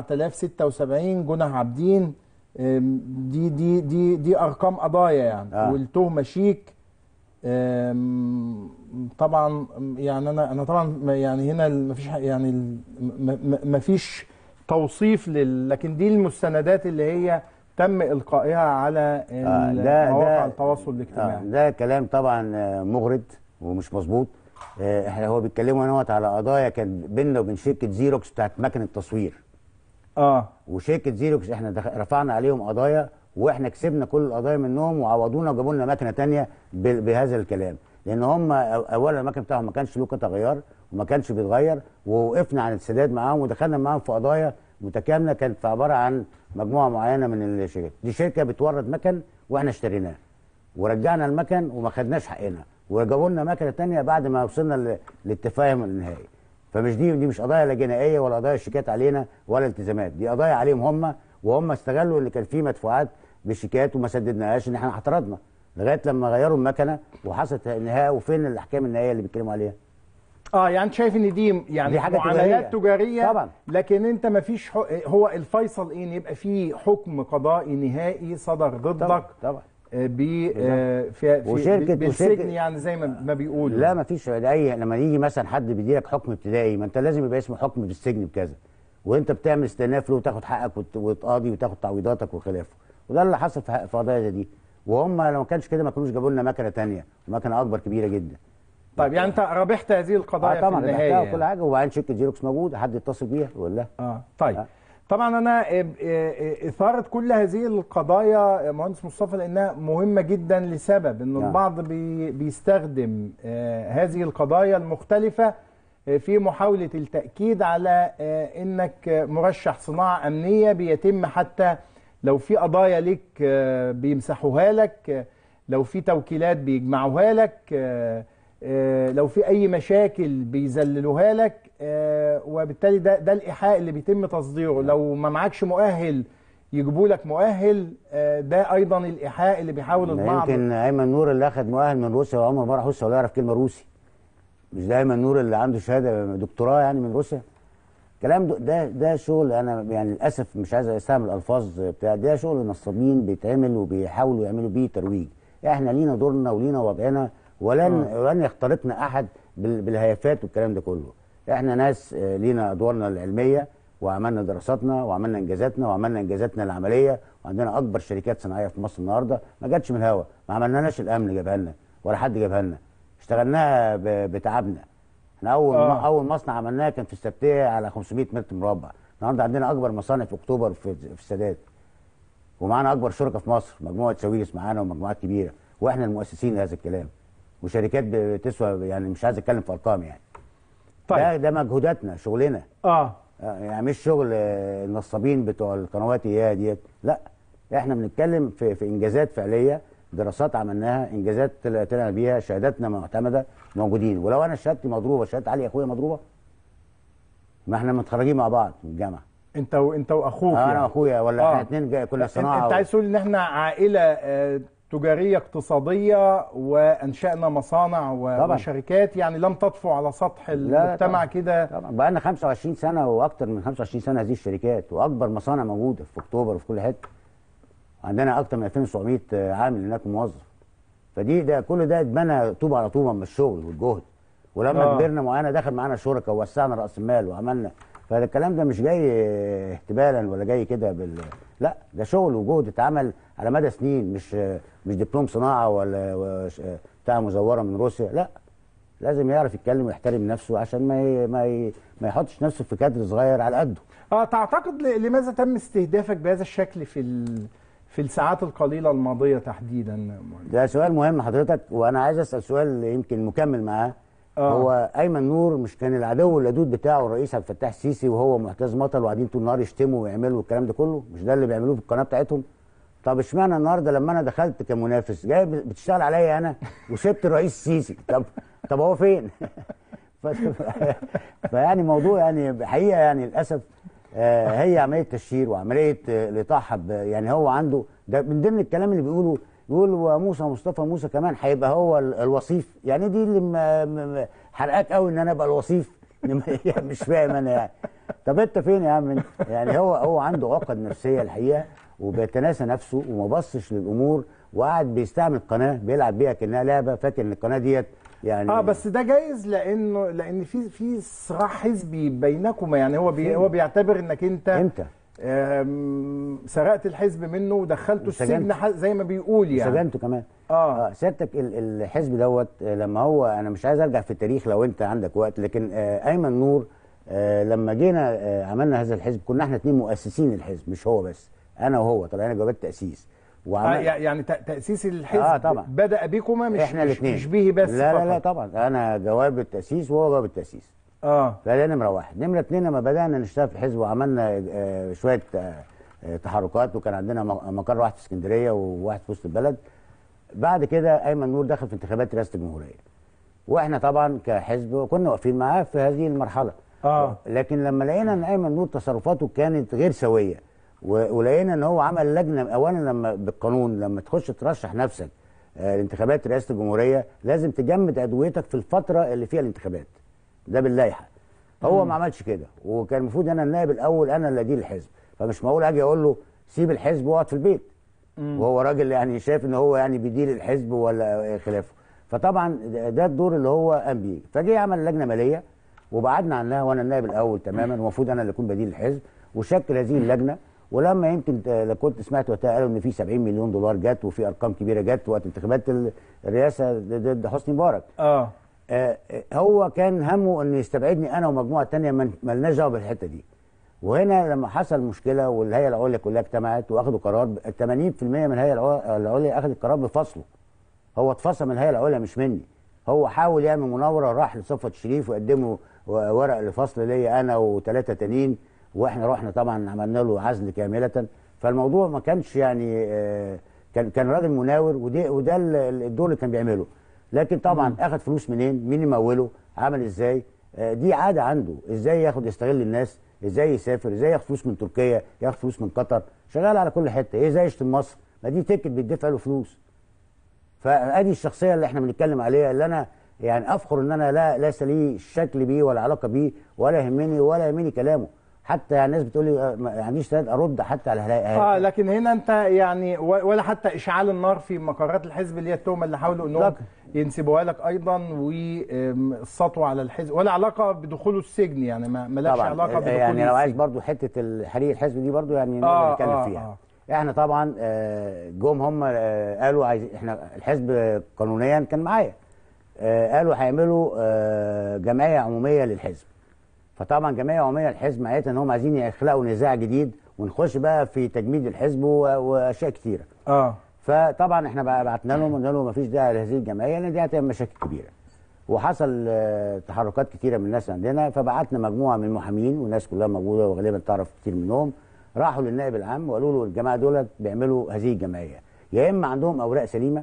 4076 جنح عابدين آم، دي دي دي دي ارقام قضايا يعني آه. والتهمه شيك آم، طبعا يعني انا انا طبعا ما- يعني هنا ما فيش يعني ما فيش توصيف لل لكن دي المستندات اللي هي تم القائها على آه، ده مواقع ده التواصل الاجتماعي آه ده كلام طبعا آه، مغرض ومش مظبوط آه، احنا هو بيتكلموا هنا على قضايا كان بيننا وبين شركه زيروكس بتاعت مكنه تصوير اه وشركه زيروكس احنا دخ- رفعنا عليهم قضايا واحنا كسبنا كل القضايا منهم وعوضونا وجابوا لنا مكنه ثانيه بهذا الكلام لان هم أو- اولا المكن بتاعهم ما كانش له قطع غيار وما كانش بيتغير ووقفنا عن السداد معاهم ودخلنا معاهم في قضايا متكامله كانت في عباره عن مجموعه معينه من الشركات دي شركه بتورد مكن واحنا اشتريناه ورجعنا المكن وما خدناش حقنا وجابوا لنا مكنه ثانيه بعد ما وصلنا ل- للتفاهم النهائي فمش دي دي مش قضايا لا جنائيه ولا قضايا شيكات علينا ولا التزامات دي قضايا عليهم هم وهم استغلوا ان كان في مدفوعات بشيكات وما سددناهاش ان احنا اعترضنا لغايه لما غيروا المكنه وحصلت النهايه وفين الاحكام النهائيه اللي بيتكلموا عليها اه يعني شايف ان دي يعني دي حاجة معاملات تجارية. تجاريه طبعا. لكن انت ما فيش حق... هو الفيصل ايه إن يبقى في حكم قضائي نهائي صدر ضدك طبعا طبعا ب آه، في في وشركة- بالسجن وشركة- يعني زي ما ما بيقولوا لا ما فيش اي لما يجي مثلا حد بيديلك حكم ابتدائي ما انت لازم يبقى اسمه حكم بالسجن بكذا وانت بتعمل استئناف له وتاخد حقك وت- وتقاضي وتاخد تعويضاتك وخلافه وده اللي حصل في حق- في قضايا زي دي وهم لو ما كانش كده ما كانوش جابوا لنا مكنه ثانيه مكنه اكبر كبيره جدا طيب يعني انت ربحت هذه القضايا اه طبعا في النهايه ربحتها يعني. وكل حاجه وبعدين شركه جيروكس موجوده حد يتصل بيها يقول لها اه طيب طبعا انا آه، آه، آه، اثاره كل هذه القضايا آه، مهندس مصطفى لانها مهمه جدا لسبب ان نعم. البعض بي بيستخدم آه، هذه القضايا المختلفه آه، في محاوله التاكيد على آه، انك آه، مرشح صناعه امنيه بيتم حتى لو في قضايا لك آه، بيمسحوها لك آه، لو في توكيلات بيجمعوها لك آه، آه، لو في اي مشاكل بيذللوها لك آه، وبالتالي ده ده الايحاء اللي بيتم تصديره لو ما معكش مؤهل يجيبوا لك مؤهل آه، ده ايضا الايحاء اللي بيحاول البعض يمكن ايمن نور اللي اخذ مؤهل من روسيا وعمره ما راح روسيا ولا يعرف كلمه روسي مش ده ايمن نور اللي عنده شهاده دكتوراه يعني من روسيا الكلام ده ده, ده شغل انا يعني للاسف مش عايز استعمل الفاظ بتاع ده شغل نصابين بيتعمل وبيحاولوا يعملوا بيه ترويج احنا لينا دورنا ولينا وضعنا ولن ولن يخترقنا احد بال- بالهيافات والكلام ده كله احنا ناس آه، لينا ادوارنا العلميه وعملنا دراساتنا وعملنا انجازاتنا وعملنا انجازاتنا العمليه وعندنا اكبر شركات صناعيه في مصر النهارده ما جاتش من الهوا ما عملناش الامن جابها لنا ولا حد جابها لنا اشتغلناها ب- بتعبنا احنا اول آه. آه. اول مصنع عملناه كان في السبتيه على 500 متر مربع النهارده عندنا اكبر مصانع في اكتوبر في في السادات ومعانا اكبر شركه في مصر مجموعه سويس معانا ومجموعات كبيره واحنا المؤسسين لهذا الكلام وشركات بتسوى يعني مش عايز اتكلم في ارقام يعني طيب. ده ده مجهوداتنا شغلنا اه آه، يعني مش شغل آه، النصابين بتوع القنوات اياها ديت لا احنا بنتكلم في في انجازات فعليه دراسات عملناها انجازات طلع- طلعنا بيها شهاداتنا معتمده موجودين ولو انا شهادتي مضروبه شهاده علي اخويا مضروبه ما احنا متخرجين مع بعض من الجامعه انت وانت واخوك آه، يعني. انا واخويا ولا آه. احنا اتنين جا- كنا انت صناعه انت و- عايز تقول ان احنا عائله آه، تجاريه اقتصاديه وانشانا مصانع و- طبعا. وشركات يعني لم تطفو على سطح لا، المجتمع طبعا. كده طبعا بقى لنا 25 سنه واكتر من 25 سنه هذه الشركات واكبر مصانع موجوده في اكتوبر وفي كل حته عندنا اكتر من 2700 عامل هناك موظف فدي ده كل ده اتبنى طوبه على طوبه من الشغل والجهد ولما آه. آه. كبرنا معانا دخل معانا شركاء ووسعنا راس المال وعملنا فالكلام ده مش جاي اهتبالا ولا جاي كده بال لا ده شغل وجهد اتعمل على مدى سنين مش مش دبلوم صناعه ولا وش- بتاع مزوره من روسيا لا لازم يعرف يتكلم ويحترم نفسه عشان ما ي... ما ي... ما يحطش نفسه في كادر صغير على قده اه تعتقد ل- لماذا تم استهدافك بهذا الشكل في ال... في الساعات القليله الماضيه تحديدا ده سؤال مهم حضرتك وانا عايز اسال سؤال يمكن مكمل معاه آه. هو ايمن نور مش كان العدو اللدود بتاعه الرئيس عبد الفتاح السيسي وهو معتز مطر وقاعدين طول النهار يشتموا ويعملوا الكلام ده كله مش ده اللي بيعملوه في القناه بتاعتهم طب اشمعنى النهارده لما انا دخلت كمنافس جاي بتشتغل عليا انا وسبت الرئيس السيسي طب طب هو فين ف... فيعني موضوع يعني حقيقه يعني للاسف آه، هي عمليه تشهير وعمليه آه، الاطاحه ب- يعني هو عنده ده من ضمن الكلام اللي بيقوله يقول وموسى مصطفى موسى كمان هيبقى هو ال- الوصيف يعني دي اللي م- م- م- حرقاك قوي ان انا ابقى الوصيف مش فاهم انا يعني طب انت فين يا عم انت يعني هو هو عنده عقد نفسيه الحقيقه وبيتناسى نفسه وما بصش للامور وقاعد بيستعمل قناه بيلعب بيها كانها لعبه فاكر ان القناه ديت يعني اه بس ده جايز لانه لان في في صراع حزبي بينكما يعني هو بي فين؟ هو بيعتبر انك انت امتى؟ آم، سرقت الحزب منه ودخلته وسجنت. السجن ح- زي ما بيقول يعني سجنته كمان اه, آه سيادتك ال- الحزب دوت آه، لما هو انا مش عايز ارجع في التاريخ لو انت عندك وقت لكن آه ايمن نور آه لما جينا آه عملنا هذا الحزب كنا احنا اتنين مؤسسين الحزب مش هو بس انا وهو طلعنا جوابات تاسيس آه وعمل يعني ت- تاسيس الحزب آه، طبعا. بدا بكما مش احنا مش, الاثنين مش به بس لا لا لا فقط. طبعا انا جواب التاسيس وهو جواب التاسيس اه فده نمره واحد نمره اثنين لما بدانا نشتغل في الحزب وعملنا آه، شويه آه، آه، تحركات وكان عندنا م- مقر واحد في اسكندريه وواحد في وسط البلد بعد كده ايمن نور دخل في انتخابات رئاسه الجمهوريه واحنا طبعا كحزب كنا واقفين معاه في هذه المرحله اه لكن لما لقينا ان ايمن نور تصرفاته كانت غير سويه و- ولقينا ان هو عمل لجنه اولا لما بالقانون لما تخش ترشح نفسك آه، لانتخابات رئاسه الجمهوريه لازم تجمد ادويتك في الفتره اللي فيها الانتخابات ده باللائحه هو مم. ما عملش كده وكان المفروض انا النائب الاول انا اللي ادير الحزب فمش معقول اجي اقول له سيب الحزب واقعد في البيت مم. وهو راجل يعني شايف ان هو يعني بيدير الحزب ولا خلافه فطبعا ده ده الدور اللي هو قام بيه فجه عمل لجنه ماليه وبعدنا عنها وانا النائب الاول تماما والمفروض انا اللي اكون بدير الحزب وشكل هذه اللجنه ولما يمكن ت- لو كنت سمعت وقتها قالوا ان في 70 مليون دولار جت وفي ارقام كبيره جت وقت انتخابات ال- الرئاسه ضد حسني مبارك اه آه، هو كان همه انه يستبعدني انا ومجموعه تانية من مالناش دعوه بالحته دي وهنا لما حصل مشكله والهيئه العليا كلها اجتمعت واخدوا قرار 80% من الهيئه الع- العليا اخذت قرار بفصله هو اتفصل من الهيئه العليا مش مني هو حاول يعمل مناوره راح لصفوت الشريف وقدموا و- ورق لفصل ليا انا وثلاثه تانيين واحنا رحنا طبعا عملنا له عزل كامله فالموضوع ما كانش يعني آه، كان كان راجل مناور ودي وده ال- ال- الدور اللي كان بيعمله لكن طبعا مم. اخذ فلوس منين مين يموله عمل ازاي آه، دي عاده عنده ازاي ياخد يستغل الناس ازاي يسافر ازاي ياخد فلوس من تركيا ياخد فلوس من قطر شغال على كل حته ايه ازاي يشتم مصر ما دي تيكت بيدفع له فلوس فادي الشخصيه اللي احنا بنتكلم عليها اللي انا يعني افخر ان انا لا ليس لي شكل بيه ولا علاقه بيه ولا يهمني ولا يهمني كلامه حتى يعني الناس بتقول لي آه، ما عنديش استعداد ارد حتى على هلا- اه لكن هنا انت يعني و- ولا حتى اشعال النار في مقرات الحزب اللي هي التهمه اللي حاولوا انهم ينسبوها لك ايضا والسطوه على الحزب ولا علاقه بدخوله السجن يعني ما مالكش طبعا علاقه بدخوله يعني لو عايز السجن. برضو حته الحريق الحزب دي برضو يعني آه، نقدر نتكلم آه، فيها احنا طبعا آه، جم هم آه، قالوا عايز احنا الحزب قانونيا كان معايا آه، قالوا هيعملوا آه، جمعيه عموميه للحزب فطبعا جمعيه عموميه للحزب معناتها ان هم عايزين يخلقوا نزاع جديد ونخش بقى في تجميد الحزب و- واشياء كتيره اه فطبعا احنا بقى بعتنا لهم قلنا لهم مفيش داعي لهذه الجمعيه لان دي هتعمل مشاكل كبيره وحصل آه، تحركات كتيره من الناس عندنا فبعتنا مجموعه من المحامين والناس كلها موجوده وغالبا تعرف كتير منهم راحوا للنائب العام وقالوا له الجماعه دول بيعملوا هذه الجمعيه يا اما عندهم اوراق سليمه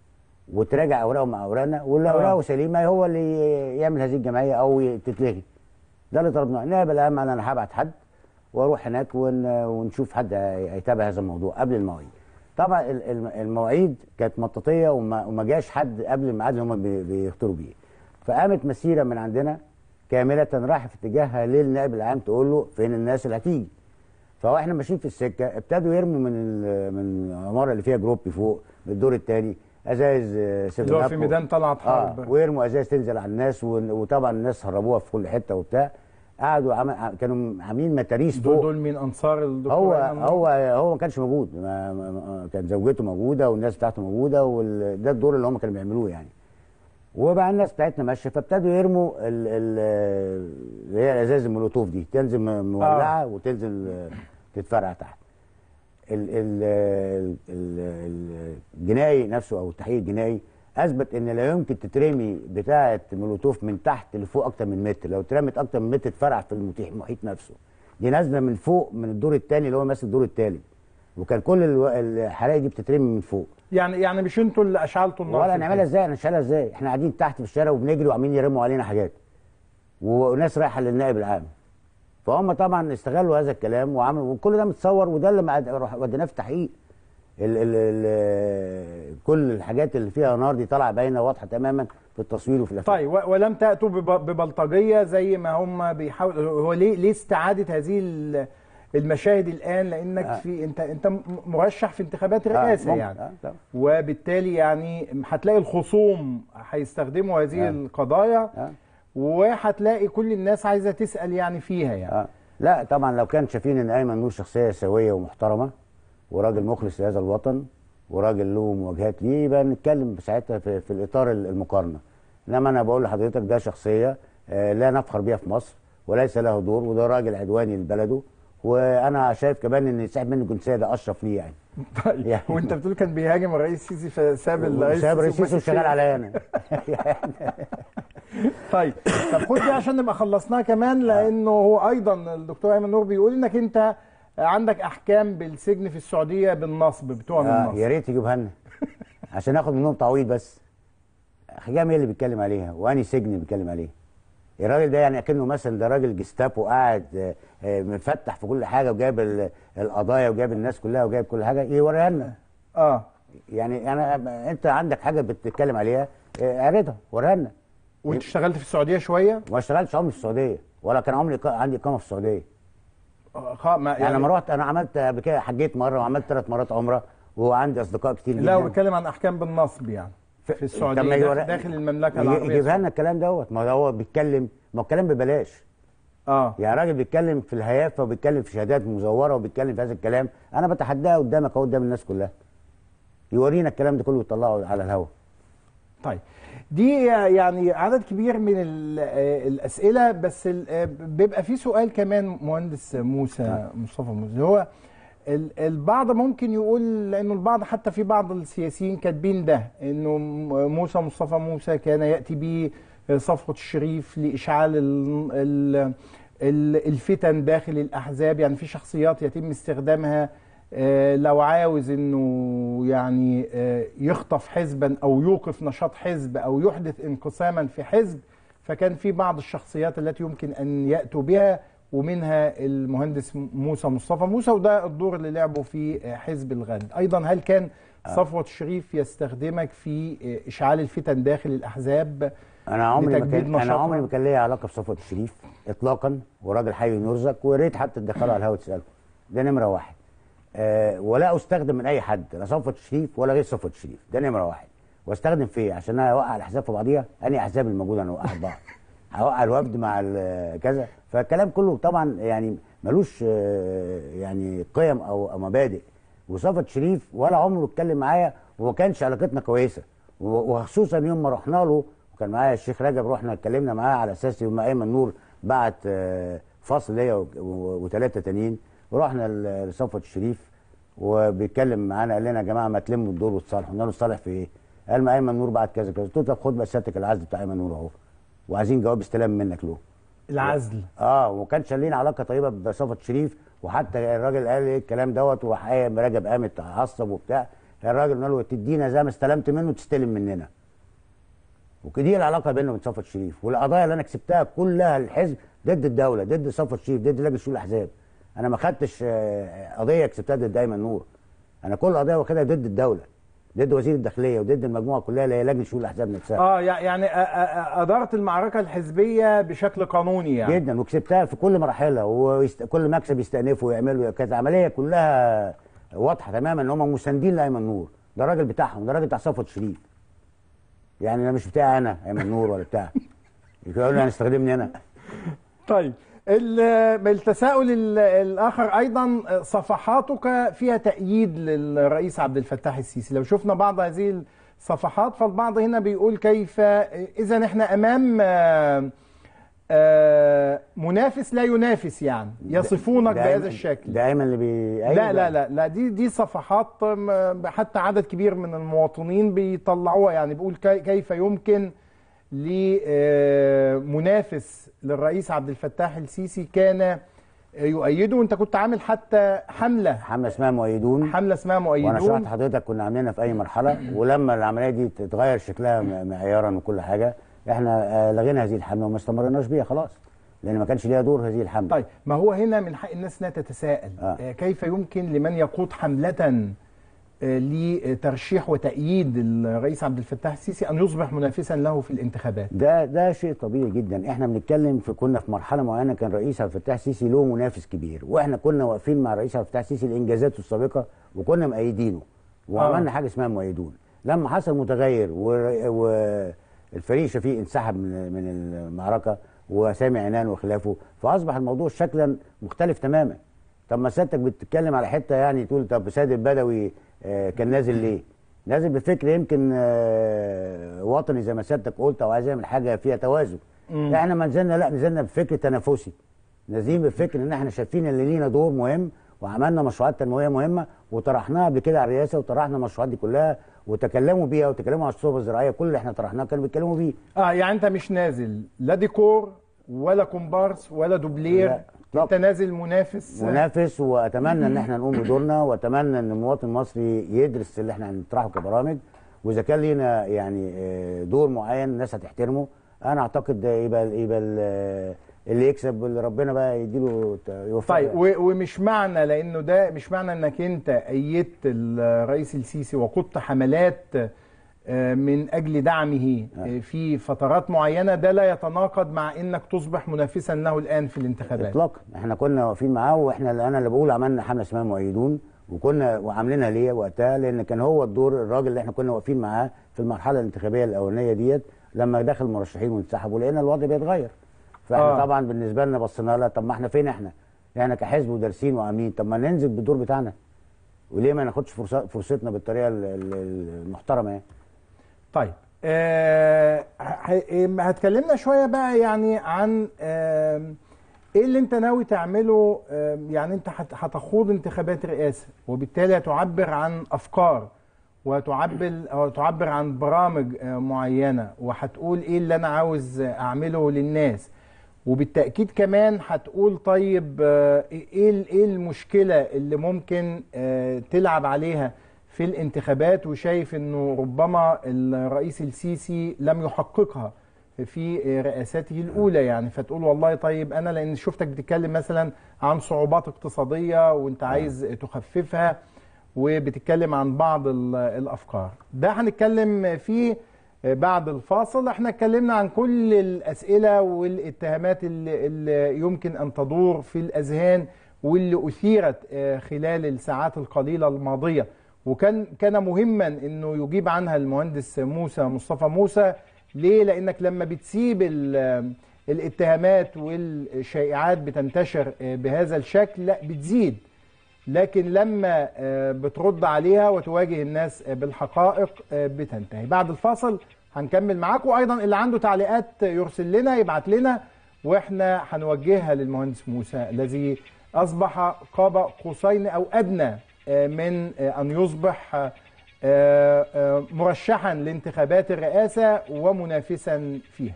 وتراجع اوراقهم مع اوراقنا واللي آه. اوراقه سليمه هو اللي يعمل هذه الجمعيه او تتلغي ده اللي طلبناه النائب العام قال انا هبعت حد واروح هناك ون- ونشوف حد هيتابع هذا الموضوع قبل المواعيد طبعا ال- الم- المواعيد كانت مطاطيه وما وما جاش حد قبل الميعاد اللي هم بي- بيختاروا بيه فقامت مسيره من عندنا كامله راح في اتجاهها للنائب العام تقول له فين الناس اللي هتيجي فاحنا ماشيين في السكه ابتدوا يرموا من ال- من العماره اللي فيها جروب فوق من الدور الثاني ازايز آه، اللي هو في سيفن أب ميدان طلعت حرب. آه ويرموا ازايز تنزل على الناس ون- وطبعا الناس هربوها في كل حته وبتاع قعدوا عم... كانوا عاملين متاريس دول, فوق دول من انصار الدكتور هو أيمن هو هو ما كانش موجود ما ما ما كان زوجته موجوده والناس بتاعته موجوده وده الدور اللي هم كانوا بيعملوه يعني وبقى الناس بتاعتنا ماشيه فابتدوا يرموا ال- ال- اللي هي الازاز المولوتوف دي تنزل م- مولعه وتنزل آه، تتفرقع تحت ال- ال- ال- ال- الجنائي نفسه او التحقيق الجنائي اثبت ان لا يمكن تترمي بتاعه مولوتوف من تحت لفوق اكتر من متر لو اترمت اكتر من متر تفرقع في المحيط المحيط نفسه دي نازله من فوق من الدور الثاني اللي هو ماسك الدور الثالث وكان كل الو- الحرائق دي بتترمي من فوق يعني يعني مش انتوا اللي اشعلتوا النار ولا في نعملها الحزب. ازاي نشيلها ازاي احنا قاعدين تحت في الشارع وبنجري وعمالين يرموا علينا حاجات وناس رايحه للنائب العام فهم طبعا استغلوا هذا الكلام وعملوا وكل ده متصور وده اللي معد- روح- وديناه في تحقيق ال ال ال كل الحاجات اللي فيها نار دي طالعه باينه واضحه تماما في التصوير وفي الافلام طيب و- ولم تاتوا بب- ببلطجيه زي ما هم بيحاولوا هو ليه ليه استعاده هذه ال- المشاهد الان لانك آه. في انت انت م- مرشح في انتخابات آه، رئاسه ممكن. يعني آه، طبعا. وبالتالي يعني هتلاقي الخصوم هيستخدموا هذه آه. القضايا آه. وهتلاقي كل الناس عايزه تسال يعني فيها يعني آه. لا طبعا لو كان شايفين ان ايمن نور شخصيه سويه ومحترمه وراجل مخلص لهذا الوطن وراجل له مواجهات ليه يبقى نتكلم ساعتها في, في الاطار المقارنه انما انا بقول لحضرتك ده شخصيه آه، لا نفخر بيها في مصر وليس له دور وده راجل عدواني لبلده وانا شايف كمان ان يسحب منه الجنسيه ده اشرف ليه يعني طيب يعني- وانت بتقول كان بيهاجم الرئيس السيسي فساب الرئيس ساب الرئيس وماسك السيسي وشغال فيه. عليا انا طيب طب خد دي عشان نبقى خلصناها كمان لانه هو ايضا الدكتور ايمن نور بيقول انك انت عندك احكام بالسجن في السعوديه بالنصب بتوع آه، النصب يا ريت يجيبها لنا عشان اخد منهم تعويض بس حجام ايه اللي بيتكلم عليها واني سجن بيتكلم عليه الراجل ده يعني اكنه مثلا ده راجل جستابو قاعد آه، آه، مفتح في كل حاجه وجايب ال- القضايا وجايب الناس كلها وجايب كل حاجه يوريها لنا اه يعني انا انت عندك حاجه بتتكلم عليها آه، اعرضها وريها لنا وانت اشتغلت في السعوديه شويه ما اشتغلتش عمري في السعوديه ولا كان عمري إقا- عندي اقامه في السعوديه آه، خ... ما يعني لما رحت انا عملت قبل كده حجيت مره وعملت ثلاث مرات عمره وعندي اصدقاء كتير جدا لا هو بيتكلم عن احكام بالنصب يعني في السعوديه طب ما داخل, يوري- داخل المملكه يجي- العربيه يجيبها لنا الكلام دوت ما هو بيتكلم ما هو الكلام ببلاش اه يعني راجل بيتكلم في الهيافه وبيتكلم في شهادات مزوره وبيتكلم في هذا الكلام انا بتحداه قدامك اهو قدام الناس كلها يورينا الكلام ده كله ويطلعه على الهواء طيب دي يعني عدد كبير من ال- آه، الاسئله بس ال- آه، بيبقى في سؤال كمان مهندس موسى مصطفى موسى اللي هو ال- البعض ممكن يقول لانه البعض حتى في بعض السياسيين كاتبين ده انه م- موسى مصطفى موسى كان ياتي به صفوه الشريف لاشعال ال- ال- ال- الفتن داخل الاحزاب يعني في شخصيات يتم استخدامها آه، لو عاوز انه يعني آه، يخطف حزبا او يوقف نشاط حزب او يحدث انقساما في حزب فكان في بعض الشخصيات التي يمكن ان ياتوا بها ومنها المهندس موسى مصطفى موسى وده الدور اللي لعبه في آه، حزب الغد ايضا هل كان صفوة الشريف يستخدمك في آه، اشعال الفتن داخل الاحزاب انا عمري ما لتجديد كان انا نشاطها؟ عمري ما كان ليا علاقه بصفوه الشريف اطلاقا وراجل حي يرزق ويا ريت حتى تدخله على الهواء تساله ده نمره واحد آه ولا استخدم من اي حد لا صفوه الشريف ولا غير صفوه الشريف ده نمره واحد واستخدم في ايه عشان انا اوقع الاحزاب في بعضيها انهي احزاب الموجوده انا اوقع بعض هوقع الوفد مع ال- كذا فالكلام كله طبعا يعني ملوش آه، يعني قيم او او مبادئ وصفوت شريف ولا عمره اتكلم معايا وما كانش علاقتنا كويسه و- وخصوصا يوم ما رحنا له وكان معايا الشيخ رجب رحنا اتكلمنا معاه على اساس يوم ما ايمن نور بعت آه، فصل ليا وثلاثه تانيين ورحنا ل- لصفوت الشريف وبيتكلم معانا قال لنا يا جماعه ما تلموا الدور وتصالحوا قلنا له صالح في ايه؟ قال ما ايمن نور بعت كذا كذا قلت له طب خد بقى سيادتك العزل بتاع ايمن نور اهو وعايزين جواب استلام منك له العزل اه وما كانش لينا علاقه طيبه بصفوت شريف وحتى الراجل قال ايه الكلام دوت وراح قايم رجب قامت عصب وبتاع الراجل قال له تدينا زي ما استلمت منه تستلم مننا ودي العلاقه بيننا وبين صفوت شريف والقضايا اللي انا كسبتها كلها الحزب ضد الدوله ضد صفوت شريف ضد لجنه شؤون الاحزاب انا ما خدتش آه، قضيه كسبتها ضد ايمن نور انا كل قضيه واخدها ضد الدوله ضد وزير الداخليه وضد المجموعه كلها اللي هي لجنه شؤون الاحزاب نفسها اه يع- يعني أ- أ- ادارت المعركه الحزبيه بشكل قانوني يعني جدا وكسبتها في كل مراحلها وكل مكسب يستأنفوا ويعملوا كانت عمليه كلها واضحه تماما ان هم مساندين لايمن نور ده الراجل بتاعهم ده الراجل بتاع صفوت شريف يعني ده مش بتاعي انا ايمن نور ولا بتاع يقولوا لي هنستخدمني انا طيب ال- التساؤل ال- الاخر ايضا صفحاتك فيها تأييد للرئيس عبد الفتاح السيسي لو شفنا بعض هذه الصفحات فالبعض هنا بيقول كيف اذا احنا امام آه، آه، منافس لا ينافس يعني يصفونك ده بهذا أيمن- الشكل ده ايمن اللي بي لا لا لا لا دي دي صفحات م- حتى عدد كبير من المواطنين بيطلعوها يعني بيقول كي- كيف يمكن لمنافس للرئيس عبد الفتاح السيسي كان يؤيده وانت كنت عامل حتى حمله حمله اسمها مؤيدون حمله اسمها وانا شرحت مؤيدون حضرتك كنا عاملينها في اي مرحله ولما العمليه دي تتغير شكلها م- معيارا وكل حاجه احنا آه، لغينا هذه الحمله وما استمرناش بيها خلاص لان ما كانش ليها دور هذه الحمله طيب ما هو هنا من حق الناس انها تتساءل آه. كيف يمكن لمن يقود حمله آه، لترشيح وتأييد الرئيس عبد الفتاح السيسي ان يصبح منافسا له في الانتخابات ده ده شيء طبيعي جدا احنا بنتكلم في كنا في مرحله معينه كان رئيس عبد الفتاح السيسي له منافس كبير واحنا كنا واقفين مع الرئيس عبد الفتاح السيسي الانجازات السابقه وكنا مأيدينه وعملنا آه. حاجه اسمها مؤيدون لما حصل متغير والفريق شفيق انسحب من من المعركه وسامي عنان وخلافه فاصبح الموضوع شكلا مختلف تماما طب ما سيادتك بتتكلم على حته يعني تقول طب سيد البدوي آه، كان نازل ليه؟ نازل بفكر يمكن آه، وطني زي ما سيادتك قلت او عايز يعمل حاجه فيها توازن مم. احنا ما نزلنا لا نزلنا بفكر تنافسي نازلين بفكر ان احنا شايفين ان لينا دور مهم وعملنا مشروعات تنمويه مهمه وطرحناها قبل كده على الرئاسه وطرحنا المشروعات دي كلها وتكلموا بيها وتكلموا على الصوبه الزراعيه كل اللي احنا طرحناه كانوا بيتكلموا بيه اه يعني انت مش نازل لا ديكور ولا كومبارس ولا دوبلير لا، انت نازل منافس منافس واتمنى ان احنا نقوم بدورنا واتمنى ان المواطن المصري يدرس اللي احنا هنطرحه كبرامج واذا كان لينا يعني آه، دور معين الناس هتحترمه انا اعتقد ده يبقى يبقى ال- اللي يكسب واللي ربنا بقى يديله ت- يوفقه طيب و- ومش معنى لانه ده مش معنى انك انت ايدت الرئيس السيسي وقدت حملات آه، من اجل دعمه آه، في فترات معينه ده لا يتناقض مع انك تصبح منافسا له الان في الانتخابات اطلاقا احنا كنا واقفين معاه واحنا اللي انا اللي بقول عملنا حمله اسمها مؤيدون وكنا وعاملينها ليه وقتها لان كان هو الدور الراجل اللي احنا كنا واقفين معاه في المرحله الانتخابيه الاولانيه ديت لما دخل المرشحين وانسحبوا لقينا الوضع بيتغير فاحنا آه. آه. طبعا بالنسبه لنا بصينا لها طب ما احنا فين احنا؟ احنا كحزب ودارسين وعاملين طب ما ننزل بالدور بتاعنا وليه ما ناخدش فرصة فرصتنا بالطريقه ال- ال- المحترمه يعني طيب آه ه- هتكلمنا شويه بقى يعني عن آه ايه اللي انت ناوي تعمله آه يعني انت هت- هتخوض انتخابات رئاسه وبالتالي هتعبر عن افكار وتعبر او تعبر عن برامج آه معينه وهتقول ايه اللي انا عاوز اعمله للناس وبالتاكيد كمان هتقول طيب آه، ايه ال- ايه المشكله اللي ممكن آه، تلعب عليها في الانتخابات وشايف انه ربما الرئيس السيسي لم يحققها في رئاسته الاولى يعني فتقول والله طيب انا لان شفتك بتتكلم مثلا عن صعوبات اقتصاديه وانت عايز تخففها وبتتكلم عن بعض ال- الافكار ده هنتكلم فيه بعد الفاصل احنا اتكلمنا عن كل الاسئله والاتهامات اللي, اللي يمكن ان تدور في الاذهان واللي اثيرت آه، خلال الساعات القليله الماضيه وكان كان مهما انه يجيب عنها المهندس موسى مصطفى موسى ليه لانك لما بتسيب ال- الاتهامات والشائعات بتنتشر آه، بهذا الشكل لا بتزيد لكن لما آه، بترد عليها وتواجه الناس آه، بالحقائق آه، بتنتهي بعد الفاصل هنكمل معاكم وايضا اللي عنده تعليقات يرسل لنا يبعت لنا واحنا هنوجهها للمهندس موسى الذي اصبح قاب قوسين او ادنى آه، من آه، ان يصبح آه، آه، مرشحا لانتخابات الرئاسه ومنافسا فيها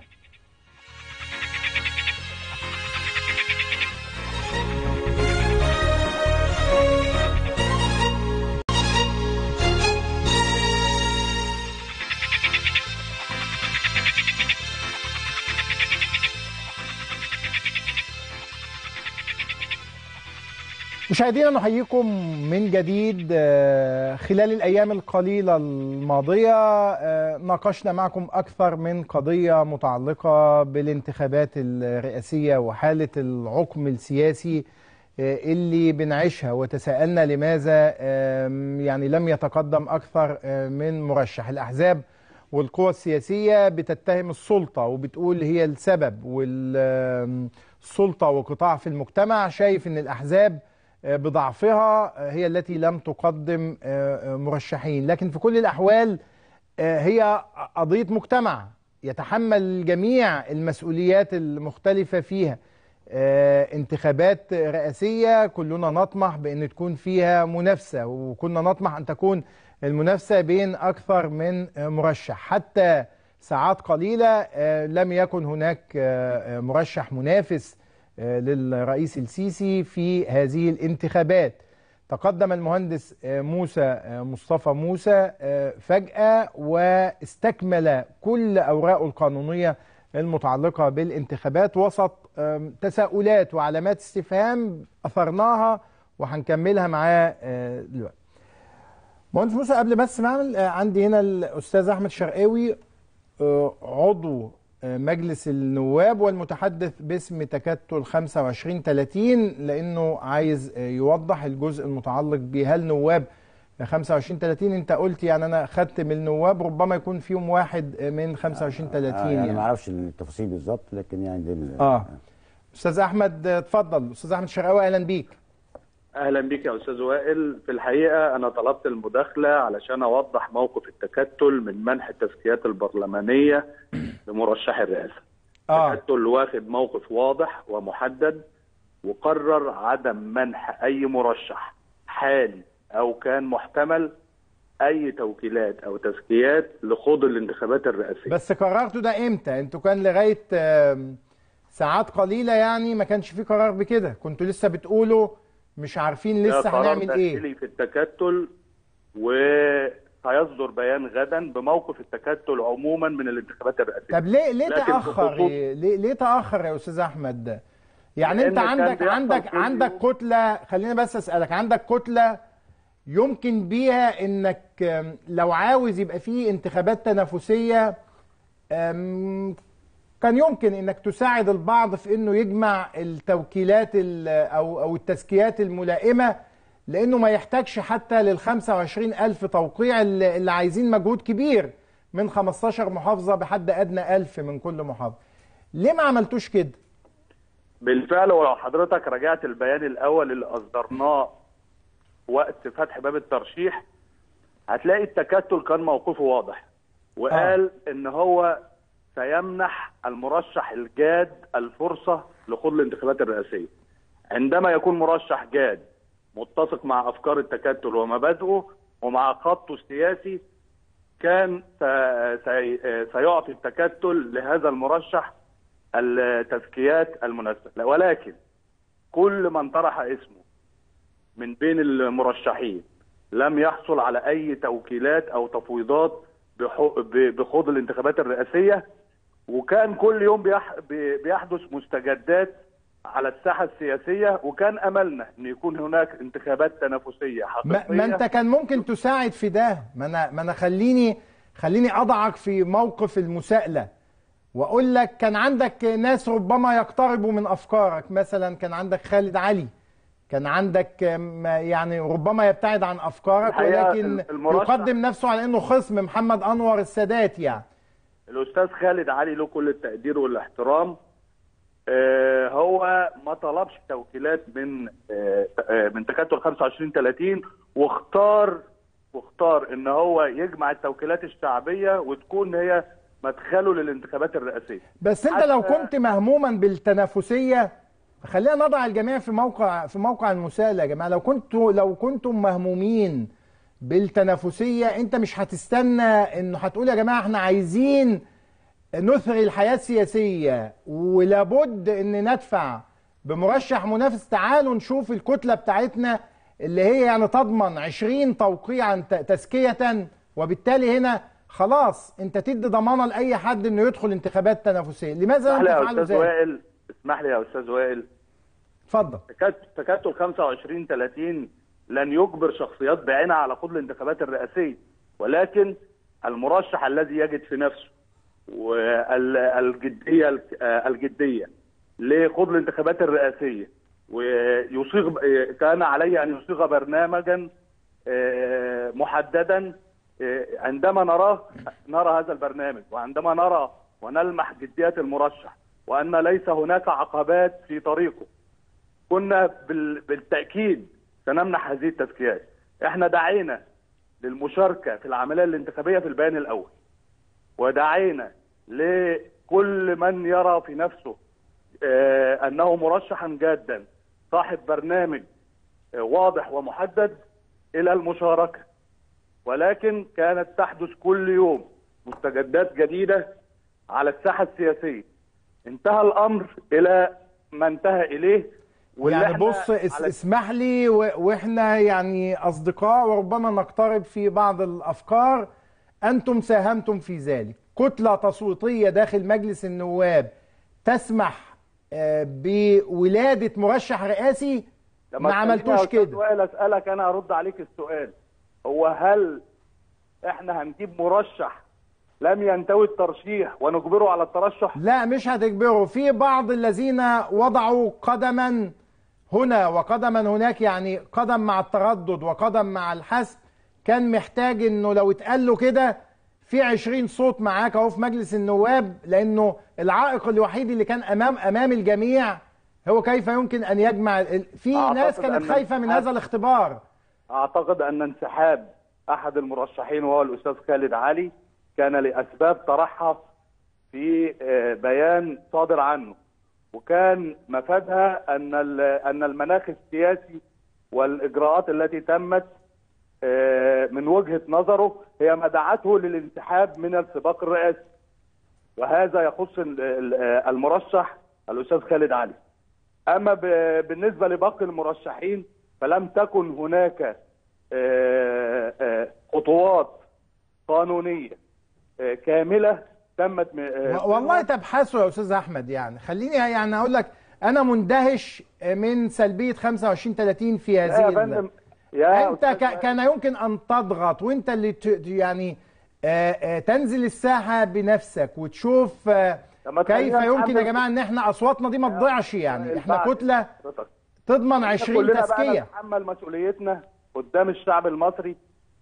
مشاهدينا نحييكم من جديد آه، خلال الأيام القليلة الماضية آه، ناقشنا معكم أكثر من قضية متعلقة بالانتخابات الرئاسية وحالة العقم السياسي آه، اللي بنعيشها وتساءلنا لماذا آم، يعني لم يتقدم أكثر آه، من مرشح الأحزاب والقوى السياسية بتتهم السلطة وبتقول هي السبب والسلطة وقطاع في المجتمع شايف أن الأحزاب بضعفها هي التي لم تقدم مرشحين لكن في كل الأحوال هي قضية مجتمع يتحمل الجميع المسؤوليات المختلفة فيها انتخابات رئاسية كلنا نطمح بأن تكون فيها منافسة وكنا نطمح أن تكون المنافسة بين أكثر من مرشح حتى ساعات قليلة لم يكن هناك مرشح منافس للرئيس السيسي في هذه الانتخابات تقدم المهندس موسى مصطفى موسى فجأة واستكمل كل أوراقه القانونية المتعلقة بالانتخابات وسط تساؤلات وعلامات استفهام أثرناها وهنكملها معاه دلوقتي مهندس موسى قبل بس ما اعمل عندي هنا الأستاذ أحمد شرقاوي عضو مجلس النواب والمتحدث باسم تكتل 25 30 لانه عايز يوضح الجزء المتعلق بهل نواب 25 30 انت قلت يعني انا خدت من النواب ربما يكون فيهم واحد من 25 30 آه يعني, يعني ما اعرفش التفاصيل بالظبط لكن يعني دي ال- اه استاذ احمد اتفضل استاذ احمد شرقاوي اهلا بيك اهلا بك يا استاذ وائل في الحقيقه انا طلبت المداخله علشان اوضح موقف التكتل من منح التزكيات البرلمانيه لمرشح الرئاسه اه التكتل واخد موقف واضح ومحدد وقرر عدم منح اي مرشح حالي او كان محتمل اي توكيلات او تزكيات لخوض الانتخابات الرئاسيه بس قررتوا ده امتى انتوا كان لغايه آم، ساعات قليله يعني ما كانش في قرار بكده كنتوا لسه بتقولوا مش عارفين ده لسه قرار هنعمل ايه داخلي في التكتل سيصدر بيان غدا بموقف التكتل عموما من الانتخابات الرئاسيه طب ليه ليه لكن تاخر بخصوص- ليه ليه تاخر يا استاذ احمد يعني لأن انت كان عندك بيحصل عندك كل عندك يوم. كتله خليني بس اسالك عندك كتله يمكن بيها انك أم، لو عاوز يبقى فيه انتخابات تنافسيه أم، كان يمكن انك تساعد البعض في انه يجمع التوكيلات ال- او او التزكيات الملائمه لانه ما يحتاجش حتى لل 25 الف توقيع اللي اللي عايزين مجهود كبير من 15 محافظه بحد ادنى 1000 من كل محافظه ليه ما عملتوش كده بالفعل ولو حضرتك راجعت البيان الاول اللي اصدرناه وقت فتح باب الترشيح هتلاقي التكتل كان موقفه واضح وقال ان هو سيمنح المرشح الجاد الفرصه لخوض الانتخابات الرئاسيه عندما يكون مرشح جاد متسق مع افكار التكتل ومبادئه ومع خطه السياسي كان س- سي- سيعطي التكتل لهذا المرشح التزكيات المناسبه لا، ولكن كل من طرح اسمه من بين المرشحين لم يحصل على اي توكيلات او تفويضات بحو- ب- بخوض الانتخابات الرئاسيه وكان كل يوم بيح- بي- بيحدث مستجدات على الساحه السياسيه وكان املنا ان يكون هناك انتخابات تنافسيه ما, حقيقيه ما انت كان ممكن تساعد في ده ما انا ما انا خليني خليني اضعك في موقف المساءله واقول لك كان عندك ناس ربما يقتربوا من افكارك مثلا كان عندك خالد علي كان عندك آم، يعني ربما يبتعد عن افكارك الحقيقة ولكن المرشح- يقدم نفسه على انه خصم محمد انور السادات يعني الاستاذ خالد علي له كل التقدير والاحترام آه، هو ما طلبش توكيلات من آه، آه، من تكتل 25 30 واختار واختار ان هو يجمع التوكيلات الشعبيه وتكون هي مدخله للانتخابات الرئاسيه بس انت لو حتى- كنت مهموما بالتنافسيه خلينا نضع الجميع في موقع في موقع المساءله يا جماعه لو كنتوا لو كنتم مهمومين بالتنافسيه انت مش هتستنى انه هتقول يا جماعه احنا عايزين نثري الحياه السياسيه ولابد ان ندفع بمرشح منافس تعالوا نشوف الكتله بتاعتنا اللي هي يعني تضمن 20 توقيعا ت- تزكيه وبالتالي هنا خلاص انت تدي ضمانه لاي حد انه يدخل انتخابات تنافسيه لماذا اسمح لم لي يا تفعلوا استاذ ذلك وائل اسمح لي يا استاذ وائل اتفضل تكت- تكتل 25 30 لن يجبر شخصيات بعينها على خوض الانتخابات الرئاسيه ولكن المرشح الذي يجد في نفسه والجديه الجديه لخوض الانتخابات الرئاسيه ويصيغ كان عليه ان يصيغ برنامجا آه، محددا آه، عندما نراه نرى هذا البرنامج وعندما نرى ونلمح جديه المرشح وان ليس هناك عقبات في طريقه كنا بال- بالتاكيد سنمنح هذه التزكيات احنا دعينا للمشاركه في العمليه الانتخابيه في البيان الاول ودعينا لكل من يرى في نفسه آه، انه مرشحا جادا صاحب برنامج آه، واضح ومحدد الى المشاركه ولكن كانت تحدث كل يوم مستجدات جديده على الساحه السياسيه انتهى الامر الى ما انتهى اليه واللي يعني احنا بص اس على- اسمح لي و- واحنا يعني اصدقاء وربما نقترب في بعض الافكار انتم ساهمتم في ذلك كتله تصويتيه داخل مجلس النواب تسمح آه، بولاده مرشح رئاسي لما ما تخليني عملتوش يا أستاذ كده وائل اسالك انا ارد عليك السؤال هو هل احنا هنجيب مرشح لم ينتوي الترشيح ونجبره على الترشح لا مش هتجبره في بعض الذين وضعوا قدما هنا وقدما هناك يعني قدم مع التردد وقدم مع الحسم كان محتاج انه لو اتقال له كده في 20 صوت معاك اهو في مجلس النواب لانه العائق الوحيد اللي كان امام امام الجميع هو كيف يمكن ان يجمع ال- في أعتقد ناس كانت أن خايفه من الانسحاب- هذا الاختبار اعتقد ان انسحاب احد المرشحين وهو الاستاذ خالد علي كان لاسباب طرحها في آه، بيان صادر عنه وكان مفادها ان ال- ان المناخ السياسي والاجراءات التي تمت آه، من وجهه نظره هي ما دعته للانسحاب من السباق الرئاسي وهذا يخص ال- ال- آه، المرشح الاستاذ خالد علي اما ب- بالنسبه لباقي المرشحين فلم تكن هناك آه، آه، خطوات قانونيه آه، كامله تمت م- آه، و- والله تبحثوا يا استاذ احمد يعني خليني يعني اقول لك انا مندهش من سلبيه 25 30 في لا يا هذه فندم ال- يا انت ك- كان يمكن ان تضغط وانت اللي ت- يعني آه، آه، تنزل الساحه بنفسك وتشوف آه، لما كيف تخلينا يمكن يا نحمل- جماعه ان احنا اصواتنا دي ما تضيعش يعني احنا بعد كتله حضرتك. تضمن إحنا 20 كلنا بقى تزكيه نتحمل مسؤوليتنا قدام الشعب المصري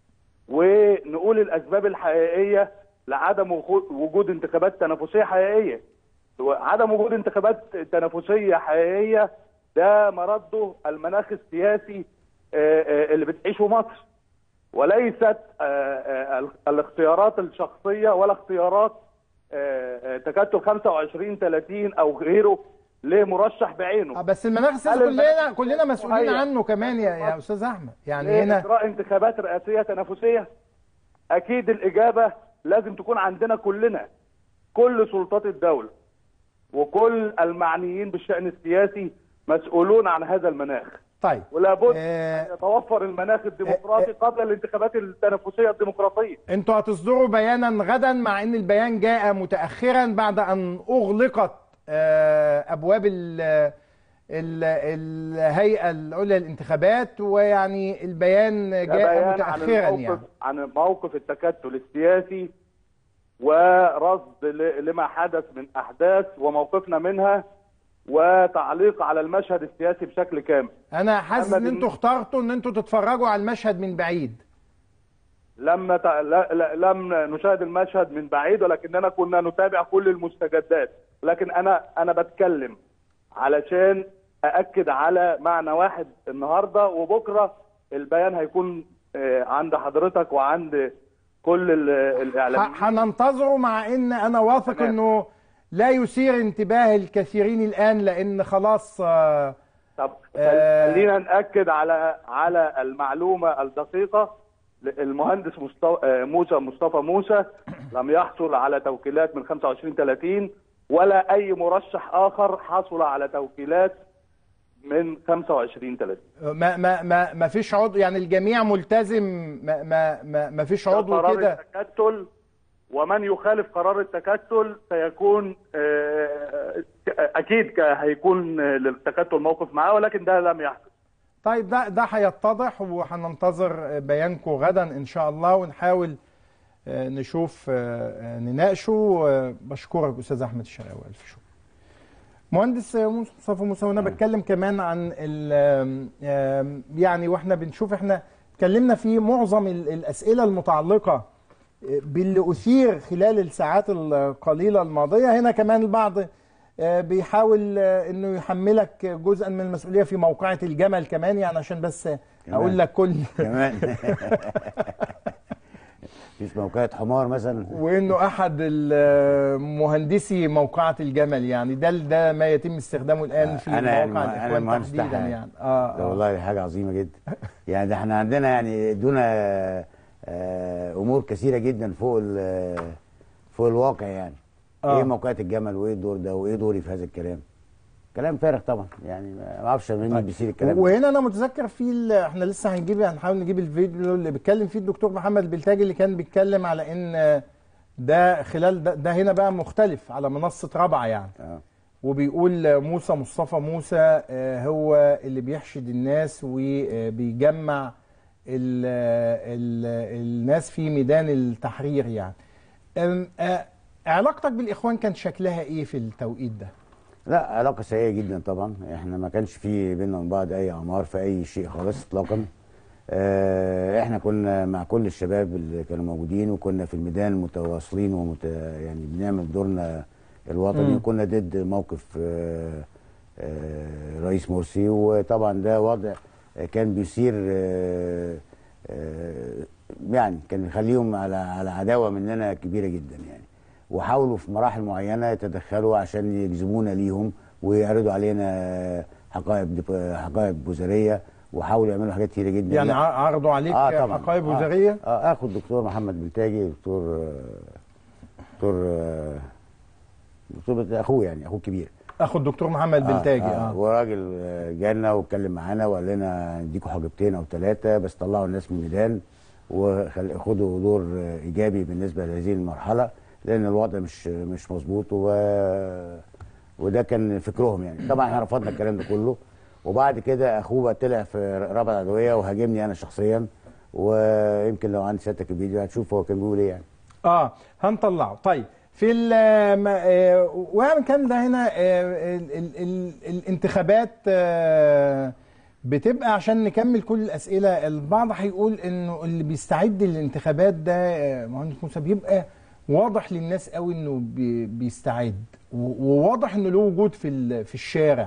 ونقول الاسباب الحقيقيه لعدم وخو- وجود انتخابات تنافسيه حقيقيه عدم وجود انتخابات تنافسيه حقيقيه ده مرده المناخ السياسي آه، آه، اللي بتعيشه مصر وليست آه، آه، ال- الاختيارات الشخصيه ولا اختيارات آه، آه، تكتل 25 30 او غيره لمرشح بعينه بس المناخ السياسي هل كلنا المناخ كلنا مسؤولين مهيأ؟ عنه كمان يا, يا استاذ احمد يعني هنا اجراء انتخابات رئاسيه تنافسيه اكيد الاجابه لازم تكون عندنا كلنا كل سلطات الدوله وكل المعنيين بالشان السياسي مسؤولون عن هذا المناخ طيب ولا بد ان يتوفر المناخ الديمقراطي قبل الانتخابات التنافسيه الديمقراطيه انتوا هتصدروا بيانا غدا مع ان البيان جاء متاخرا بعد ان اغلقت آه، ابواب ال ال الهيئه العليا للانتخابات ويعني البيان ده جاء بيان عن متاخرا الموقف يعني عن موقف التكتل السياسي ورصد ل- لما حدث من احداث وموقفنا منها وتعليق على المشهد السياسي بشكل كامل انا حاسس أما ان بن- انتوا اخترتوا ان انتوا تتفرجوا على المشهد من بعيد لم نت... لا... لا... لم نشاهد المشهد من بعيد ولكننا كنا نتابع كل المستجدات لكن انا انا بتكلم علشان ااكد على معنى واحد النهارده وبكره البيان هيكون آه، عند حضرتك وعند كل ال- الاعلاميين ح- هننتظره مع ان انا واثق انه لا يثير انتباه الكثيرين الان لان خلاص آه، طب آه، خلينا ناكد على على المعلومه الدقيقه المهندس مصطفى موسى مصطفى موسى لم يحصل على توكيلات من 25 30 ولا اي مرشح اخر حصل على توكيلات من 25 30 ما ما ما ما فيش عضو يعني الجميع ملتزم ما ما ما, ما فيش ده عضو قرار كده التكتل ومن يخالف قرار التكتل سيكون آه، اكيد ك- هيكون للتكتل موقف معاه ولكن ده لم يحدث طيب ده ده هيتضح وهننتظر بيانكم غدا ان شاء الله ونحاول آه، نشوف آه، آه، نناقشه آه، بشكرك استاذ احمد الشراوي الف شكر مهندس آه، موسى- مصطفى موسى وانا بتكلم كمان عن ال- آم، آم، يعني واحنا بنشوف احنا اتكلمنا في معظم ال- الاسئله المتعلقه آه، باللي اثير خلال الساعات القليله الماضيه هنا كمان البعض آه، بيحاول آه، انه يحملك جزءا من المسؤوليه في موقعة الجمل كمان يعني عشان بس اقول لك كل كمان مفيش موقعة حمار مثلا وانه احد ال- مهندسي موقعة الجمل يعني ده ده ما يتم استخدامه الان في انا مواقع انا الاخوان مهندس تحديدا تحت يعني اه ده آه. والله حاجه عظيمه جدا يعني ده احنا عندنا يعني دون آه، امور كثيره جدا فوق ال- فوق الواقع يعني آه. ايه موقعة الجمل وايه الدور ده وايه دوري في هذا الكلام كلام فارغ طبعا يعني ما اعرفش مين بيصير الكلام ده. وهنا انا متذكر في ال- احنا لسه هنجيب هنحاول نجيب الفيديو اللي بيتكلم فيه الدكتور محمد البلتاجي اللي كان بيتكلم على ان ده خلال ده, ده هنا بقى مختلف على منصة رابعة يعني آه. وبيقول موسى مصطفى موسى آه، هو اللي بيحشد الناس وبيجمع ال ال الناس في ميدان التحرير يعني أم، آه، علاقتك بالإخوان كان شكلها إيه في التوقيت ده؟ لا علاقة سيئة جدا طبعا احنا ما كانش في بيننا وبين بعض اي اعمار في اي شيء خالص اطلاقا اه احنا كنا مع كل الشباب اللي كانوا موجودين وكنا في الميدان متواصلين ومت يعني بنعمل دورنا الوطني مم. وكنا ضد موقف اه اه رئيس مرسي وطبعا ده وضع كان بيثير اه اه يعني كان يخليهم على على عداوة مننا كبيرة جدا يعني وحاولوا في مراحل معينه يتدخلوا عشان يجذبونا ليهم ويعرضوا علينا حقائب ديب- حقائب وزاريه وحاولوا يعملوا حاجات كتيره جدا يعني لا. ع- عرضوا عليك طبعاً. حقائب آه. وزارية؟ اه اخو الدكتور محمد بلتاجي دكتور دكتور آه، دكتور اخوه يعني اخوه الكبير أخو الدكتور محمد بلتاجي آه. آه. وراجل آه، جالنا واتكلم معانا وقال لنا نديكوا حاجبتين او ثلاثه بس طلعوا الناس من الميدان وخدوا دور آه، ايجابي بالنسبه لهذه المرحله لان الوضع مش مش مظبوط و... وده كان فكرهم يعني طبعا احنا رفضنا الكلام ده كله وبعد كده اخوه بقى طلع في رابعه العدويه وهاجمني انا شخصيا ويمكن لو عندي سيادتك الفيديو هتشوف هو كان بيقول ايه يعني اه هنطلعه طيب في ال ما- آه، ويعني كان ده هنا آه، ال ال ال الانتخابات آه، بتبقى عشان نكمل كل الاسئله البعض هيقول انه اللي بيستعد للانتخابات ده آه، مهندس موسى بيبقى واضح للناس قوي انه بي- بيستعد و- وواضح انه له وجود في ال- في الشارع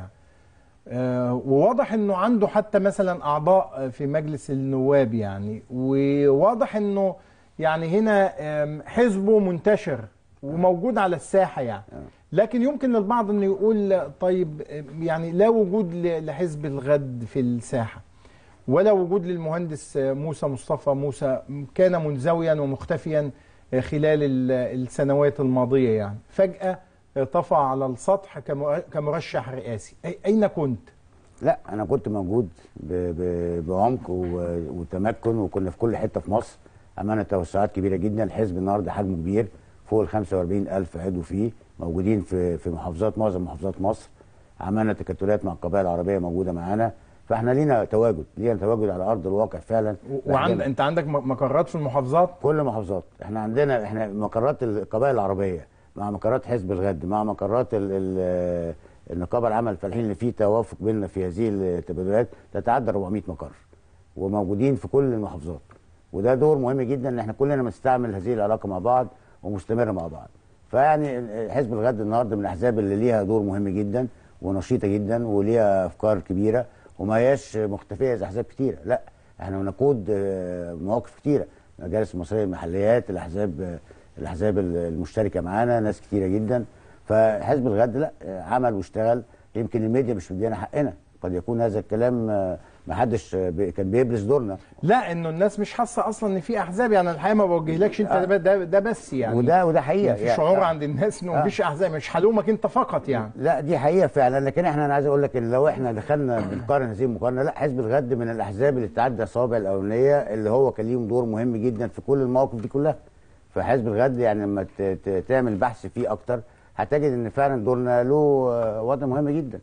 آه، وواضح انه عنده حتى مثلا اعضاء في مجلس النواب يعني وواضح انه يعني هنا آم، حزبه منتشر وموجود على الساحه يعني لكن يمكن للبعض انه يقول طيب آم، يعني لا وجود ل- لحزب الغد في الساحه ولا وجود للمهندس آه، موسى مصطفى موسى كان منزويا ومختفيا آه، خلال ال- السنوات الماضيه يعني فجاه آه، طفى على السطح كمر- كمرشح رئاسي أي- اين كنت لا انا كنت موجود ب... ب... بعمق و... وتمكن وكنا في كل حته في مصر عملنا توسعات كبيره جدا الحزب النهارده حجمه كبير فوق ال 45 الف عضو فيه موجودين في في محافظات معظم محافظات مصر عملنا تكتلات مع القبائل العربيه موجوده معانا فاحنا لينا تواجد لينا تواجد على ارض الواقع فعلا وعند انت عندك م- مقرات في المحافظات كل المحافظات احنا عندنا احنا مقرات القبائل العربيه مع مقرات حزب الغد مع مقرات ال ال النقابه العامه للفلاحين اللي فيه توافق بيننا في هذه التبادلات تتعدى 400 مقر وموجودين في كل المحافظات وده دور مهم جدا ان احنا كلنا بنستعمل هذه العلاقه مع بعض ومستمره مع بعض فيعني حزب الغد النهارده من الاحزاب اللي ليها دور مهم جدا ونشيطه جدا وليها افكار كبيره وما هياش مختفيه زي احزاب كتيره لا احنا بنقود آه، مواقف كتيره مجالس المصريه المحليات الاحزاب آه، الاحزاب المشتركه معانا ناس كتيره جدا فحزب الغد لا آه، عمل واشتغل يمكن الميديا مش مدينا حقنا قد يكون هذا الكلام آه، ما حدش آه، بي- كان بيبرز دورنا لا انه الناس مش حاسه اصلا ان في احزاب يعني الحقيقه ما بوجهلكش انت ده, ده, ده بس يعني وده وده حقيقه يعني في يعني- شعور آه. عند الناس انه آه. مفيش احزاب مش هلومك انت فقط يعني لا دي حقيقه فعلا لكن احنا انا عايز اقول لك ان لو احنا دخلنا بنقارن هذه المقارنه لا حزب الغد من الاحزاب اللي تعدى الصوابع الاولانيه اللي هو كان ليهم دور مهم جدا في كل المواقف دي كلها فحزب الغد يعني لما ت- ت- تعمل بحث فيه اكتر هتجد ان فعلا دورنا له آه، وضع مهم جدا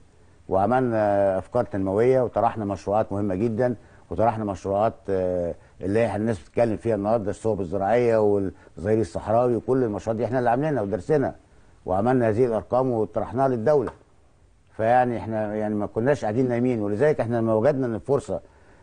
وعملنا افكار تنمويه وطرحنا مشروعات مهمه جدا وطرحنا مشروعات آه، اللي هي الناس بتتكلم فيها النهارده الصوب الزراعيه والظهير الصحراوي وكل المشروعات دي احنا اللي عاملينها ودرسنا وعملنا هذه الارقام وطرحناها للدوله فيعني احنا يعني ما كناش قاعدين نايمين ولذلك احنا لما وجدنا ان الفرصه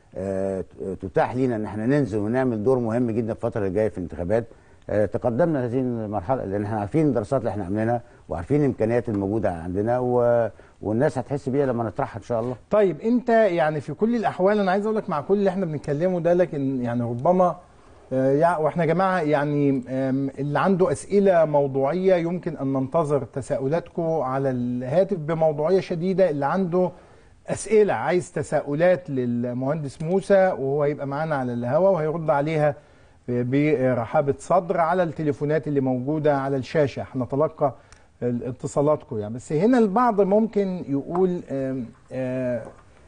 آه، تتاح لينا ان احنا ننزل ونعمل دور مهم جدا في الفتره اللي جايه في الانتخابات آه، تقدمنا هذه المرحله لان احنا عارفين الدراسات اللي احنا عاملينها وعارفين الامكانيات الموجوده عندنا و... والناس هتحس بيها لما نطرحها ان شاء الله طيب انت يعني في كل الاحوال انا عايز اقول لك مع كل اللي احنا بنتكلمه ده لكن يعني ربما آه، يع- واحنا يا جماعه يعني آم، اللي عنده اسئله موضوعيه يمكن ان ننتظر تساؤلاتكم على الهاتف بموضوعيه شديده اللي عنده اسئله عايز تساؤلات للمهندس موسى وهو هيبقى معانا على الهواء وهيرد عليها برحابه صدر على التليفونات اللي موجوده على الشاشه هنتلقى اتصالاتكم يعني بس هنا البعض ممكن يقول آم، آه،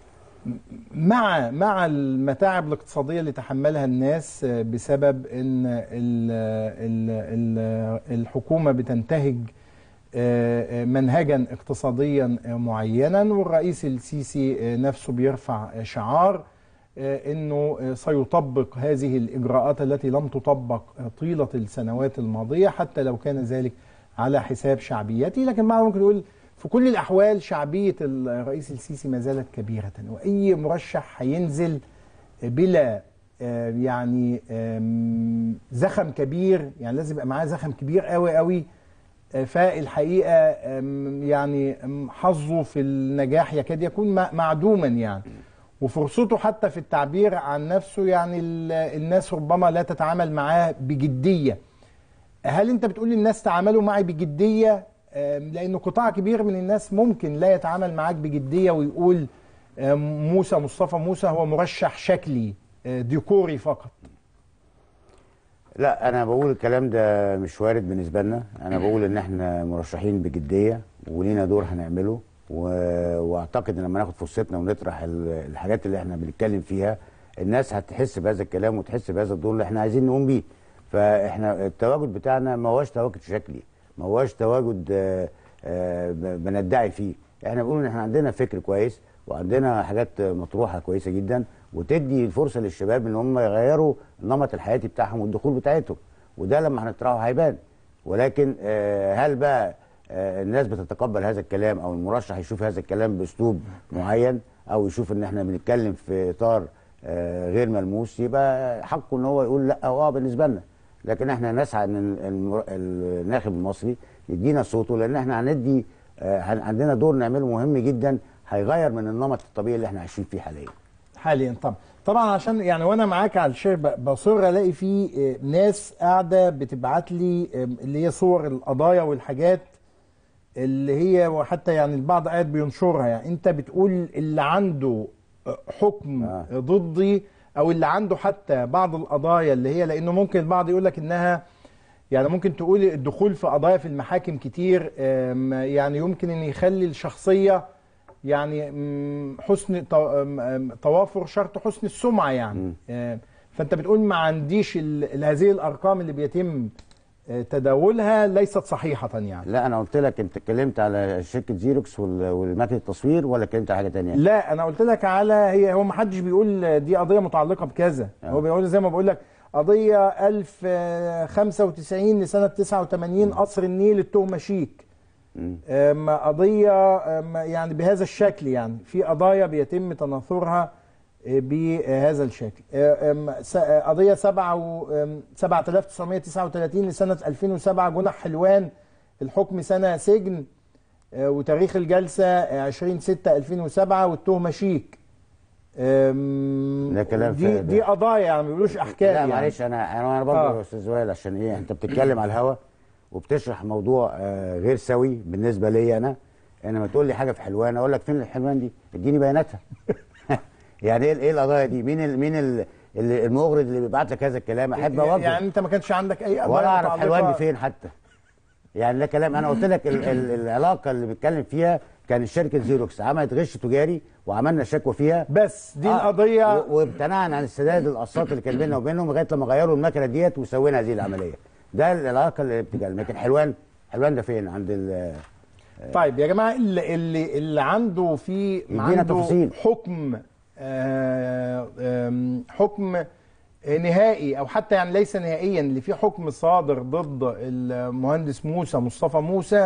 مع مع المتاعب الاقتصاديه اللي تحملها الناس آه، بسبب ان ال ال ال الحكومه بتنتهج آه، آه، منهجا اقتصاديا آه، معينا والرئيس السيسي آه، نفسه بيرفع آه، شعار آه، انه آه، سيطبق هذه الاجراءات التي لم تطبق آه، طيله السنوات الماضيه حتى لو كان ذلك على حساب شعبيته لكن بعض ممكن يقول في كل الاحوال شعبيه الرئيس السيسي ما زالت كبيره واي مرشح هينزل بلا آه، يعني آم، زخم كبير يعني لازم يبقى معاه زخم كبير قوي قوي آه، فالحقيقه آم، يعني آم، حظه في النجاح يكاد يكون مع- معدوما يعني وفرصته حتى في التعبير عن نفسه يعني ال- الناس ربما لا تتعامل معاه بجديه هل انت بتقول الناس تعاملوا معي بجديه آم، لانه قطاع كبير من الناس ممكن لا يتعامل معاك بجديه ويقول آم، موسى مصطفى موسى هو مرشح شكلي آه، ديكوري فقط لا انا بقول الكلام ده مش وارد بالنسبه لنا انا بقول ان احنا مرشحين بجديه ولينا دور هنعمله و... واعتقد ان لما ناخد فرصتنا ونطرح ال- الحاجات اللي احنا بنتكلم فيها الناس هتحس بهذا الكلام وتحس بهذا الدور اللي احنا عايزين نقوم بيه فاحنا التواجد بتاعنا ما هوش تواجد شكلي ما هوش تواجد آه، آه، ب- بندعي فيه احنا بنقول ان احنا عندنا فكر كويس وعندنا حاجات مطروحه كويسه جدا وتدي فرصه للشباب ان هم يغيروا النمط الحياتي بتاعهم والدخول بتاعتهم وده لما هنطرحه هيبان ولكن آه، هل بقى آه، الناس بتتقبل هذا الكلام او المرشح يشوف هذا الكلام باسلوب معين او يشوف ان احنا بنتكلم في اطار آه، غير ملموس يبقى حقه ان هو يقول لا او اه بالنسبه لنا لكن احنا نسعى ان المر- الناخب المصري يدينا صوته لان احنا هندي آه، هن- عندنا دور نعمله مهم جدا هيغير من النمط الطبيعي اللي احنا عايشين فيه حاليا حاليا طبعا طبعا عشان يعني وانا معاك على الشير ب- بصر الاقي في آه، ناس قاعده بتبعت لي آه، اللي هي صور القضايا والحاجات اللي هي وحتى يعني البعض قاعد بينشرها يعني انت بتقول اللي عنده آه، حكم آه. ضدي او اللي عنده حتى بعض القضايا اللي هي لانه ممكن البعض يقول لك انها يعني ممكن تقول الدخول في قضايا في المحاكم كتير آم، يعني يمكن ان يخلي الشخصيه يعني مم، حسن تو- آم، آم، توافر شرط حسن السمعه يعني آم، فانت بتقول ما عنديش ال- ال- هذه الارقام اللي بيتم آه، تداولها ليست صحيحه يعني لا انا قلت لك انت اتكلمت على شركه زيروكس وال- والماكينه التصوير ولا اتكلمت على حاجه تانية لا انا قلت لك على هي هو ما حدش بيقول دي قضيه متعلقه بكذا هو بيقول زي ما بقول لك قضيه 1095 لسنه 89 قصر النيل التهمه شيك أم، قضيه أم، يعني بهذا الشكل يعني في قضايا بيتم تناثرها أه، بهذا الشكل أم، س- أه، قضيه 7 و- أم، 7939 لسنه 2007 جنح حلوان الحكم سنه سجن آه، وتاريخ الجلسة آه، 20 6 2007 والتهمة شيك آم، ده كلام دي فارغ. دي قضايا يعني ما بيقولوش احكام لا يعني. معلش انا انا انا برضه آه. يا استاذ وائل عشان ايه انت بتتكلم على الهوا وبتشرح موضوع آه، غير سوي بالنسبه لي انا انما تقول لي حاجه في حلوان اقول لك فين الحلوان دي اديني بياناتها يعني ايه ايه القضايا دي مين ال مين ال اللي- المغرض اللي بيبعت لك هذا الكلام احب اواجهه يعني انت ما كانش عندك اي قضايا ولا اعرف متعلقة- حلوان دي فين حتى يعني ده كلام انا قلت لك ال ال العلاقه اللي بيتكلم فيها كان شركه زيروكس عملت غش تجاري وعملنا شكوى فيها بس دي القضيه و- وامتنعنا عن السداد الاقساط اللي كان بيننا وبينهم لغايه لما غيروا المكنه ديت وسوينا هذه العمليه ده العلاقه اللي بتتكلم لكن حلوان حلوان ده فين عند ال طيب يا جماعه اللي اللي, اللي عنده في يدينا عنده تفاصيل. حكم آه، آم، حكم نهائي او حتى يعني ليس نهائيا اللي فيه حكم صادر ضد المهندس موسى مصطفى موسى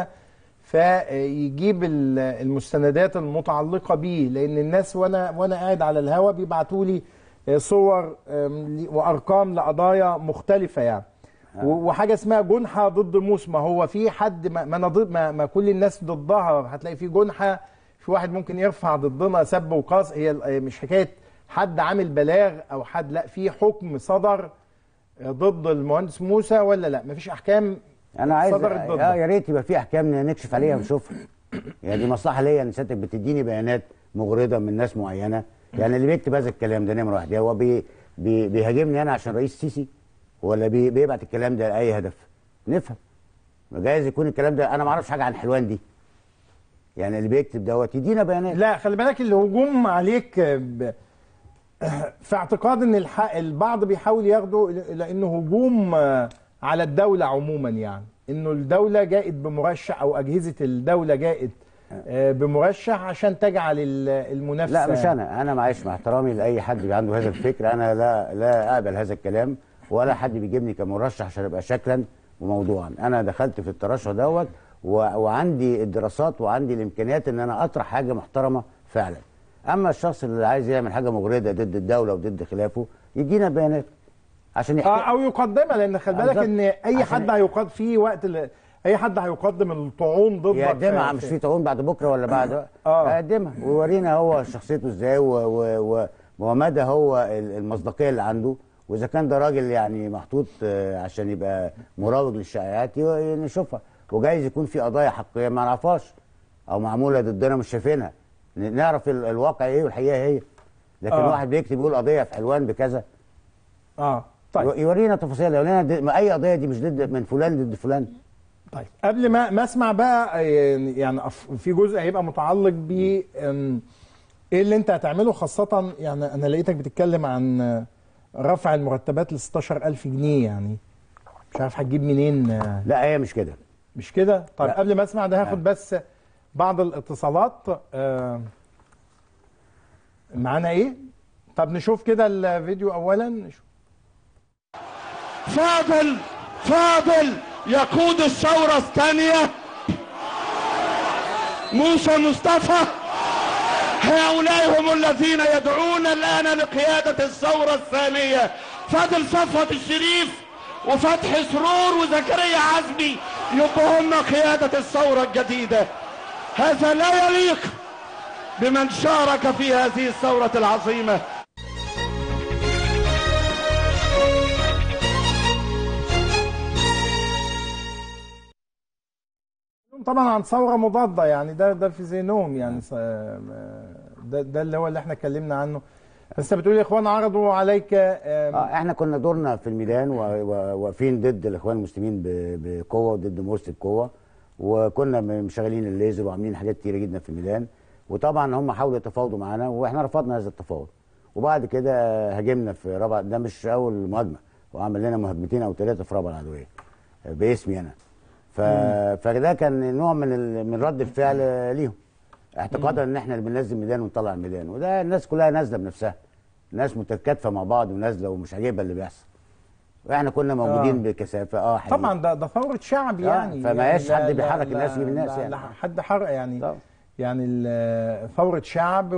فيجيب ال- المستندات المتعلقه بيه لان الناس وانا وانا قاعد على الهوا بيبعتوا لي صور آم، ل- وارقام لقضايا مختلفه يعني و- وحاجه اسمها جنحه ضد موسى ما هو في حد ما ما, أنا ضد ما, ما كل الناس ضدها هتلاقي في جنحه في واحد ممكن يرفع ضدنا سب وقاص هي ال- مش حكايه حد عامل بلاغ او حد لا في حكم صدر ضد المهندس موسى ولا لا مفيش احكام انا عايز صدرت اه ضده يا ريت يبقى في احكام نكشف عليها ونشوفها يعني دي مصلحه ليا ان سيادتك بتديني بيانات مغرضه من ناس معينه يعني اللي بيكتب هذا الكلام ده نمره واحد هو بي بي بيهاجمني انا عشان رئيس سيسي ولا بي بيبعت الكلام ده لاي هدف نفهم جايز يكون الكلام ده انا ما اعرفش حاجه عن حلوان دي يعني اللي بيكتب دوت يدينا بيانات لا خلي بالك الهجوم عليك ب- في اعتقاد ان الح... البعض بيحاول ياخده لانه هجوم آه، على الدوله عموما يعني انه الدوله جاءت بمرشح او اجهزه الدوله جاءت آه، بمرشح عشان تجعل ال- المنافسه لا مش انا انا معلش مع احترامي لاي حد بي عنده هذا الفكر انا لا لا اقبل هذا الكلام ولا حد بيجيبني كمرشح عشان ابقى شكلا وموضوعا انا دخلت في الترشح دوت و... وعندي الدراسات وعندي الامكانيات ان انا اطرح حاجه محترمه فعلا اما الشخص اللي عايز يعمل حاجه مغرضه ضد الدوله وضد خلافه يدينا بيانات عشان يحكي آه، او يقدمها لان خلي بالك بالظبط. ان اي عشان- حد هيقدم في وقت ال... اي حد هيقدم الطعون ضدك يقدمها في- مش في طعون بعد بكره ولا بعد اه يقدمها ويورينا هو شخصيته ازاي و... و... و... ومدى هو ال- المصداقيه اللي عنده واذا كان ده راجل يعني محطوط آه، عشان يبقى مروج للشائعات ي- نشوفها وجايز يكون في قضايا حقيقيه ما نعرفهاش او معموله ضدنا مش شايفينها ن- نعرف ال- الواقع ايه والحقيقه هي لكن آه. واحد بيكتب يقول قضيه في حلوان بكذا اه طيب يورينا تفاصيل يورينا د- ما اي قضيه دي مش ضد من فلان ضد فلان طيب قبل ما ما اسمع بقى يعني يعني أف- في جزء هيبقى متعلق ب أم، ايه اللي انت هتعمله خاصة يعني انا لقيتك بتتكلم عن آه، رفع المرتبات ل 16000 جنيه يعني مش عارف هتجيب منين آه، لا هي مش كده مش كده طيب لا. قبل ما اسمع ده هاخد بس بعض الاتصالات آه، معانا ايه طب نشوف كده الفيديو اولا نشوف فاضل فاضل يقود الثورة الثانية موسى مصطفى هؤلاء هم الذين يدعون الآن لقيادة الثورة الثانية فاضل صفوة الشريف وفتحي سرور وزكريا عزمي يبقوا هم قيادة الثورة الجديدة هذا لا يليق بمن شارك في هذه الثورة العظيمة طبعا عن ثوره مضاده يعني ده ده في ذهنهم يعني س- ده ده اللي هو اللي احنا اتكلمنا عنه بس انت بتقول يا اخوان عرضوا عليك آم، اه احنا كنا دورنا في الميدان و- و- واقفين ضد الاخوان المسلمين ب- بقوه وضد مرسي بقوه وكنا م- مشغلين الليزر وعاملين حاجات كتيره جدا في الميدان وطبعا هم حاولوا يتفاوضوا معانا واحنا رفضنا هذا التفاوض وبعد كده هاجمنا في رابعه ده مش اول مهاجمه وعمل لنا مهاجمتين او ثلاثه في رابعه العدويه باسمي انا ف... فده كان نوع من ال... من رد الفعل ليهم اعتقادا ان احنا اللي بننزل الميدان ونطلع الميدان وده الناس كلها نازله بنفسها الناس متكاتفه مع بعض ونازله ومش عاجبها اللي بيحصل واحنا كنا موجودين آه. بكثافه اه حقيقي. طبعا ده ده ثوره شعب آه، يعني فما يعني ياش لا- حد لا- بيحرك لا- الناس يجيب الناس لا- يعني. لا حد حرق يعني يعني ال- ثوره شعب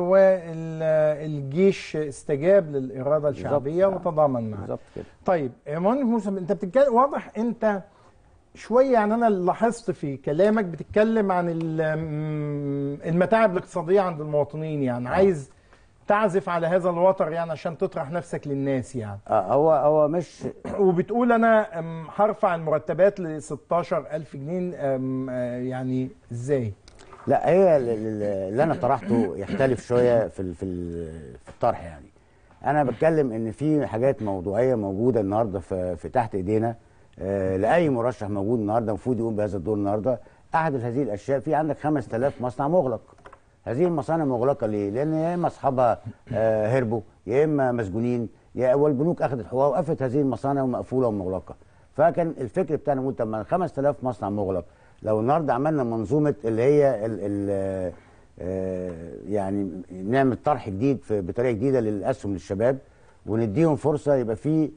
والجيش استجاب للاراده الشعبيه وتضامن معها بالظبط كده طيب يا مهندس موسى انت بتتكلم واضح انت شويه يعني انا لاحظت في كلامك بتتكلم عن ال- م- المتاعب الاقتصاديه عند المواطنين يعني عايز تعزف على هذا الوتر يعني عشان تطرح نفسك للناس يعني آه هو هو مش وبتقول انا أم، هرفع المرتبات ل 16000 جنيه أم، آه، يعني ازاي؟ لا هي ال- ال- اللي انا طرحته يختلف شويه في ال- في ال- في الطرح يعني انا بتكلم ان في حاجات موضوعيه موجوده النهارده في, في تحت ايدينا آه، لاي مرشح موجود النهارده المفروض يقوم بهذا الدور النهارده احد هذه الاشياء في عندك 5000 مصنع مغلق هذه المصانع مغلقه ليه؟ لان يا اما اصحابها آه، هربوا يا اما مسجونين يا والبنوك اخذت حقوقها وقفت هذه المصانع ومقفوله ومغلقه فكان الفكر بتاعنا نقول طب ما 5000 مصنع مغلق لو النهارده عملنا منظومه اللي هي ال ال آه، يعني نعمل طرح جديد في بطريقه جديده للاسهم للشباب ونديهم فرصه يبقى في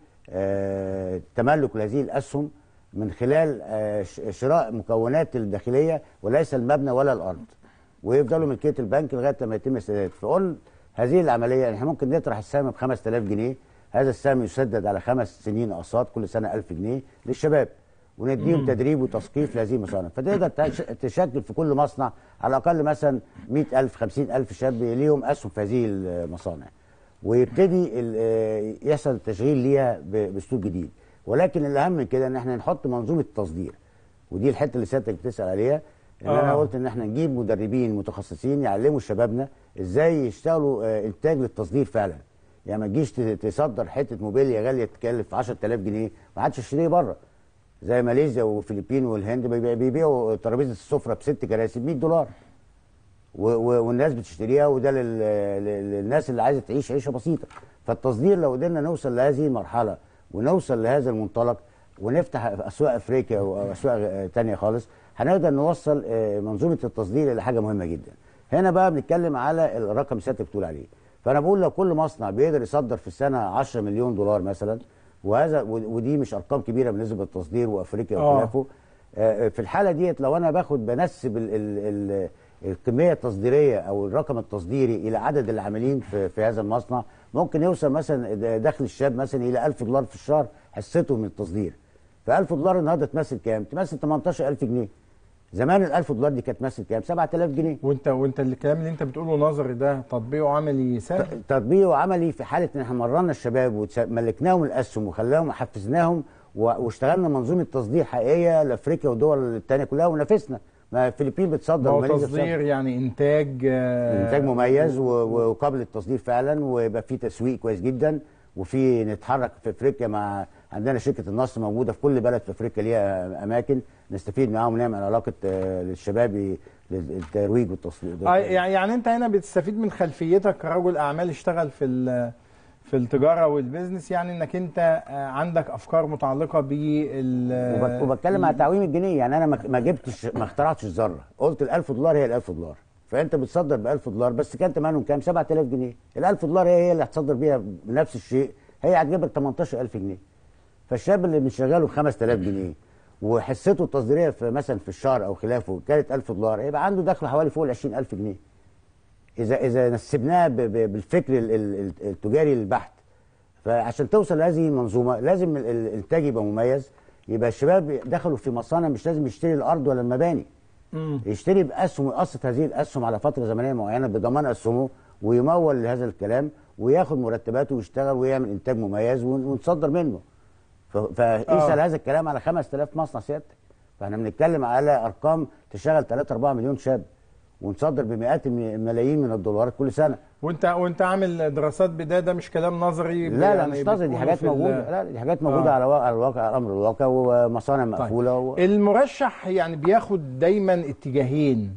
آه، تملك لهذه الاسهم من خلال آه، ش- شراء مكونات الداخليه وليس المبنى ولا الارض ويفضلوا ملكيه البنك لغايه لما يتم السداد فقلنا هذه العمليه احنا ممكن نطرح السهم ب 5000 جنيه هذا السهم يسدد على خمس سنين اقساط كل سنه 1000 جنيه للشباب ونديهم مم. تدريب وتثقيف لهذه المصانع فتقدر تش- تشكل في كل مصنع على الاقل مثلا 100000 50000 شاب ليهم اسهم في هذه المصانع ويبتدي ال- آه، يحصل تشغيل ليها ب- باسلوب جديد ولكن الاهم من كده ان احنا نحط منظومه تصدير ودي الحته اللي سيادتك بتسال عليها ان آه. انا قلت ان احنا نجيب مدربين متخصصين يعلموا شبابنا ازاي يشتغلوا آه، انتاج للتصدير فعلا يعني ما تجيش ت- تصدر حته موبيليا غاليه تكلف 10000 جنيه ما عادش تشتريه بره زي ماليزيا والفلبين والهند بيبيع- بيبيعوا ترابيزه السفره بست كراسي ب 100 دولار و- و- والناس بتشتريها وده لل- لل- للناس اللي عايزه تعيش عيشه بسيطه فالتصدير لو قدرنا نوصل لهذه المرحله ونوصل لهذا المنطلق ونفتح اسواق افريقيا واسواق آه، تانية خالص هنقدر نوصل آه، منظومه التصدير الى حاجه مهمه جدا هنا بقى بنتكلم على الرقم اللي سيادتك بتقول عليه فانا بقول لو كل مصنع بيقدر يصدر في السنه 10 مليون دولار مثلا وهذا و- ودي مش ارقام كبيره بالنسبه للتصدير وافريقيا آه. وخلافه آه، في الحاله ديت لو انا باخد بنسب ال ال ال الكميه التصديريه او الرقم التصديري الى عدد العاملين في, في هذا المصنع ممكن يوصل مثلا د- دخل الشاب مثلا الى 1000 دولار في الشهر حصته من التصدير ف 1000 دولار النهارده تمثل كام؟ تمثل 18000 جنيه زمان ال 1000 دولار دي كانت تمثل كام؟ 7000 جنيه وانت وانت الكلام اللي انت بتقوله نظري ده تطبيقه عملي سهل تطبيقه عملي في حاله ان احنا مرنا الشباب وملكناهم الاسهم وخلاهم وحفزناهم و- واشتغلنا منظومه تصدير حقيقيه لافريقيا والدول الثانيه كلها ونافسنا ما الفلبين بتصدر ما هو وماليزيا تصدير بتصدر. يعني انتاج آه، انتاج مميز و- وقابل للتصدير فعلا ويبقى في تسويق كويس جدا وفي نتحرك في افريقيا مع عندنا شركه النصر موجوده في كل بلد في افريقيا ليها اماكن نستفيد معاهم ونعمل علاقه آه، للشباب ي- للترويج والتسويق آه يعني يعني انت هنا بتستفيد من خلفيتك كرجل اعمال اشتغل في ال- في التجاره والبيزنس يعني انك انت آه، عندك افكار متعلقه بال وبت- وبتكلم على تعويم الجنيه يعني انا ما ما جبتش ما اخترعتش الذره قلت ال 1000 دولار هي ال 1000 دولار فانت بتصدر ب 1000 دولار بس كان ثمنهم كام 7000 جنيه ال 1000 دولار هي هي اللي هتصدر بيها بنفس الشيء هي هتجيب لك 18000 جنيه فالشاب اللي بنشغله ب 5000 جنيه وحصته التصديريه في مثلا في الشهر او خلافه كانت 1000 دولار يبقى عنده دخل حوالي فوق ال 20000 جنيه اذا اذا نسبناها ب- ب- بالفكر ال- ال- التجاري البحت فعشان توصل لهذه المنظومه لازم ال- ال- الانتاج يبقى مميز يبقى الشباب دخلوا في مصانع مش لازم يشتري الارض ولا المباني يشتري باسهم ويقسط هذه الاسهم على فتره زمنيه معينه بضمان اسهمه ويمول لهذا الكلام وياخد مرتباته ويشتغل ويعمل انتاج مميز ون- ونصدر منه ف- فقيس آه. هذا الكلام على 5000 مصنع سيادتك فاحنا بنتكلم على ارقام تشغل 3 4 مليون شاب ونصدر بمئات الم- الملايين من الدولارات كل سنه وانت وانت عامل دراسات بدايه ده مش كلام نظري لا لا يعني مش نظري دي بتقوله حاجات في ال- موجوده لا دي حاجات موجوده آه. على وا- على الواقع على امر الواقع ومصانع مقفوله و... المرشح يعني بياخد دايما اتجاهين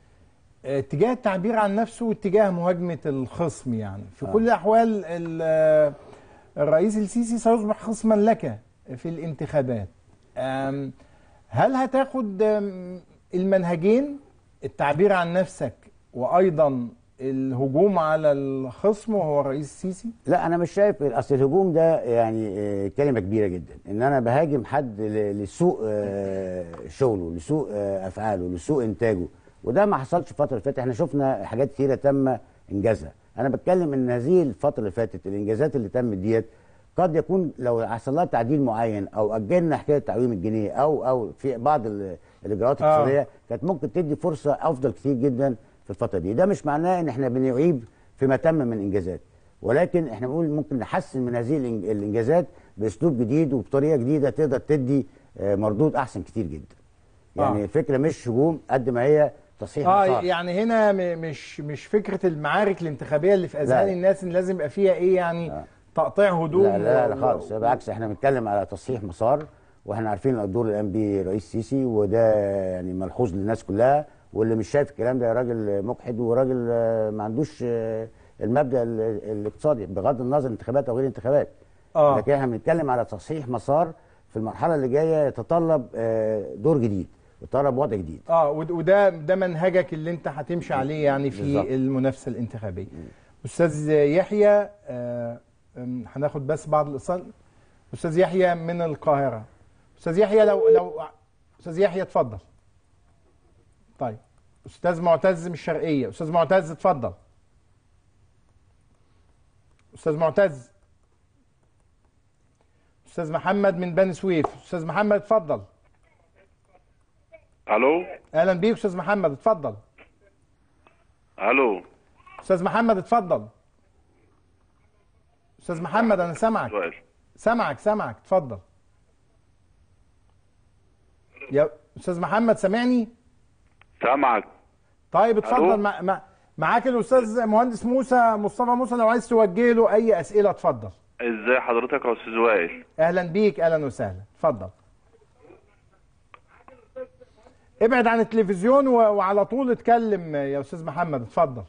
اتجاه التعبير عن نفسه واتجاه مهاجمة الخصم يعني في آه. كل الأحوال ال- الرئيس السيسي سيصبح خصما لك في الانتخابات أم، هل هتاخد أم، المنهجين التعبير عن نفسك وأيضا الهجوم على الخصم وهو الرئيس السيسي لا انا مش شايف اصل الهجوم ده يعني آه، كلمه كبيره جدا ان انا بهاجم حد ل- لسوء آه، شغله لسوء آه، افعاله لسوء انتاجه وده ما حصلش الفتره اللي فاتت احنا شفنا حاجات كتيره تم انجازها انا بتكلم ان هذه الفتره اللي فاتت الانجازات اللي تمت ديت قد يكون لو حصل لها تعديل معين او اجلنا حكايه تعويم الجنيه او او في بعض ال- الاجراءات آه. الاقتصاديه كانت ممكن تدي فرصه افضل كتير جدا في الفتره دي ده مش معناه ان احنا بنعيب فيما تم من انجازات ولكن احنا بنقول ممكن نحسن من هذه الإنج- الانجازات باسلوب جديد وبطريقه جديده تقدر تدي آه، مردود احسن كتير جدا يعني آه. الفكره مش هجوم قد ما هي تصحيح اه مسار. يعني هنا م- مش مش فكره المعارك الانتخابيه اللي في اذهان لا. الناس ان لازم يبقى فيها ايه يعني تقطيع هدوم لا لا, لا و- خالص بالعكس احنا بنتكلم على تصحيح مسار واحنا عارفين الدور اللي قام بيه رئيس السيسي وده يعني ملحوظ للناس كلها واللي مش شايف الكلام ده راجل مجحد وراجل آه، ما عندوش آه، المبدا ال- الاقتصادي بغض النظر انتخابات او غير انتخابات آه. لكن احنا بنتكلم على تصحيح مسار في المرحله اللي جايه يتطلب آه، دور جديد يتطلب وضع جديد اه ود- وده ده منهجك اللي انت هتمشي عليه يعني في بالظبط. المنافسه الانتخابيه استاذ يحيى آه، أم، هناخد بس بعض الاتصال استاذ يحيى من القاهره استاذ يحيى لو لو استاذ يحيى اتفضل طيب استاذ معتز من الشرقيه استاذ معتز اتفضل استاذ معتز استاذ محمد من بني سويف استاذ محمد اتفضل الو اهلا بيك استاذ محمد اتفضل الو استاذ محمد اتفضل استاذ محمد انا سامعك سؤال سامعك سامعك اتفضل يا استاذ محمد سامعني سامعك طيب ألو؟ اتفضل مع مع معاك الاستاذ مهندس موسى مصطفى موسى لو عايز توجه له اي اسئله اتفضل ازاي حضرتك يا استاذ وائل اهلا بيك اهلا وسهلا اتفضل ابعد عن التلفزيون و- وعلى طول اتكلم يا استاذ محمد اتفضل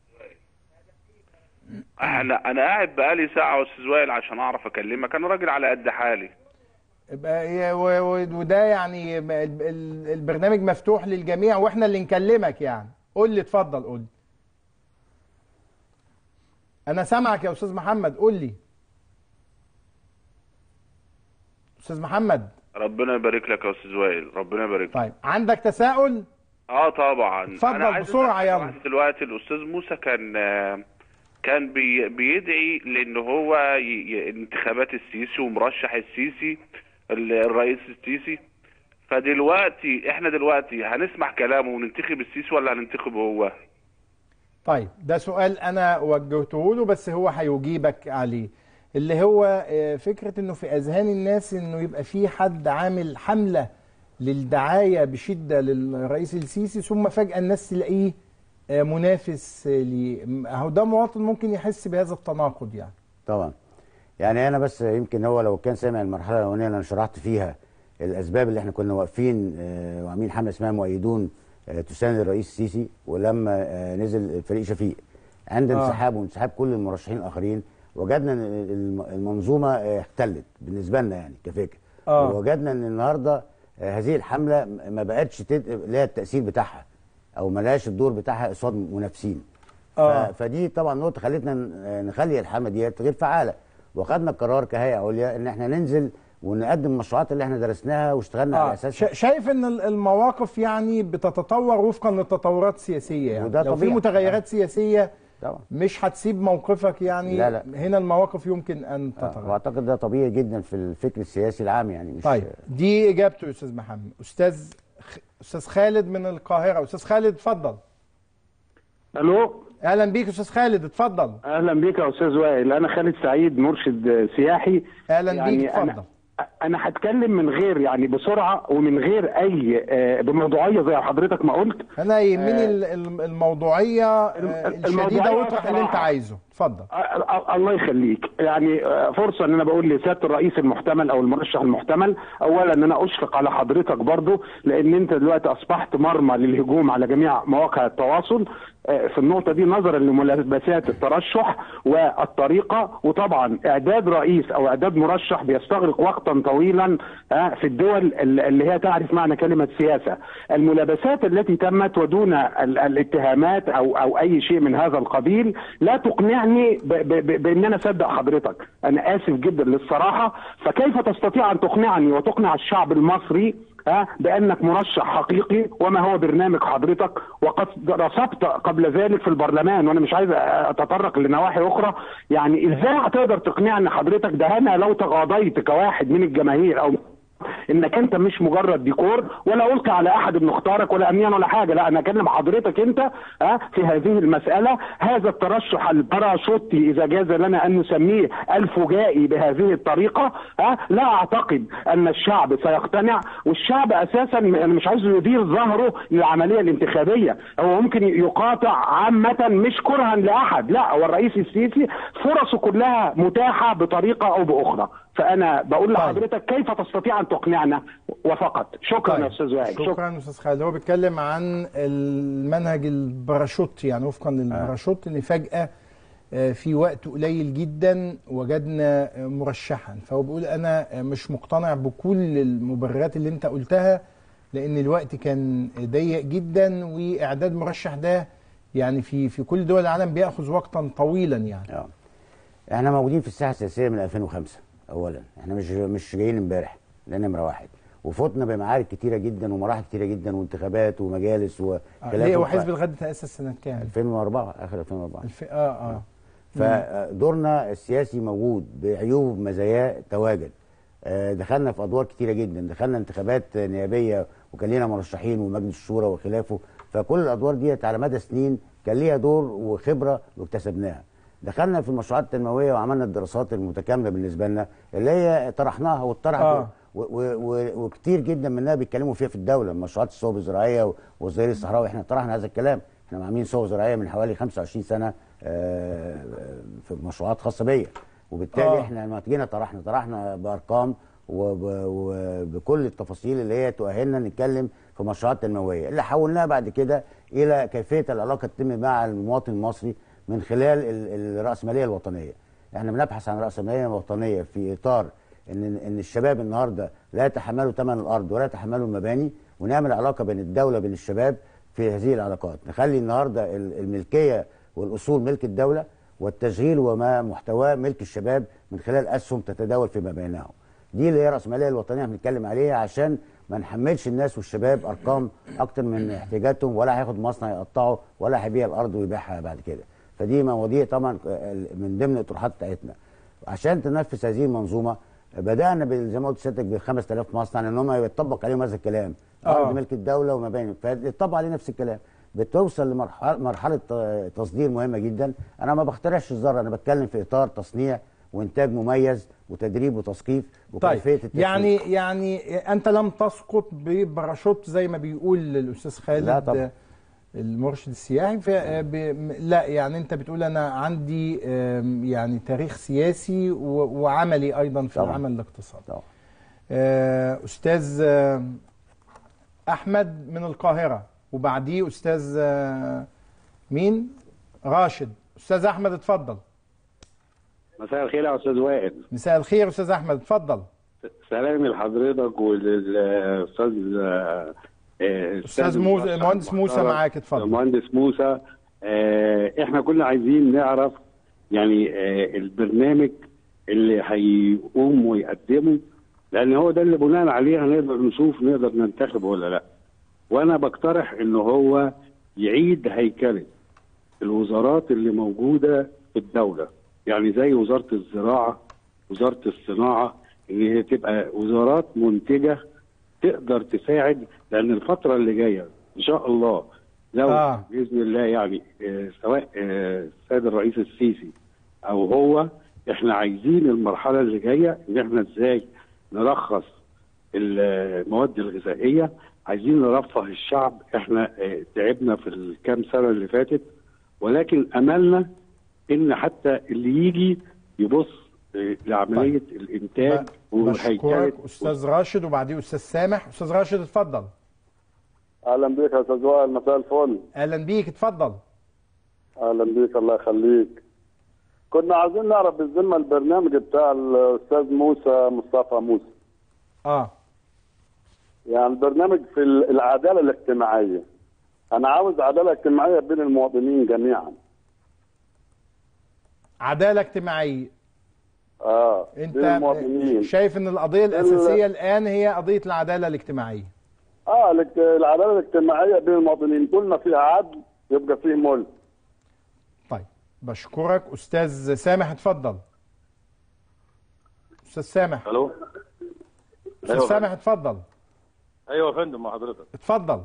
انا انا قاعد بقالي ساعه يا استاذ وائل عشان اعرف اكلمك انا راجل على قد حالي يبقى ي- و- و- وده يعني ال- ال- البرنامج مفتوح للجميع واحنا اللي نكلمك يعني قول لي اتفضل قول لي انا سامعك يا استاذ محمد قول لي استاذ محمد ربنا يبارك لك يا استاذ وائل ربنا يبارك لك طيب عندك تساؤل اه طبعا اتفضل أنا عايز بسرعة أسأل يلا. واحد دلوقتي الاستاذ موسى كان آه، كان بي بيدعي لان هو ي- ي- انتخابات السيسي ومرشح السيسي ال- الرئيس السيسي فدلوقتي احنا دلوقتي هنسمع كلامه وننتخب السيسي ولا هننتخبه هو؟ طيب ده سؤال انا وجهته له بس هو هيجيبك عليه اللي هو آه، فكرة انه في اذهان الناس انه يبقى في حد عامل حملة للدعاية بشدة للرئيس السيسي ثم فجأة الناس تلاقيه آه، منافس آه، ليه اهو ده مواطن ممكن يحس بهذا التناقض يعني طبعا يعني انا بس يمكن هو لو كان سامع المرحله الاولانيه اللي انا شرحت فيها الاسباب اللي احنا كنا واقفين آه، وعاملين حمله اسمها مؤيدون آه، تساند الرئيس السيسي ولما آه، نزل فريق شفيق عند آه. انسحاب وانسحاب كل المرشحين الاخرين وجدنا ان الم- المنظومه آه، اختلت بالنسبه لنا يعني كفكر آه. ووجدنا ان النهارده آه، هذه الحمله ما بقتش تد- لها التاثير بتاعها او ما لهاش الدور بتاعها قصاد منافسين آه. ف- فدي طبعا نقطه خلتنا ن- نخلي الحمله ديت غير فعاله واخدنا القرار كهيئه عليا ان احنا ننزل ونقدم المشروعات اللي احنا درسناها واشتغلنا على آه. اساسها شا- شايف ان ال- المواقف يعني بتتطور وفقا للتطورات السياسيه يعني وده لو في طبيعي. متغيرات سياسيه طبعا مش هتسيب موقفك يعني لا، لا. هنا المواقف يمكن ان آه. تتغير واعتقد ده طبيعي جدا في الفكر السياسي العام يعني مش طيب دي اجابته يا استاذ محمد استاذ خ- استاذ خالد من القاهره استاذ خالد اتفضل الو اهلا بيك استاذ خالد اتفضل اهلا بيك يا استاذ وائل انا خالد سعيد مرشد سياحي اهلا بيك اتفضل انا انا هتكلم من غير يعني بسرعه ومن غير اي آه، بموضوعيه زي حضرتك ما قلت انا يهمني آه، ال- ال- الموضوعيه آه، الشديده الموضوعية واطرح اللي انت بصراحة. عايزه اتفضل آه، آه، الله يخليك يعني آه، فرصه ان انا بقول لسياده الرئيس المحتمل او المرشح المحتمل اولا ان انا اشفق على حضرتك برضو لان انت دلوقتي اصبحت مرمى للهجوم على جميع مواقع التواصل آه، في النقطه دي نظرا لملابسات الترشح والطريقه وطبعا اعداد رئيس او اعداد مرشح بيستغرق وقتا طويلا آه، في الدول ال- اللي هي تعرف معنى كلمه سياسه الملابسات التي تمت ودون ال- الاتهامات او او اي شيء من هذا القبيل لا تقنعني ب- ب- ب- بان انا اصدق حضرتك انا اسف جدا للصراحه فكيف تستطيع ان تقنعني وتقنع الشعب المصري ها بانك مرشح حقيقي وما هو برنامج حضرتك وقد رصبت قبل ذلك في البرلمان وانا مش عايز اتطرق لنواحي اخرى يعني ازاي هتقدر تقنعني حضرتك ده انا لو تغاضيت كواحد من الجماهير او انك انت مش مجرد ديكور ولا القي على احد ان اختارك ولا امنيا ولا حاجه لا انا اكلم حضرتك انت ها في هذه المساله هذا الترشح الباراشوتي اذا جاز لنا ان نسميه الفجائي بهذه الطريقه ها لا اعتقد ان الشعب سيقتنع والشعب اساسا م- انا مش عايزه يدير ظهره للعمليه الانتخابيه هو ممكن يقاطع عامه مش كرها لاحد لا هو الرئيس السيسي فرصه كلها متاحه بطريقه او باخرى فانا بقول لحضرتك كيف تستطيع ان تقنعنا وفقط شكرا طيب. يا استاذ وائل شكرا استاذ خالد هو بيتكلم عن المنهج الباراشوت يعني وفقا للباراشوت ان فجاه آه، في وقت قليل جدا وجدنا آه، مرشحا فهو بيقول انا آه، مش مقتنع بكل المبررات اللي انت قلتها لان الوقت كان ضيق جدا واعداد مرشح ده يعني في في كل دول العالم بياخذ وقتا طويلا يعني اه احنا موجودين في الساحه السياسيه من 2005 اولا احنا مش مش جايين امبارح ده نمره واحد وفوتنا بمعارك كتيره جدا ومراحل كتيره جدا وانتخابات ومجالس آه، وكلام ليه هو حزب الغد تاسس سنه كام؟ 2004 اخر 2004 الف... اه اه فدورنا السياسي موجود بعيوب بمزاياه تواجد آه، دخلنا في ادوار كتيره جدا دخلنا انتخابات نيابيه وكان لينا مرشحين ومجلس الشورى وخلافه فكل الادوار ديت على مدى سنين كان ليها دور وخبره واكتسبناها دخلنا في المشروعات التنمويه وعملنا الدراسات المتكامله بالنسبه لنا اللي هي طرحناها واتطرحت آه. و- و- و- وكتير جدا منها بيتكلموا فيها في الدوله مشروعات الصوب الزراعيه والظهير الصحراوي احنا طرحنا هذا الكلام احنا عاملين صوب زراعيه من حوالي 25 سنه آه، في مشروعات خاصه بيا وبالتالي آه. احنا لما جينا طرحنا طرحنا بارقام وب- وبكل التفاصيل اللي هي تؤهلنا نتكلم في مشروعات تنمويه اللي حولناها بعد كده الى كيفيه العلاقه تتم مع المواطن المصري من خلال ال- الراسماليه الوطنيه احنا بنبحث عن راسماليه وطنيه في اطار ان ان الشباب النهارده لا يتحملوا ثمن الارض ولا يتحملوا المباني ونعمل علاقه بين الدوله وبين الشباب في هذه العلاقات نخلي النهارده ال- الملكيه والاصول ملك الدوله والتشغيل وما محتواه ملك الشباب من خلال اسهم تتداول فيما بينهم دي اللي هي راسماليه الوطنيه بنتكلم عليها عشان ما نحملش الناس والشباب ارقام اكتر من احتياجاتهم ولا هياخد مصنع يقطعه ولا هيبيع الارض ويبيعها بعد كده فدي مواضيع طبعا من ضمن الطروحات بتاعتنا عشان تنفذ هذه المنظومه بدانا بال- زي ما قلت سيادتك ب 5000 مصنع لان هم يطبق عليهم هذا الكلام آه. ارض ملك الدوله ومباني فيطبق عليه نفس الكلام بتوصل لمرحله مرحله ت- تصدير مهمه جدا انا ما بخترعش الذره انا بتكلم في اطار تصنيع وانتاج مميز وتدريب وتثقيف وكيفيه طيب التسويق. يعني يعني انت لم تسقط بباراشوت زي ما بيقول الاستاذ خالد لا طبعا. المرشد السياحي في ب... لا يعني انت بتقول انا عندي آم، يعني تاريخ سياسي و... وعملي ايضا في طبعا. العمل الاقتصادي طبعا. آه، استاذ آه، احمد من القاهره وبعديه استاذ آه، مين راشد استاذ احمد اتفضل مساء الخير يا استاذ وائل مساء الخير استاذ احمد اتفضل سلامي لحضرتك وللاستاذ آه، آه، أستاذ موسى- مهندس موسى المحترم، معاك، اتفضل. مهندس موسى آه، احنا كنا عايزين نعرف يعني آه، البرنامج اللي هيقوم ويقدمه لان هو ده اللي بناء عليه هنقدر نشوف نقدر ننتخب ولا لا وانا بقترح ان هو يعيد هيكله الوزارات اللي موجوده في الدوله يعني زي وزاره الزراعه وزاره الصناعه ان هي تبقى وزارات منتجه تقدر تساعد لان الفتره اللي جايه ان شاء الله لو آه. آه. باذن الله يعني آه، سواء آه، السيد الرئيس السيسي او هو احنا عايزين المرحله اللي جايه ان احنا ازاي نرخص المواد الغذائيه عايزين نرفه الشعب احنا آه، تعبنا في الكام سنه اللي فاتت ولكن املنا ان حتى اللي يجي يبص آه، لعمليه طيب. الانتاج وهيكله بشكرك استاذ راشد وبعديه استاذ سامح استاذ راشد اتفضل اهلا بيك يا استاذ وائل مساء الفل اهلا بيك اتفضل اهلا بيك الله يخليك كنا عايزين نعرف بالذمه البرنامج بتاع الاستاذ موسى مصطفى موسى اه يعني البرنامج في العداله الاجتماعيه انا عاوز عداله اجتماعيه بين المواطنين جميعا عداله اجتماعيه اه انت بين المواطنين شايف ان القضيه الاساسيه الان هي قضيه العداله الاجتماعيه اه الاجت- العداله الاجتماعيه بين المواطنين طول ما فيها عدل يبقى فيه ملك طيب بشكرك استاذ سامح اتفضل استاذ سامح الو استاذ أيوة. سامح اتفضل ايوه يا فندم مع حضرتك اتفضل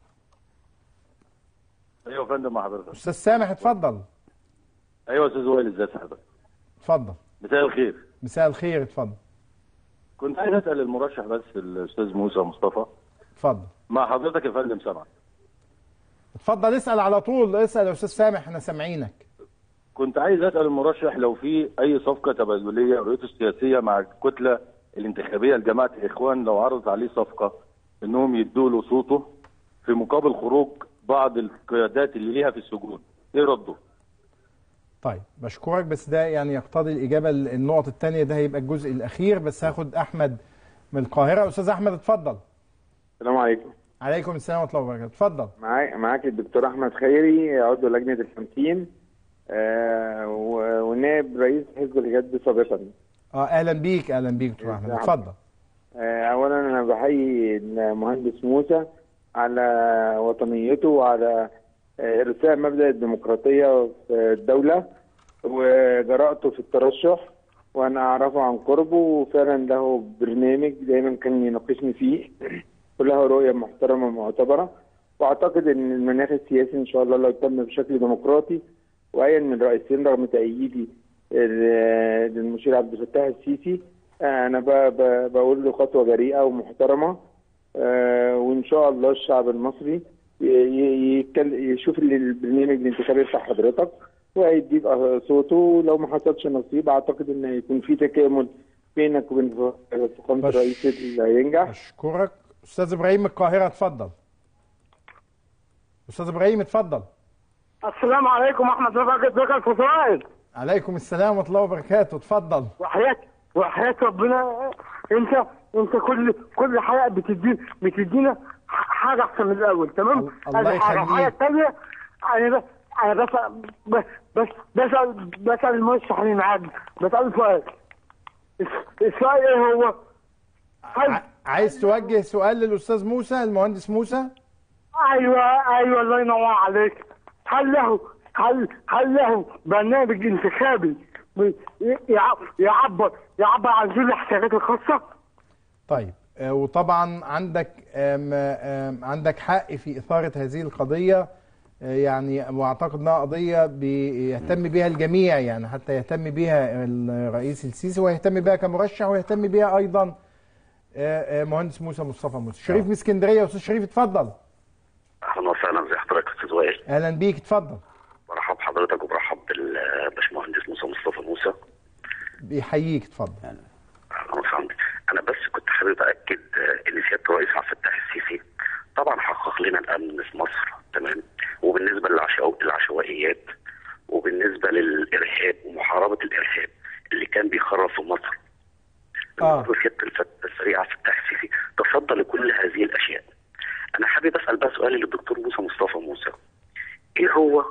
ايوه يا فندم مع حضرتك استاذ سامح اتفضل ايوه يا استاذ وائل ازاي حضرتك اتفضل مساء الخير مساء الخير اتفضل كنت عايز اسال المرشح بس الاستاذ موسى مصطفى اتفضل مع حضرتك يا فندم سامع اتفضل اسال على طول اسال يا استاذ سامح احنا سامعينك كنت عايز اسال المرشح لو في اي صفقه تبادليه رؤيته السياسيه مع الكتله الانتخابيه لجماعه الاخوان لو عرضت عليه صفقه انهم يدوا له صوته في مقابل خروج بعض القيادات اللي ليها في السجون ايه رده؟ طيب بشكرك بس ده يعني يقتضي الاجابه النقط الثانيه ده هيبقى الجزء الاخير بس هاخد احمد من القاهره استاذ احمد اتفضل السلام عليكم عليكم السلام ورحمه الله وبركاته اتفضل معاك معاك الدكتور احمد خيري عضو لجنه التمكين آه و- ونائب رئيس حزب الجد سابقا اه اهلا بيك اهلا بيك دكتور احمد نعم. اتفضل آه اولا انا بحيي المهندس موسى على وطنيته وعلى آه، ارساء مبدا الديمقراطيه في الدوله وجرأته في الترشح وانا اعرفه عن قربه وفعلا له برنامج دايما كان يناقشني فيه وله رؤيه محترمه ومعتبره واعتقد ان المناخ السياسي ان شاء الله لو تم بشكل ديمقراطي وايا من الرئيسين رغم تأييدي ال- للمشير عبد الفتاح السيسي آه، انا ب- ب- بقول له خطوه جريئه ومحترمه آه، وان شاء الله الشعب المصري ي- ي- يتكل- يشوف ال- البرنامج الانتخابي بتاع حضرتك وهيديك صوته لو ما حصلش نصيب اعتقد ان هيكون في تكامل بينك وبين فخامه بش- الرئيس اللي هينجح اشكرك استاذ ابراهيم من القاهره اتفضل استاذ ابراهيم اتفضل السلام عليكم احمد رفعت ازيك يا استاذ وائل عليكم السلام ورحمه الله وبركاته اتفضل وحياة وحياة ربنا انت انت كل كل حلقه بتدي بتدينا حاجه احسن من الاول تمام؟ الله ادي حاجه يخليك. الحاجه الثانيه انا بس انا بسال بس بس بسال بسال المرشح اللي معاك بسال سؤال الس- السؤال ايه هو؟ هل عايز توجه سؤال للاستاذ موسى المهندس موسى ايوه ايوه الله ينور عليك هل له هل هل له برنامج انتخابي بي- يع- يعبر يعبر عن ذي الاحتياجات الخاصه؟ طيب آه، وطبعا عندك آم، آم، عندك حق في إثارة هذه القضية آه، يعني واعتقد انها قضيه بيهتم بها الجميع يعني حتى يهتم بها الرئيس السيسي ويهتم بها كمرشح ويهتم بها ايضا آه، آه، مهندس موسى مصطفى موسى شريف من اسكندريه استاذ شريف اتفضل اهلا وسهلا زي حضرتك يا استاذ وائل اهلا بيك اتفضل برحب بحضرتك وبرحب بالباشمهندس موسى مصطفى موسى بيحييك اتفضل اهلا وسهلا انا بس كنت حابب اكد آه، ان سياده الرئيس عبد الفتاح السيسي طبعا حقق لنا الامن في مصر تمام وبالنسبه للعشو- للعشوائيات وبالنسبه للارهاب ومحاربه الارهاب اللي كان بيخرب في مصر اه سياده الفت- السريع عبد الفتاح السيسي تصدى لكل هذه الاشياء انا حابب اسال بقى سؤال للدكتور موسى مصطفى موسى ايه هو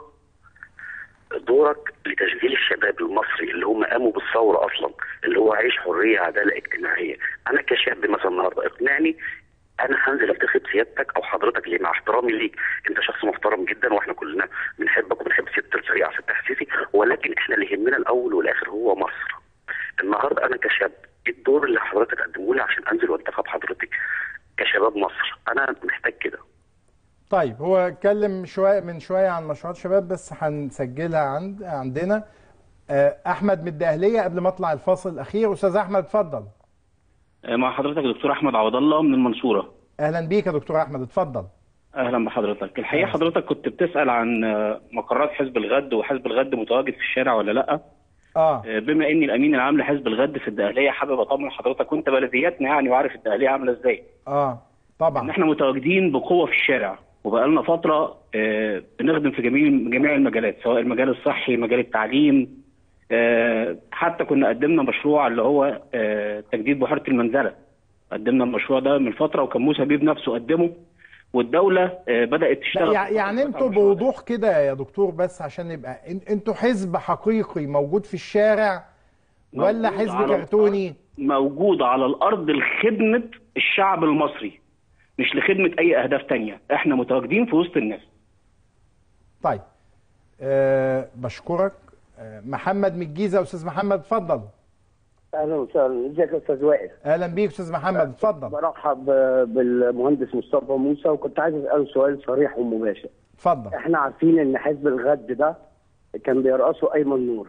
دورك لتشغيل الشباب المصري اللي هم قاموا بالثوره اصلا اللي هو عيش حريه عداله اجتماعيه انا كشاب مثلا النهارده اقنعني انا هنزل انتخب سيادتك او حضرتك ليه مع احترامي ليك انت شخص محترم جدا واحنا كلنا بنحبك وبنحب سياده السريع عبد الفتاح السيسي ولكن احنا اللي يهمنا الاول والاخر هو مصر النهارده انا كشاب ايه الدور اللي حضرتك قدمه لي عشان انزل وانتخب حضرتك كشباب مصر انا محتاج كده طيب هو اتكلم شويه من شويه عن مشروعات شباب بس هنسجلها عند عندنا آه، احمد من الدقهليه قبل ما اطلع الفاصل الاخير استاذ احمد اتفضل مع حضرتك دكتور احمد عوض الله من المنصوره اهلا بيك يا دكتور احمد اتفضل اهلا بحضرتك الحقيقه حضرتك كنت بتسال عن آه، مقرات حزب الغد وحزب الغد متواجد في الشارع ولا لا اه آه، بما اني الامين العام لحزب الغد في الدقهليه حابب اطمن حضرتك وانت بلدياتنا يعني وعارف الدقهليه عامله ازاي اه طبعا ان احنا متواجدين بقوه في الشارع وبقالنا فتره آه، بنخدم في جميع جميع المجالات سواء المجال الصحي مجال التعليم آه، حتى كنا قدمنا مشروع اللي هو آه، تجديد بحيره المنزله قدمنا المشروع ده من فتره وكان موسى بيه بنفسه قدمه والدوله آه، بدات لا تشتغل يع- يعني انتوا بوضوح كده يا دكتور بس عشان يبقى إن- انتوا حزب حقيقي موجود في الشارع ولا موجود حزب على كرتوني موجود على الارض لخدمه الشعب المصري مش لخدمه اي اهداف تانية احنا متواجدين في وسط الناس طيب أه بشكرك أه محمد من الجيزه استاذ محمد اتفضل اهلا وسهلا ازيك يا استاذ وائل اهلا بيك استاذ محمد اتفضل برحب بالمهندس مصطفى موسى وكنت عايز اساله سؤال صريح ومباشر اتفضل احنا عارفين ان حزب الغد ده كان بيرأسه ايمن نور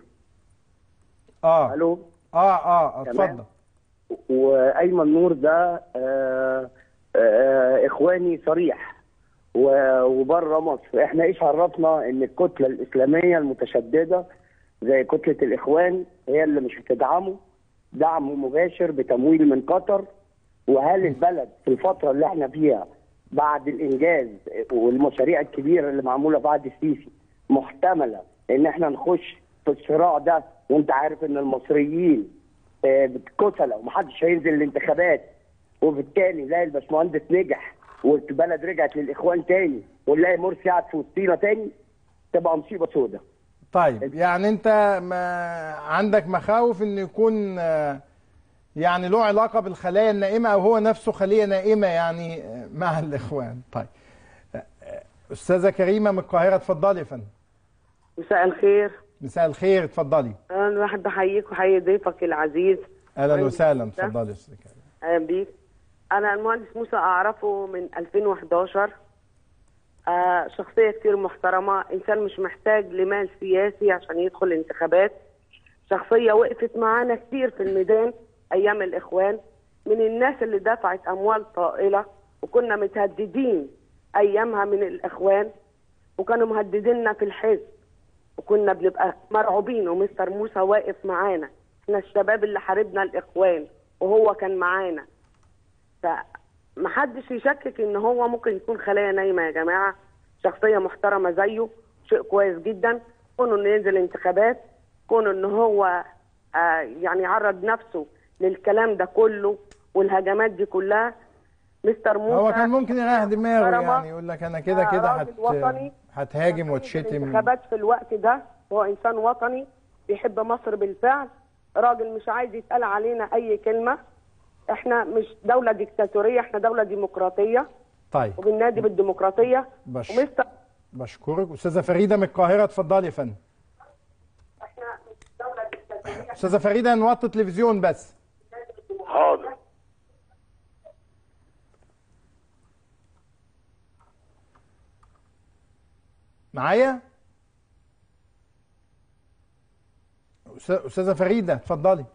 اه الو اه اه تمام. اتفضل وايمن نور ده آه آه اخواني صريح و- وبره مصر احنا ايش عرفنا ان الكتله الاسلاميه المتشدده زي كتله الاخوان هي اللي مش هتدعمه دعم مباشر بتمويل من قطر وهل البلد في الفتره اللي احنا فيها بعد الانجاز والمشاريع الكبيره اللي معموله بعد السيسي محتمله ان احنا نخش في الصراع ده وانت عارف ان المصريين آه، كسلة ومحدش هينزل الانتخابات وبالتالي نلاقي الباشمهندس نجح والبلد رجعت للاخوان تاني ونلاقي مرسي قاعد في وسطينا تاني تبقى مصيبه سودة طيب يعني انت ما عندك مخاوف ان يكون آه، يعني له علاقه بالخلايا النائمه او هو نفسه خليه نائمه يعني آه، مع الاخوان طيب آه، آه، استاذه كريمه من القاهره اتفضلي يا فندم مساء الخير مساء الخير اتفضلي انا واحد بحييك وحيي ضيفك العزيز اهلا طيب. وسهلا اتفضلي يا استاذه كريمه اهلا بيك انا المهندس موسى اعرفه من 2011 آه شخصيه كتير محترمه انسان مش محتاج لمال سياسي عشان يدخل انتخابات شخصيه وقفت معانا كتير في الميدان ايام الاخوان من الناس اللي دفعت اموال طائله وكنا متهددين ايامها من الاخوان وكانوا مهدديننا في الحزب وكنا بنبقى مرعوبين ومستر موسى واقف معانا احنا الشباب اللي حاربنا الاخوان وهو كان معانا فمحدش يشكك ان هو ممكن يكون خلايا نايمه يا جماعه شخصيه محترمه زيه شيء كويس جدا كونه انه ينزل انتخابات كونه ان هو آه يعني يعرض نفسه للكلام ده كله والهجمات دي كلها مستر موسى هو كان ممكن يريح دماغه محترمة. يعني يقول لك انا كده آه، كده راجل هت وطني. هتهاجم وتشتم الانتخابات في الوقت ده هو انسان وطني بيحب مصر بالفعل راجل مش عايز يتقال علينا اي كلمه احنا مش دوله ديكتاتوريه احنا دوله ديمقراطيه طيب وبننادي بالديمقراطيه بش... ومستر بشكرك استاذه فريده من القاهره اتفضلي يا فندم استاذه فريده نوطي التلفزيون بس حاضر معايا أستاذ- استاذه فريده اتفضلي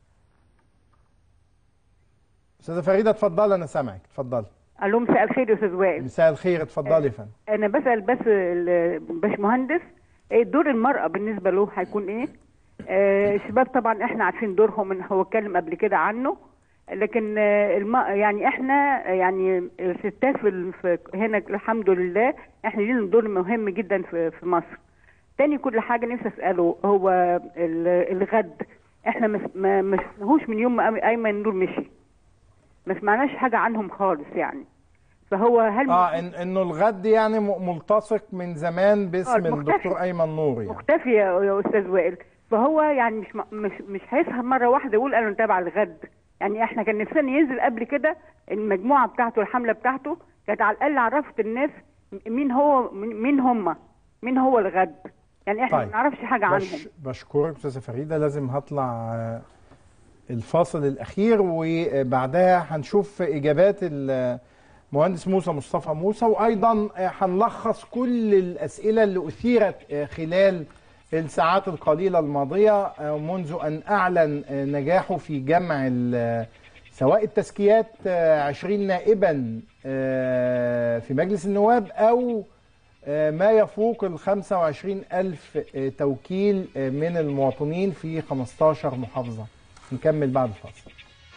استاذه فريده اتفضلي انا سامعك اتفضلي الو مساء الخير يا استاذ وائل مساء الخير اتفضلي يا فندم انا بسال بس الباشمهندس ايه دور المراه بالنسبه له هيكون ايه آه الشباب طبعا احنا عارفين دورهم ان هو اتكلم قبل كده عنه لكن آه، الم... يعني احنا يعني الستات في, ال- في هنا الحمد لله احنا لينا دور مهم جدا في في مصر تاني كل حاجه نفسي اساله هو ال- الغد احنا مس... ما ما شفناهوش من يوم ما أي- ايمن نور مشي ما سمعناش حاجه عنهم خالص يعني فهو هل اه إن انه الغد يعني م- ملتصق من زمان باسم آه، مختفي. الدكتور ايمن نور يعني مختفي يا يا استاذ وائل فهو يعني مش مش مش هيسهر مره واحده يقول انا تابع الغد يعني احنا كان نفسنا ينزل قبل كده المجموعه بتاعته الحمله بتاعته كانت على الاقل عرفت الناس مين هو مين هم مين هو الغد يعني احنا طيب. ما نعرفش حاجه عنهم بش بشكرك استاذه فريده لازم هطلع آه، الفاصل الاخير وبعدها هنشوف اجابات المهندس موسى مصطفى موسى وايضا آه، هنلخص كل الاسئله اللي اثيرت آه، خلال الساعات القليله الماضيه آه، منذ ان اعلن آه، نجاحه في جمع ال- سواء التزكيات آه، 20 نائبا آه، في مجلس النواب او آه، ما يفوق ال 25 ألف آه، توكيل آه، من المواطنين في 15 محافظة نكمل بعد الفاصل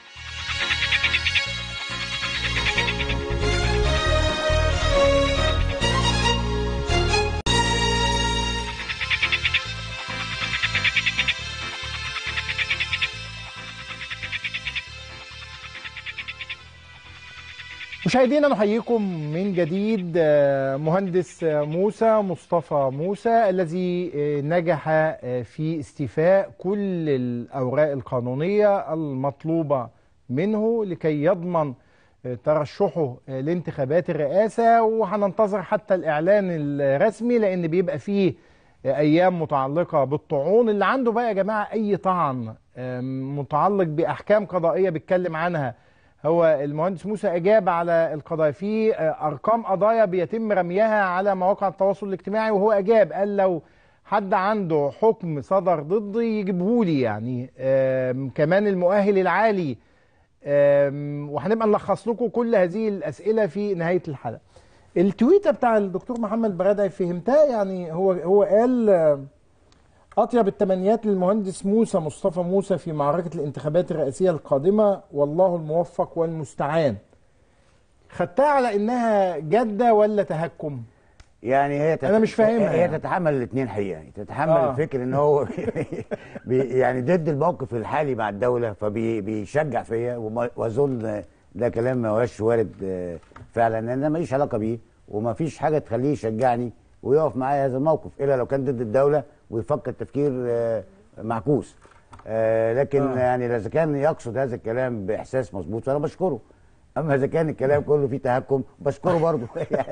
مشاهدينا نحييكم من جديد آه، مهندس آه، موسى مصطفى موسى الذي آه، نجح آه، في استيفاء كل الأوراق القانونية المطلوبة منه لكي يضمن آه، ترشحه آه، لانتخابات الرئاسة وهننتظر حتى الإعلان الرسمي لأن بيبقى فيه آه، أيام متعلقة بالطعون اللي عنده بقى يا جماعة أي طعن آه، متعلق بأحكام قضائية بيتكلم عنها هو المهندس موسى اجاب على القضايا في آه، ارقام قضايا بيتم رميها على مواقع التواصل الاجتماعي وهو اجاب قال لو حد عنده حكم صدر ضدي يجيبه لي يعني آم، كمان المؤهل العالي آم، وهنبقى نلخص لكم كل هذه الاسئله في نهايه الحلقه. التويته بتاع الدكتور محمد برادعي فهمتها يعني هو هو قال آه، أطيب التمنيات للمهندس موسى مصطفى موسى في معركة الانتخابات الرئاسية القادمة والله الموفق والمستعان خدتها على إنها جدة ولا تهكم يعني هي تت... أنا مش فاهمها هي يعني. تتحمل الاثنين حقيقه تتحمل آه. آه. الفكر ان هو بي يعني ضد الموقف الحالي مع الدوله فبيشجع فيا وما- واظن ده كلام ما هوش وارد آه، فعلا لان انا ماليش علاقه بيه وما فيش حاجه تخليه يشجعني ويقف معايا هذا الموقف الا لو كان ضد الدوله ويفكر تفكير آه، معكوس آه، لكن آه. آه. يعني اذا كان يقصد هذا الكلام باحساس مظبوط فانا بشكره اما اذا كان الكلام كله فيه تهكم بشكره برضه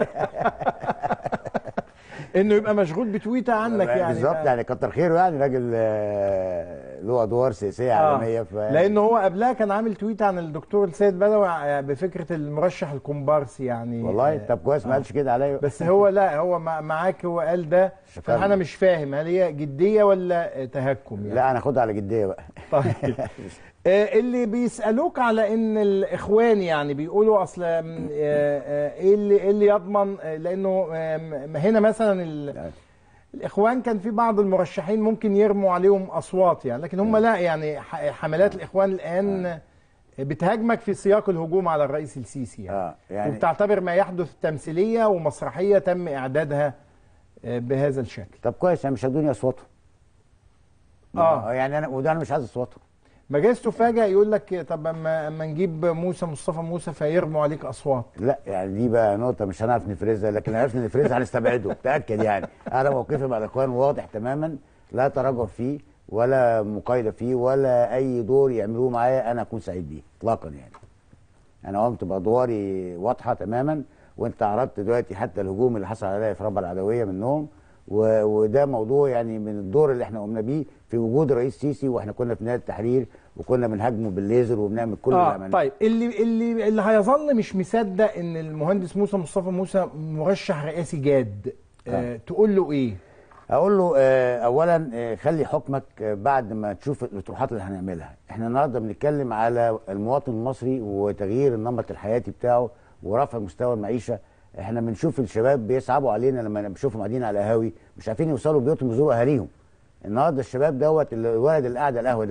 إنه يبقى مشغول بتويته عنك يعني بالظبط يعني كتر خيره يعني راجل آه، له ادوار سياسيه آه. عالميه ف لأنه هو قبلها كان عامل تويت عن الدكتور السيد بدوي ع- بفكرة المرشح الكومبارسي يعني والله طب كويس ما قالش كده عليا بس هو لا هو مع- معاك هو قال ده شكراً. فأنا مش فاهم هل هي جدية ولا تهكم يعني لا انا اخدها على جديه بقى طيب آه، اللي بيسألوك على ان الاخوان يعني بيقولوا اصل آم، آه، آه، ايه اللي ايه اللي يضمن آه، لانه آم، هنا مثلا ال- الاخوان كان في بعض المرشحين ممكن يرموا عليهم اصوات يعني لكن هم لا يعني ح- حملات الاخوان الان بتهاجمك في سياق الهجوم على الرئيس السيسي يعني, آه، يعني- وبتعتبر ما يحدث تمثيليه ومسرحيه تم اعدادها آه، بهذا الشكل طب كويس يعني مش هيدوني اصواتهم اه يعني انا وده انا مش عايز اصواتهم ما جايز تفاجئ يقول لك طب اما اما نجيب موسى مصطفى موسى فيرموا عليك اصوات لا يعني دي بقى نقطه مش هنعرف نفرزها لكن لو عرفنا نفرزها هنستبعده تاكد يعني انا موقفي مع الاخوان واضح تماما لا تراجع فيه ولا مقايضه فيه ولا اي دور يعملوه معايا انا اكون سعيد بيه اطلاقا يعني انا قمت بادواري واضحه تماما وانت عرضت دلوقتي حتى الهجوم اللي حصل عليا في ربع العدويه منهم و... وده موضوع يعني من الدور اللي احنا قمنا بيه في وجود الرئيس سيسي واحنا كنا في نادي التحرير وكنا بنهاجمه بالليزر وبنعمل كل اللي اه عملناه طيب اللي اللي اللي هيظل مش مصدق ان المهندس موسى مصطفى موسى مرشح رئاسي جاد آه تقول له ايه؟ اقول له آه، اولا آه، خلي حكمك آه، بعد ما تشوف الاطروحات اللي هنعملها احنا النهارده بنتكلم على المواطن المصري وتغيير النمط الحياتي بتاعه ورفع مستوى المعيشه احنا بنشوف الشباب بيصعبوا علينا لما بنشوفهم قاعدين على قهاوي مش عارفين يوصلوا بيوتهم يزوروا اهاليهم النهارده الشباب دوت اللي- الولد اللي قاعد على القهوه ده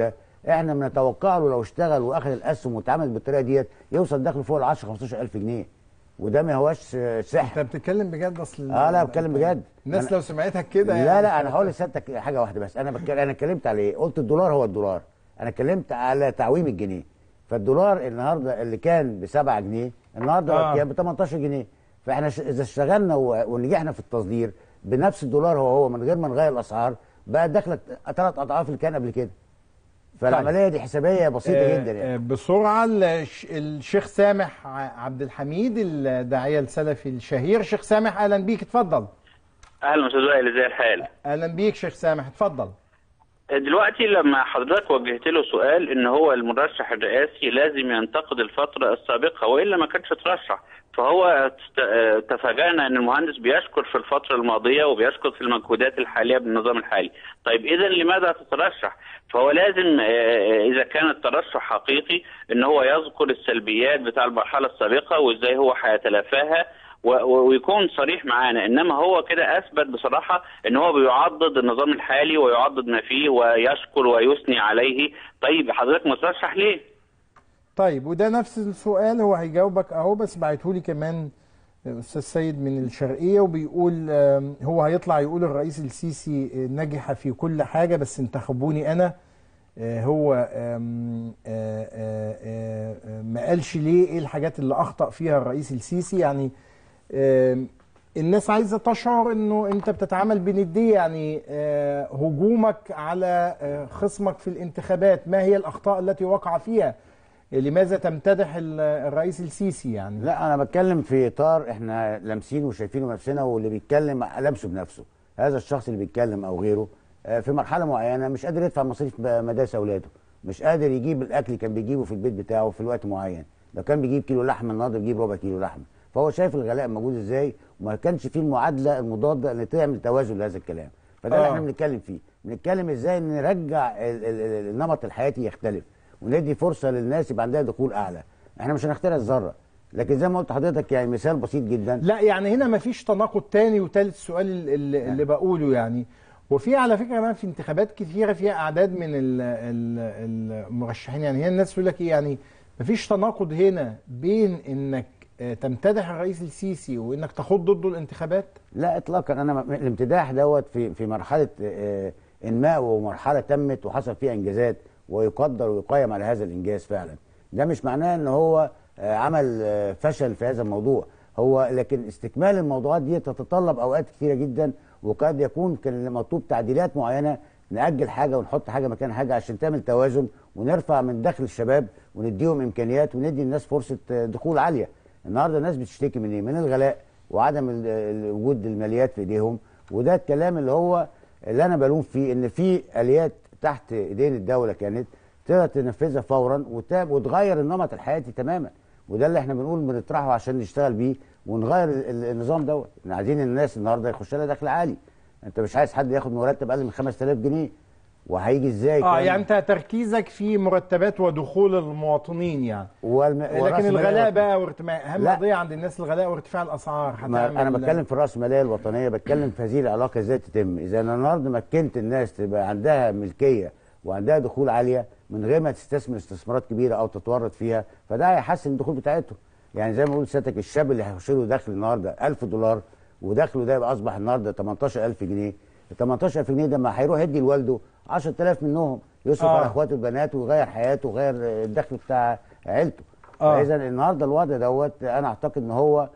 احنا بنتوقع له لو اشتغل واخد الاسهم واتعامل بالطريقه ديت يوصل دخله فوق ال 10 15000 جنيه وده ما هوش آه، سحر انت بتتكلم بجد اصل اه لا بتكلم بجد الناس أنا- لو سمعتك كده لا يعني لا انا هقول لسيادتك حاجه واحده بس انا بتكلم انا اتكلمت على ايه قلت الدولار هو الدولار انا اتكلمت على تعويم الجنيه فالدولار النهارده اللي كان ب 7 جنيه النهارده آه. بقى ب 18 جنيه فاحنا ش- اذا اشتغلنا و- ونجحنا في التصدير بنفس الدولار هو هو من غير ما نغير الاسعار بقى دخلك ثلاث اضعاف اللي كان قبل كده فالعمليه دي حسابيه بسيطه آه، جدا يعني آه، بسرعه الش- الشيخ سامح ع- عبد الحميد الداعيه السلفي الشهير شيخ سامح اهلا بيك اتفضل اهلا استاذ وائل ازي الحال اهلا بيك شيخ سامح اتفضل دلوقتي لما حضرتك وجهت له سؤال ان هو المرشح الرئاسي لازم ينتقد الفتره السابقه والا ما كانش ترشح فهو است- آه، تفاجأنا ان المهندس بيشكر في الفتره الماضيه وبيشكر في المجهودات الحاليه بالنظام الحالي طيب اذا لماذا تترشح فهو لازم آه، اذا كان الترشح حقيقي ان هو يذكر السلبيات بتاع المرحله السابقه وازاي هو هيتلافاها و- و- ويكون صريح معانا انما هو كده اثبت بصراحه ان هو بيعضد النظام الحالي ويعضد ما فيه ويشكر ويثني عليه طيب حضرتك مترشح ليه؟ طيب وده نفس السؤال هو هيجاوبك اهو بس بعتهولي كمان استاذ سيد من الشرقيه وبيقول آم، هو هيطلع يقول الرئيس السيسي آه، نجح في كل حاجه بس انتخبوني انا آه، هو آم، آه، آه، آه، آه، ما قالش ليه ايه الحاجات اللي اخطا فيها الرئيس السيسي يعني آم، الناس عايزه تشعر انه انت بتتعامل بنديه يعني آه، هجومك على آه، خصمك في الانتخابات ما هي الاخطاء التي وقع فيها لماذا تمتدح ال- الرئيس السيسي يعني لا انا بتكلم في اطار احنا لامسينه وشايفينه بنفسنا واللي بيتكلم لمسه بنفسه هذا الشخص اللي بيتكلم او غيره آه، في مرحله معينه مش قادر يدفع مصاريف ب- مدارس اولاده مش قادر يجيب الاكل اللي كان بيجيبه في البيت بتاعه في الوقت معين لو كان بيجيب كيلو لحم النهارده بيجيب ربع كيلو لحم فهو شايف الغلاء موجود ازاي وما كانش فيه المعادله المضاده اللي تعمل توازن لهذا الكلام فده اللي آه. احنا بنتكلم فيه بنتكلم ازاي نرجع ال- ال- ال- النمط الحياتي يختلف وندي فرصه للناس يبقى عندها دخول اعلى احنا مش هنخترع الذره لكن زي ما قلت لحضرتك يعني مثال بسيط جدا لا يعني هنا مفيش تناقض تاني وتالت السؤال اللي, اللي بقوله يعني وفي على فكره كمان في انتخابات كثيره فيها اعداد من ال- ال- المرشحين يعني هنا الناس تقول لك ايه يعني مفيش تناقض هنا بين انك آه، تمتدح الرئيس السيسي وانك تخوض ضده الانتخابات لا اطلاقا انا م- الامتداح دوت في في مرحله آه، انماء ومرحله تمت وحصل فيها انجازات ويقدر ويقيم على هذا الانجاز فعلا ده مش معناه ان هو آه، عمل آه، فشل في هذا الموضوع هو لكن استكمال الموضوعات دي تتطلب اوقات كثيره جدا وقد يكون كان مطلوب تعديلات معينه نأجل حاجه ونحط حاجه مكان حاجه عشان تعمل توازن ونرفع من دخل الشباب ونديهم امكانيات وندي الناس فرصه آه، دخول عاليه النهارده الناس بتشتكي من ايه؟ من الغلاء وعدم ال- ال- وجود الماليات في ايديهم وده الكلام اللي هو اللي انا بلوم فيه ان في اليات تحت ايدين الدوله كانت تقدر تنفذها فورا وتاب وتغير النمط الحياتي تماما وده اللي احنا بنقول بنطرحه عشان نشتغل بيه ونغير ال- ال- النظام دوت احنا عايزين الناس النهارده يخش لها دخل عالي انت مش عايز حد ياخد مرتب اقل من 5000 جنيه وهيجي ازاي اه كان- يعني انت تركيزك في مرتبات ودخول المواطنين يعني والم... لكن والرأس الغلاء المالية بقى وارتفاع اهم لا. قضيه عند الناس الغلاء وارتفاع الاسعار ما هتعمل- انا بتكلم في الراسماليه الوطنيه بتكلم في هذه العلاقه ازاي تتم اذا انا النهارده مكنت الناس تبقى عندها ملكيه وعندها دخول عاليه من غير ما تستثمر استثمارات كبيره او تتورط فيها فده هيحسن الدخول بتاعتهم يعني زي ما بقول سيادتك الشاب اللي هيخش له دخل النهارده 1000 دولار ودخله ده يبقى اصبح النهارده 18000 جنيه ال 18000 جنيه ده ما هيروح يدي لوالده 10000 منهم يصرف آه. على اخواته البنات ويغير حياته ويغير الدخل بتاع عيلته آه. فاذا النهارده الوضع دوت انا اعتقد ان هو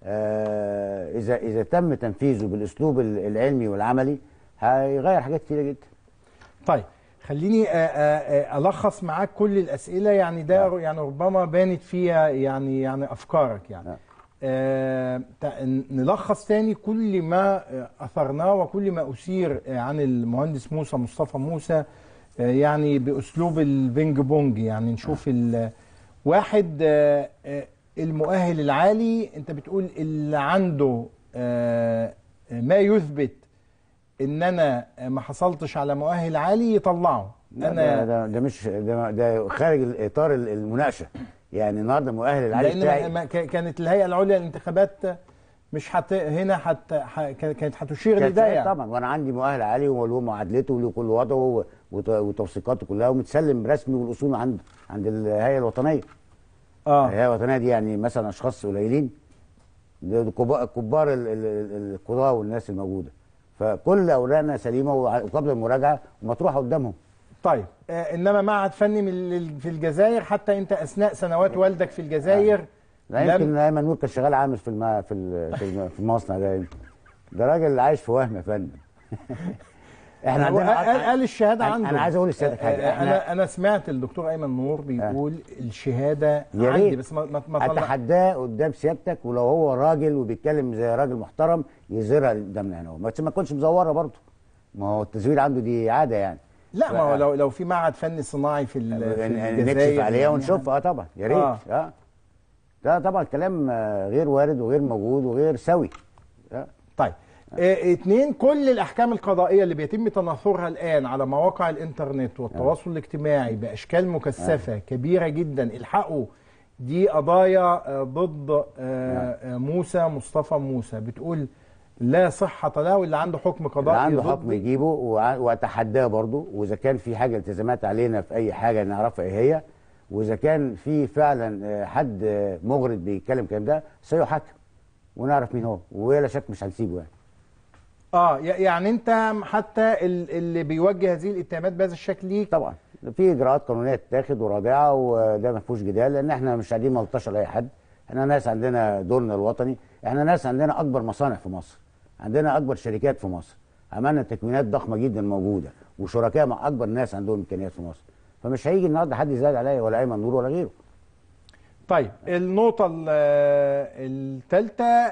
آه، اذا اذا تم تنفيذه بالاسلوب ال- العلمي والعملي هيغير حاجات كتيره جدا طيب خليني آه، آه، آه، الخص معاك كل الاسئله يعني ده يعني ربما بانت فيها يعني يعني افكارك يعني آه، تع- نلخص تاني كل ما آه، اثرناه وكل ما اثير آه، عن المهندس موسى مصطفى موسى آه، يعني باسلوب البينج بونج يعني نشوف ال- واحد آه، آه، المؤهل العالي انت بتقول اللي عنده آه، ما يثبت ان انا ما حصلتش على مؤهل عالي يطلعه لا، انا ده, ده, ده مش ده, ده خارج اطار المناقشه يعني النهارده المؤهل العالي لان بتاعي ما- ما- ك- كانت الهيئه العليا للانتخابات مش حت هنا حت ح... كانت هتشير كانت لده ساعات يعني طبعا وانا عندي مؤهل عالي وله معادلته وله كل وضعه وت- وتوثيقاته كلها ومتسلم رسمي والاصول عند عند الهيئه الوطنيه اه الهيئه الوطنيه دي يعني مثلا اشخاص قليلين دول كبار كبار ال- ال- ال- القضاه والناس الموجوده فكل اوراقنا سليمه وع- وقبل المراجعه ومطروحه قدامهم طيب آه انما معهد فني من ال- في الجزائر حتى انت اثناء سنوات والدك في الجزائر لا يمكن ايمن نور كان شغال عامل في الم... في ال- في الم- في المصنع ده يمكن. ده راجل عايش في وهم يا فندم احنا هو عندنا قال, قال الشهاده أنا- عنده انا عايز اقول لسيادتك حاجه آه، احنا انا انا سمعت الدكتور ايمن نور بيقول الشهاده يا عندي ريت بس ما ما ما طلع اتحداه قدام سيادتك ولو هو راجل وبيتكلم زي راجل محترم يظهرها قدامنا هنا بس ما تكونش مزوره برضه ما هو التزوير عنده دي عاده يعني لا ما هو لو لو في معهد فني صناعي في, ال- في نكشف الجزائر عليها يعني ونشوفها اه طبعا يا ريت آه. اه ده طبعا كلام آه، غير وارد وغير موجود وغير سوي آه. طيب آه، اتنين كل الاحكام القضائيه اللي بيتم تناثرها الان على مواقع الانترنت والتواصل الاجتماعي باشكال مكثفه كبيره جدا الحقوا دي قضايا آه، ضد آه، آه، موسى مصطفى موسى بتقول لا صحة له اللي عنده حكم اللي قضائي عنده ضد حكم يجيبه وع- واتحداه برضه واذا كان في حاجه التزامات علينا في اي حاجه نعرفها ايه هي واذا كان في فعلا آه، حد آه، مغرض بيتكلم الكلام ده سيحاكم ونعرف مين هو ولا شك مش هنسيبه يعني اه ي- يعني انت حتى ال- اللي بيوجه هذه الاتهامات بهذا الشكل ليك طبعا في اجراءات قانونيه تتاخد وراجعه وده ما فيهوش جدال لان احنا مش قاعدين ملطشه لاي حد احنا ناس عندنا دورنا الوطني احنا ناس عندنا اكبر مصانع في مصر عندنا اكبر شركات في مصر عملنا تكوينات ضخمه جدا موجوده وشركاء مع اكبر ناس عندهم امكانيات في مصر فمش هيجي النهارده حد يزعل عليا ولا ايمن نور ولا غيره طيب النقطة الثالثة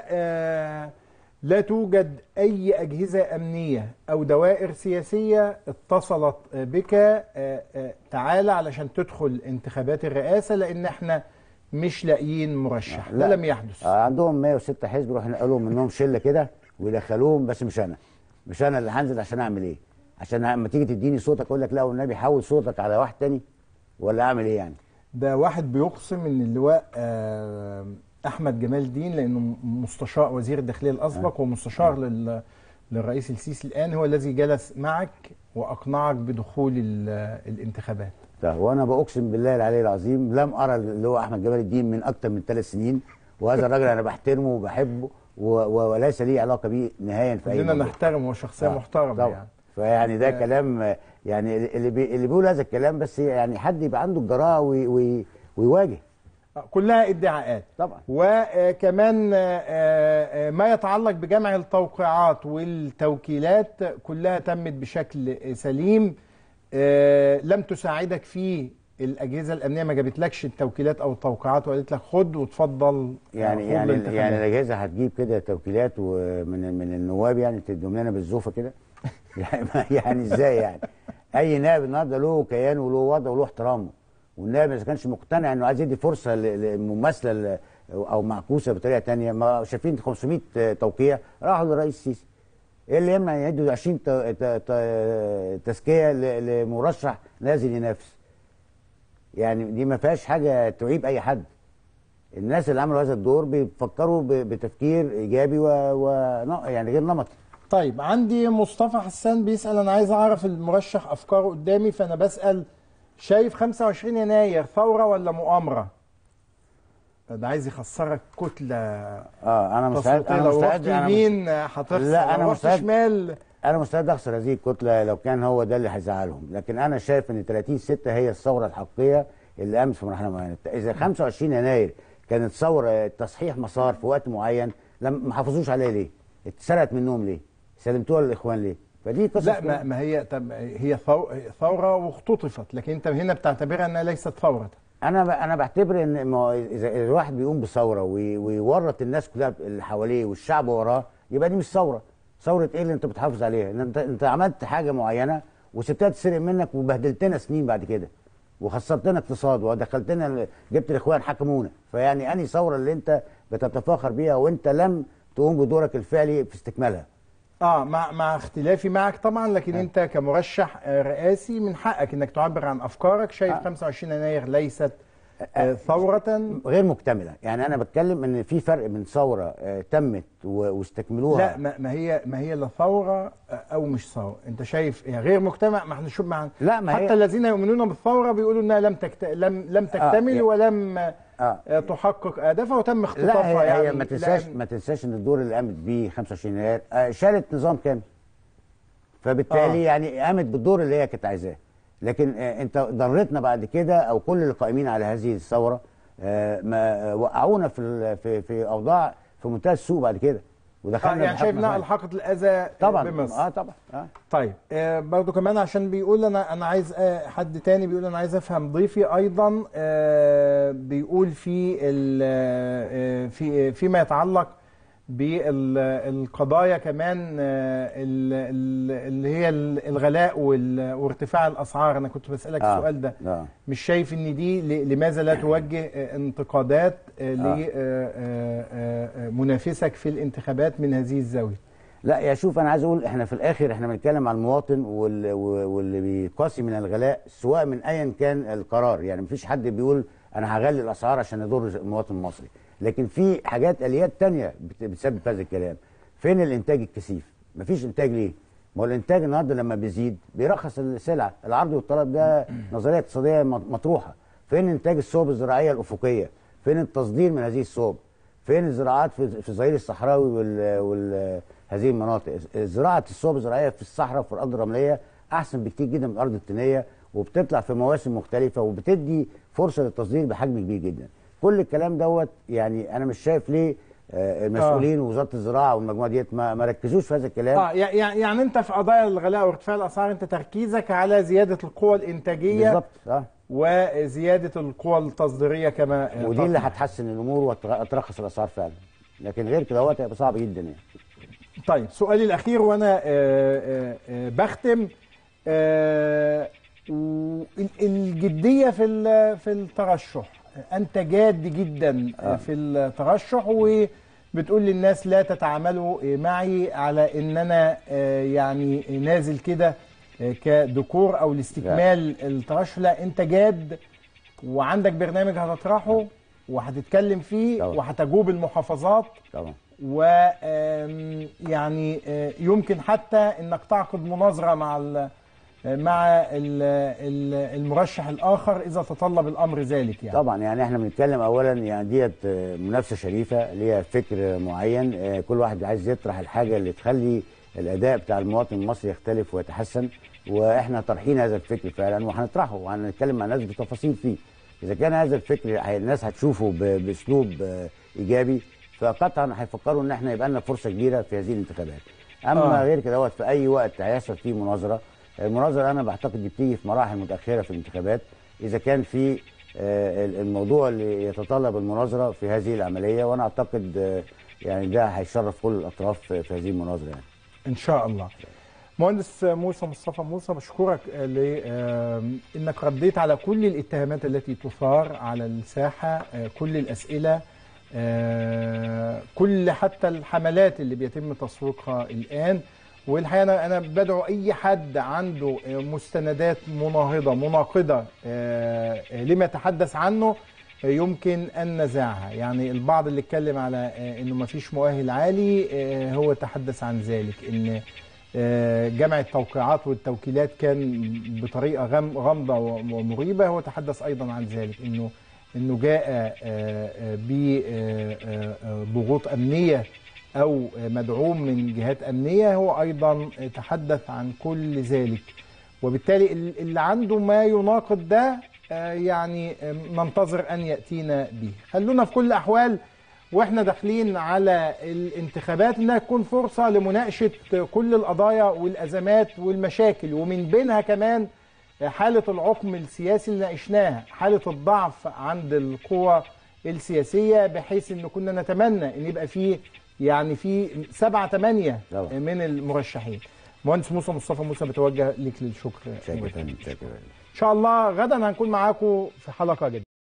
لا توجد أي أجهزة أمنية أو دوائر سياسية اتصلت بك آه، آه، تعالى علشان تدخل انتخابات الرئاسة لأن احنا مش لاقيين مرشح ده لم يحدث آه، عندهم 106 حزب يروح ينقلوا منهم شله كده ويدخلوهم بس مش انا مش انا اللي هنزل عشان اعمل ايه عشان لما تيجي تديني صوتك اقول لك لا والنبي حول صوتك على واحد تاني ولا اعمل ايه يعني ده واحد بيقسم ان اللواء آه، احمد جمال الدين لانه مستشار وزير الداخليه الاسبق ومستشار لل- للرئيس السيسي الان هو الذي جلس معك واقنعك بدخول ال- الانتخابات طيب وانا باقسم بالله العلي العظيم لم ارى اللي هو احمد جمال الدين من اكثر من ثلاث سنين وهذا الراجل انا بحترمه وبحبه و- و- وليس لي علاقه بيه نهائيا في اي كلنا موضوع. نحترمه هو شخصيه آه، محترمه طبعا. يعني فيعني ده آه. كلام آه، يعني اللي بي اللي بيقول هذا الكلام بس يعني حد يبقى عنده الجراءه وي وي ويواجه كلها ادعاءات طبعا وكمان ما يتعلق بجمع التوقيعات والتوكيلات كلها تمت بشكل سليم آه، لم تساعدك فيه الاجهزه الامنيه ما جابتلكش التوكيلات او التوقيعات وقالت لك خد وتفضل يعني خد يعني الانتخابات. يعني الاجهزه هتجيب كده توكيلات ومن من النواب يعني تدوم لنا بالزوفه كده يعني يعني ازاي يعني اي نائب النهارده له كيان وله وضع وله احترامه والنائب اذا كانش مقتنع انه عايز يدي فرصه ل- لمماثله ل- او معكوسه بطريقه تانية ما شايفين 500 توقيع راحوا للرئيس السيسي ايه اللي يمنع يدوا 20 ت- ت- ت- تزكيه ل- لمرشح نازل ينافس يعني دي ما فيهاش حاجه تعيب اي حد الناس اللي عملوا هذا الدور بيفكروا ب- بتفكير ايجابي و... و... يعني غير نمطي طيب عندي مصطفى حسان بيسأل أنا عايز أعرف المرشح أفكاره قدامي فأنا بسأل شايف 25 يناير ثورة ولا مؤامرة؟ ده عايز يخسرك كتلة اه انا مستعد تصويتية. انا لو مستعد رحت أنا يمين مست- هتخسر لا انا لو رحت مستعد شمال انا مستعد اخسر هذه الكتله لو كان هو ده اللي هيزعلهم لكن انا شايف ان 30 6 هي الثوره الحقيقيه اللي قامت في مرحله معينه اذا 25 يناير كانت ثوره تصحيح مسار في وقت معين لم ما حافظوش عليها ليه؟ اتسرقت منهم ليه؟ سلمتوها للاخوان ليه؟ فدي قصص لا ما, ما هي طب هي ثو- ثورة واختطفت لكن أنت هنا بتعتبرها أنها ليست ثورة انا ب... انا بعتبر ان ما هو اذا إذا الواحد بيقوم بثوره وي... ويورط الناس كلها اللي حواليه والشعب وراه يبقى دي مش ثوره ثوره ايه اللي انت بتحافظ عليها ان انت انت عملت حاجه معينه وسبتها تسرق منك وبهدلتنا سنين بعد كده وخسرتنا اقتصاد ودخلتنا ال- جبت الاخوان حكمونا فيعني انهي ثوره اللي انت بتتفاخر بيها وانت لم تقوم بدورك الفعلي في استكمالها اه مع مع اختلافي معك طبعا لكن انت كمرشح آه، رئاسي من حقك انك تعبر عن افكارك شايف 25 يناير ليست آه، ثورة غير مكتمله يعني انا بتكلم ان في فرق بين ثوره آه، تمت و- واستكملوها لا ما ما هي ما هي لا ثوره او مش ثوره انت شايف هي غير مجتمع ما احنا شوف مع لا، ما حتى هي- الذين يؤمنون بالثوره بيقولوا انها لم تكت... لم لم تكتمل يا- ولم آه. آه. تحقق اهدافها وتم لا اختطافها هي, يعني هي ما تنساش لأن- ما تنساش ان الدور اللي قامت بيه 25 يناير آه، شالت نظام كامل فبالتالي آه. يعني قامت بالدور اللي هي كانت عايزاه لكن آه، انت ضرتنا بعد كده او كل اللي قائمين على هذه الثوره آه، ما آه، وقعونا في ال- في في اوضاع في منتهى السوء بعد كده آه ودخلنا يعني بحكم شايف انها فعلا. الحقت الاذى طبعا بمصر اه طبعا اه طيب آه برضو كمان عشان بيقول انا انا عايز آه حد تاني بيقول انا عايز افهم ضيفي ايضا آه بيقول في ال- آه في فيما يتعلق بالقضايا كمان آه ال- ال- اللي هي ال- الغلاء وال- وارتفاع الاسعار انا كنت بسالك آه. السؤال ده آه. مش شايف ان دي ل- لماذا لا توجه آه، انتقادات آه. لمنافسك في الانتخابات من هذه الزاويه لا يا شوف انا عايز اقول احنا في الاخر احنا بنتكلم على المواطن وال- واللي بيقاسي من الغلاء سواء من ايا كان القرار يعني مفيش حد بيقول انا هغلي الاسعار عشان يضر المواطن المصري لكن في حاجات اليات تانية بت- بتسبب هذا الكلام فين الانتاج الكثيف مفيش انتاج ليه ما هو الانتاج النهارده لما بيزيد بيرخص السلعه العرض والطلب ده نظريه اقتصاديه مط- مطروحه فين انتاج الصوب الزراعيه الافقيه فين التصدير من هذه الصوب فين الزراعات في في الظهير الصحراوي وال, وال هذه المناطق زراعه الصوب الزراعيه في الصحراء وفي الارض الرمليه احسن بكتير جدا من الارض الطينيه وبتطلع في مواسم مختلفه وبتدي فرصه للتصدير بحجم كبير جدا كل الكلام دوت يعني انا مش شايف ليه آه، المسؤولين ووزاره الزراعه والمجموعه ديت ما, ما ركزوش في هذا الكلام اه يع- يع- يعني انت في قضايا الغلاء وارتفاع الاسعار انت تركيزك على زياده القوى الانتاجيه بالظبط اه وزياده القوى التصديريه كما آه، ودي اللي تطلع. هتحسن الامور وترخص الاسعار فعلا لكن غير كده دوت هيبقى صعب جدا يعني طيب سؤالي الاخير وانا آه، آه، آه، بختم آه، و- ال- الجديه في ال- في الترشح انت جاد جدا آه. في الترشح وبتقول للناس لا تتعاملوا معي على ان انا آه، يعني نازل كده آه، كدكور او لاستكمال الترشح لا انت جاد وعندك برنامج هتطرحه وهتتكلم فيه وهتجوب المحافظات طبعا و آم، يعني آه، يمكن حتى انك تعقد مناظره مع ال مع ال ال المرشح الاخر اذا تطلب الامر ذلك يعني طبعا يعني احنا بنتكلم اولا يعني ديت آه، منافسه شريفه ليها فكر معين آه، كل واحد عايز يطرح الحاجه اللي تخلي الاداء بتاع المواطن المصري يختلف ويتحسن واحنا طارحين هذا الفكر فعلا وهنطرحه وهنتكلم مع الناس بتفاصيل فيه اذا كان هذا الفكر هي- الناس هتشوفه ب- باسلوب آه، ايجابي فقطعا هيفكروا ان احنا يبقى لنا فرصه كبيره في هذه الانتخابات اما آه. آه. غير كده دوت في اي وقت هيحصل فيه مناظره المناظره انا بعتقد دي بتيجي في مراحل متاخره في الانتخابات اذا كان في آه، الموضوع اللي يتطلب المناظره في هذه العمليه وانا اعتقد آه، يعني ده هيشرف كل الاطراف في في هذه المناظره يعني ان شاء الله مهندس موسى مصطفى موسى بشكرك لانك رديت على كل الاتهامات التي تثار على الساحه آه، كل الاسئله آه، كل حتى الحملات اللي بيتم تسويقها الان والحقيقه انا انا بدعو اي حد عنده آه، مستندات مناهضه مناقضه آه، آه، لما تحدث عنه آه، يمكن ان نزاعها يعني البعض اللي اتكلم على آه، انه ما فيش مؤهل عالي آه، هو تحدث عن ذلك ان آه، جمع التوقيعات والتوكيلات كان بطريقه غم- غامضه ومريبه هو تحدث ايضا عن ذلك انه انه جاء بضغوط امنيه او آه، مدعوم من جهات امنيه هو ايضا آه، تحدث عن كل ذلك وبالتالي ال- اللي عنده ما يناقض ده آه، يعني آه، ننتظر ان ياتينا به خلونا في كل الاحوال واحنا داخلين على الانتخابات انها تكون فرصه لمناقشه كل القضايا والازمات والمشاكل ومن بينها كمان حاله العقم السياسي اللي ناقشناها حاله الضعف عند القوى السياسيه بحيث ان كنا نتمنى ان يبقى فيه يعني في سبعة ثمانية من المرشحين مهندس موسى مصطفى موسى بتوجه لك للشكر شكرا شكرا ان شاء الله غدا هنكون معاكم في حلقه جديده